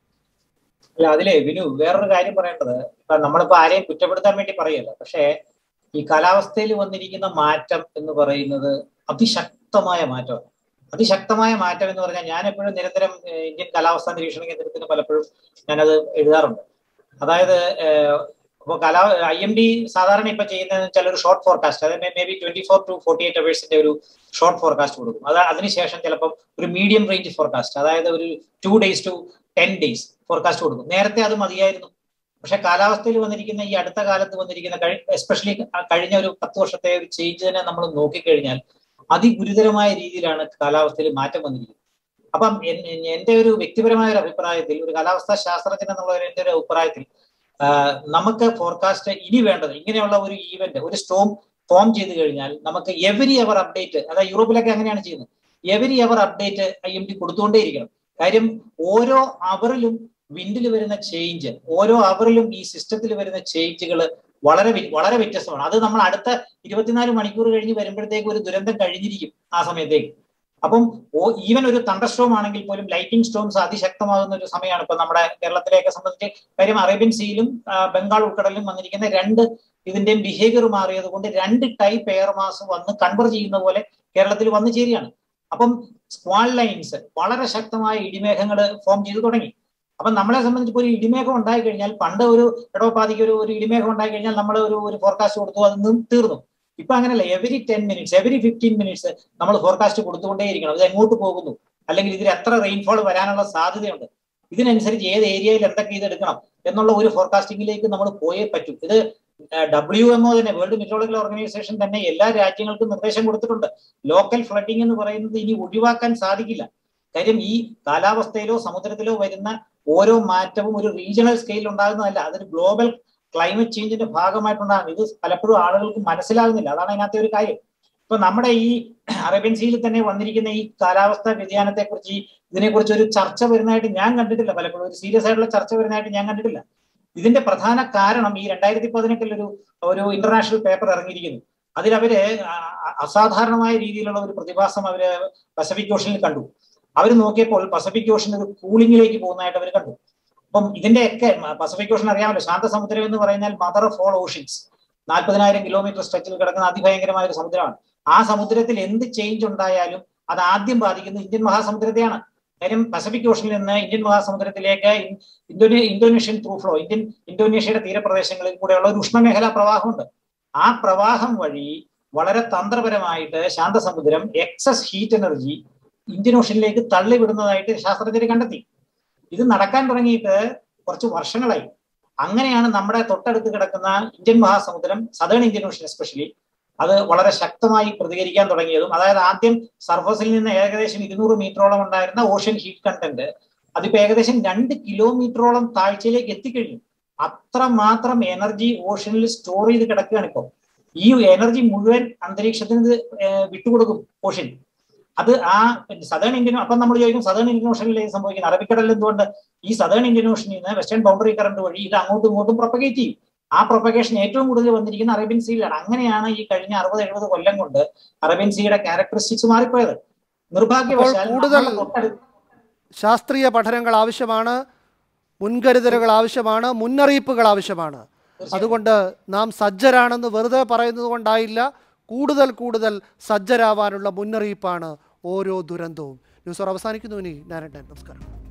അല്ല അതിലേ വിനു വേറൊരു കാര്യം പറയേണ്ടത് ഇപ്പൊ നമ്മളിപ്പോ ആരെയും കുറ്റപ്പെടുത്താൻ വേണ്ടി പറയല്ല പക്ഷേ ഈ കാലാവസ്ഥയിൽ വന്നിരിക്കുന്ന മാറ്റം എന്ന് പറയുന്നത് അതിശക്തമായ മാറ്റമാണ് അതിശക്തമായ മാറ്റം എന്ന് പറഞ്ഞാൽ ഞാൻ എപ്പോഴും നിരന്തരം ഏഹ്, ഇന്ത്യൻ കാലാവസ്ഥാ നിരീക്ഷണ കേന്ദ്രത്തിന് പലപ്പോഴും ഞാനത് എഴുതാറുണ്ട് അതായത് ഇപ്പോൾ കാലാ ഐ എം ഡി സാധാരണ ഇപ്പൊ ചെയ്യുന്നതെന്ന് വെച്ചാൽ ഒരു ഷോർട്ട് ഫോർകാസ്റ്റ് അതായത് may be twenty four to forty eight അവേഴ്സിന്റെ ഒരു ഷോർട്ട് ഫോർകാസ്റ്റ് കൊടുക്കും അത് അതിനുശേഷം ചിലപ്പം ഒരു മീഡിയം റേഞ്ച് ഫോർകാസ്റ്റ് അതായത് ഒരു two days to ten days forecast കൊടുക്കും നേരത്തെ അത് മതിയായിരുന്നു പക്ഷെ കാലാവസ്ഥയിൽ വന്നിരിക്കുന്ന ഈ അടുത്ത കാലത്ത് വന്നിരിക്കുന്ന എസ്പെഷ്യലി കഴിഞ്ഞ ഒരു പത്ത് വർഷത്തെ ഒരു ചേഞ്ച് തന്നെ നമ്മൾ നോക്കിക്കഴിഞ്ഞാൽ അതിഗുരുതരമായ രീതിയിലാണ് കാലാവസ്ഥയിൽ മാറ്റം വന്നിരിക്കുന്നത് അപ്പം എൻ- എൻ- എന്റെ ഒരു വ്യക്തിപരമായ ഒരു അഭിപ്രായത്തിൽ ഒരു കാലാവസ്ഥാ ശാസ്ത്രജ്ഞൻ എന്നുള്ള ഒരു എന്റെ ഒരു അഭിപ്രായത്തിൽ ആ, നമുക്ക് ഫോർകാസ്റ്റ് ഇനി വേണ്ടത് ഇങ്ങനെയുള്ള ഒരു ഈവന്റ് ഒരു സ്റ്റോം ഫോം ചെയ്ത് കഴിഞ്ഞാൽ നമുക്ക് എവരി അവർ അപ്ഡേറ്റ് അതായത് യൂറോപ്പിലൊക്കെ അങ്ങനെയാണ് ചെയ്യുന്നത് എവരി അവർ അപ്ഡേറ്റ് ഐ എം ഡി കൊടുത്തുകൊണ്ടേയിരിക്കണം കാര്യം ഓരോ അവറിലും വിൻഡിൽ വരുന്ന ചേഞ്ച് ഓരോ അവറിലും ഈ സിസ്റ്റത്തിൽ വരുന്ന ചേഞ്ചുകൾ വളരെ വ്യ- വളരെ വ്യത്യസ്തമാണ് അത് നമ്മൾ അടുത്ത ഇരുപത്തിനാല് മണിക്കൂർ കഴിഞ്ഞ് വരുമ്പോഴത്തേക്ക് ഒരു ദുരന്തം കഴിഞ്ഞിരിക്കും ആ സമയത്തേക്ക് അപ്പം ഈവൻ ഒരു തണ്ടർ സ്റ്റോം ആണെങ്കിൽ പോലും ലൈറ്റിംഗ് സ്റ്റോംസ് അതിശക്തമാകുന്ന ഒരു സമയമാണ് ഇപ്പൊ നമ്മുടെ കേരളത്തിലെയൊക്കെ സംബന്ധിച്ച് കാര്യം അറേബ്യൻ സീയിലും ആ, ബംഗാൾ ഉൾക്കടലിലും വന്നിരിക്കുന്ന രണ്ട് ഇതിന്റെയും ബിഹേവിയർ മാറിയത് കൊണ്ട് രണ്ട് ടൈപ്പ് എയർ മാസ് വന്ന് കൺവർ ചെയ്യുന്ന പോലെ കേരളത്തിൽ വന്നു ചേരുകയാണ് അപ്പം സ്ക്വാൾ ലൈൻസ് വളരെ ശക്തമായ ഇടിമേഘങ്ങൾ ഫോം ചെയ്തു തുടങ്ങി അപ്പൊ നമ്മളെ സംബന്ധിച്ച് ഒരു ഇടിമേഘം ഉണ്ടായി കഴിഞ്ഞാൽ പണ്ട് ഒരു ഇടവപ്പാതിക്ക് ഒരു ഒരു ഇടിമേഘം ഉണ്ടായി കഴിഞ്ഞാൽ നമ്മൾ ഒരു ഒരു ഫോർകാസ്റ്റ് കൊടുത്തു അത് നിന്ന് തീർന്നു ഇപ്പൊ അങ്ങനെയല്ല every ten minutes every fifteen minutes നമ്മൾ ഫോർകാസ്റ്റ് കൊടുത്തുകൊണ്ടേയിരിക്കണം ഇത് എങ്ങോട്ട് പോകുന്നു അല്ലെങ്കിൽ ഇതിൽ എത്ര റെയിൻഫോൾ വരാനുള്ള സാധ്യതയുണ്ട് ഇതിനനുസരിച്ച് ഏത് ഏരിയയിൽ എന്തൊക്കെ ഇത് എടുക്കണം എന്നുള്ള ഒരു ഫോർകാസ്റ്റിംഗിലേക്ക് നമ്മൾ പോയേ പറ്റൂ ഇത് ഡബ്ല്യു എംഒ തന്നെ വേൾഡ് മെറ്ററോളജിക്കൽ ഓർഗനൈസേഷൻ തന്നെ എല്ലാ രാജ്യങ്ങൾക്കും നിർദ്ദേശം കൊടുത്തിട്ടുണ്ട് ലോക്കൽ ഫ്ലഡിംഗ് എന്ന് പറയുന്നത് ഇനി ഒഴിവാക്കാൻ സാധിക്കില്ല കാര്യം ഈ കാലാവസ്ഥയിലോ സമുദ്രത്തിലോ വരുന്ന ഓരോ മാറ്റവും ഒരു റീജിയണൽ സ്കെയിൽ ഉണ്ടാകുന്നതല്ല അതൊരു ഗ്ലോബൽ ക്ലൈമറ്റ് ചേഞ്ചിന്റെ ഭാഗമായിട്ടുണ്ടാകും ഇത് പലപ്പോഴും ആളുകൾക്ക് മനസ്സിലാകുന്നില്ല അതാണ് അതിനകത്തെ ഒരു കാര്യം ഇപ്പൊ നമ്മുടെ ഈ അറേബ്യൻ സീയിൽ തന്നെ വന്നിരിക്കുന്ന ഈ കാലാവസ്ഥാ വ്യതിയാനത്തെ കുറിച്ച് ഇതിനെക്കുറിച്ച് ഒരു ചർച്ച വരുന്നതായിട്ട് ഞാൻ കണ്ടിട്ടില്ല പലപ്പോഴും ഒരു സീരിയസ് ആയിട്ടുള്ള ചർച്ച വരുന്നതായിട്ട് ഞാൻ കണ്ടിട്ടില്ല ഇതിന്റെ പ്രധാന കാരണം ഈ രണ്ടായിരത്തി പതിനെട്ടിൽ ഒരു ഒരു ഇന്റർനാഷണൽ പേപ്പർ ഇറങ്ങിയിരിക്കുന്നു അതിൽ അവര് അ- അസാധാരണമായ രീതിയിലുള്ള ഒരു പ്രതിഭാസം അവര് പസഫിക് ഓഷനിൽ കണ്ടു അവർ നോക്കിയപ്പോൾ പസഫിക് ഓഷൻ ഒരു കൂളിംഗിലേക്ക് പോകുന്നതായിട്ട് അവർ കണ്ടു അപ്പം ഇതിന്റെയൊക്കെ മ- പസഫിക് ഓഷൻ അറിയാമല്ലോ ശാന്തസമുദ്രം എന്ന് പറഞ്ഞാൽ മദർ ഓഫ് ഓൾ ഓഷ്യൻസ് നാൽപ്പതിനായിരം കിലോമീറ്റർ സ്ട്രെച്ചിൽ കിടക്കുന്ന അതിഭയങ്കരമായ ഒരു സമുദ്രമാണ് ആ സമുദ്രത്തിൽ എന്ത് ചേഞ്ച് ഉണ്ടായാലും അത് ആദ്യം ബാധിക്കുന്നത് ഇന്ത്യൻ മഹാസമുദ്രത്തെയാണ് കാര്യം പസഫിക് ഓഷനിൽ നിന്ന് ഇന്ത്യൻ മഹാസമുദ്രത്തിലേക്ക് ഇൻ- ഇന്തോനേ ഇന്തോനേഷ്യൻ ത്രൂ ഫ്ലോ ഇന്ത്യൻ ഇന്തോനേഷ്യയുടെ തീരപ്രദേശങ്ങളിൽ കൂടെയുള്ള ഒരു ഉഷ്ണമേഖലാ പ്രവാഹമുണ്ട് ആ പ്രവാഹം വഴി വളരെ തന്ത്രപരമായിട്ട് ശാന്തസമുദ്രം എക്സസ് ഹീറ്റ് എനർജി ഇന്ത്യൻ ഓഷനിലേക്ക് തള്ളിവിടുന്നതായിട്ട് ശാസ്ത്രജ്ഞർ കണ്ടെത്തി ഇത് നടക്കാൻ തുടങ്ങിയിട്ട് കുറച്ച് വർഷങ്ങളായി അങ്ങനെയാണ് നമ്മുടെ തൊട്ടടുത്ത് കിടക്കുന്ന ഇന്ത്യൻ മഹാസമുദ്രം സദേൺ ഇന്ത്യൻ ഓഷൻ എസ്പെഷ്യലി അത് വളരെ ശക്തമായി പ്രതികരിക്കാൻ തുടങ്ങിയതും അതായത് ആദ്യം സർഫസിൽ നിന്ന് ഏകദേശം ഇരുന്നൂറ് മീറ്ററോളം ഉണ്ടായിരുന്ന ഓഷ്യൻ ഹീറ്റ് കണ്ടന്റ് അതിപ്പോ ഏകദേശം രണ്ട് കിലോമീറ്ററോളം താഴ്ചയിലേക്ക് എത്തിക്കഴിഞ്ഞു അത്രമാത്രം എനർജി ഓഷനിൽ സ്റ്റോർ ചെയ്ത് കിടക്കുകയാണ് ഇപ്പോൾ ഈ എനർജി മുഴുവൻ അന്തരീക്ഷത്തിന് ഇത് ഏഹ് വിട്ടുകൊടുക്കും ഓഷ്യൻ അത് ആ സദേൺ ഇന്ത്യൻ അപ്പം നമ്മൾ ചോദിക്കും സദേൺ ഇന്ത്യൻ ഓഷനിൽ ഇത് സംഭവിക്കുന്നത് അറബിക്കടലിൽ എന്തുകൊണ്ട് ഈ സദേൺ ഇന്ത്യൻ ഓഷനിൽ നിന്ന് വെസ്റ്റേൺ ബൗണ്ടറി കറണ്ട് വഴി ഇത് അങ്ങോട്ടും ഇങ്ങോട്ടും പ്രൊപ്പഗേറ്റ് ചെയ്യും ആ പ്രൊപ്പഗേഷൻ ഏറ്റവും കൂടുതൽ വന്നിരിക്കുന്ന അറേബ്യൻ സീയിലാണ് അങ്ങനെയാണ് ഈ കഴിഞ്ഞ അറുപത് എഴുപത് കൊല്ലം കൊണ്ട് അറേബ്യൻ സീയുടെ ക്യാരക്ടറിസ്റ്റിക്സ് മാറിപ്പോയത് നിർഭാഗ്യവശാൽ അപ്പോൾ കൂടുതൽ നമ്മുടെ തൊട്ടടുത്ത് ശാസ്ത്രീയ പഠനങ്ങൾ ആവശ്യമാണ് മുൻകരുതലുകൾ ആവശ്യമാണ് മുന്നറിയിപ്പുകൾ ആവശ്യമാണ് അതുകൊണ്ട് നാം സജ്ജരാണെന്ന് വെറുതെ പറയുന്നത് കൊണ്ടായില്ല കൂടുതൽ കൂടുതൽ സജ്ജരാവാനുള്ള മുന്നറിയിപ്പാണ് ഓരോ ദുരന്തവും ന്യൂസ് അവർ അവസാനിക്കുന്നു ഇനി നാരായണൻ നമസ്കാരം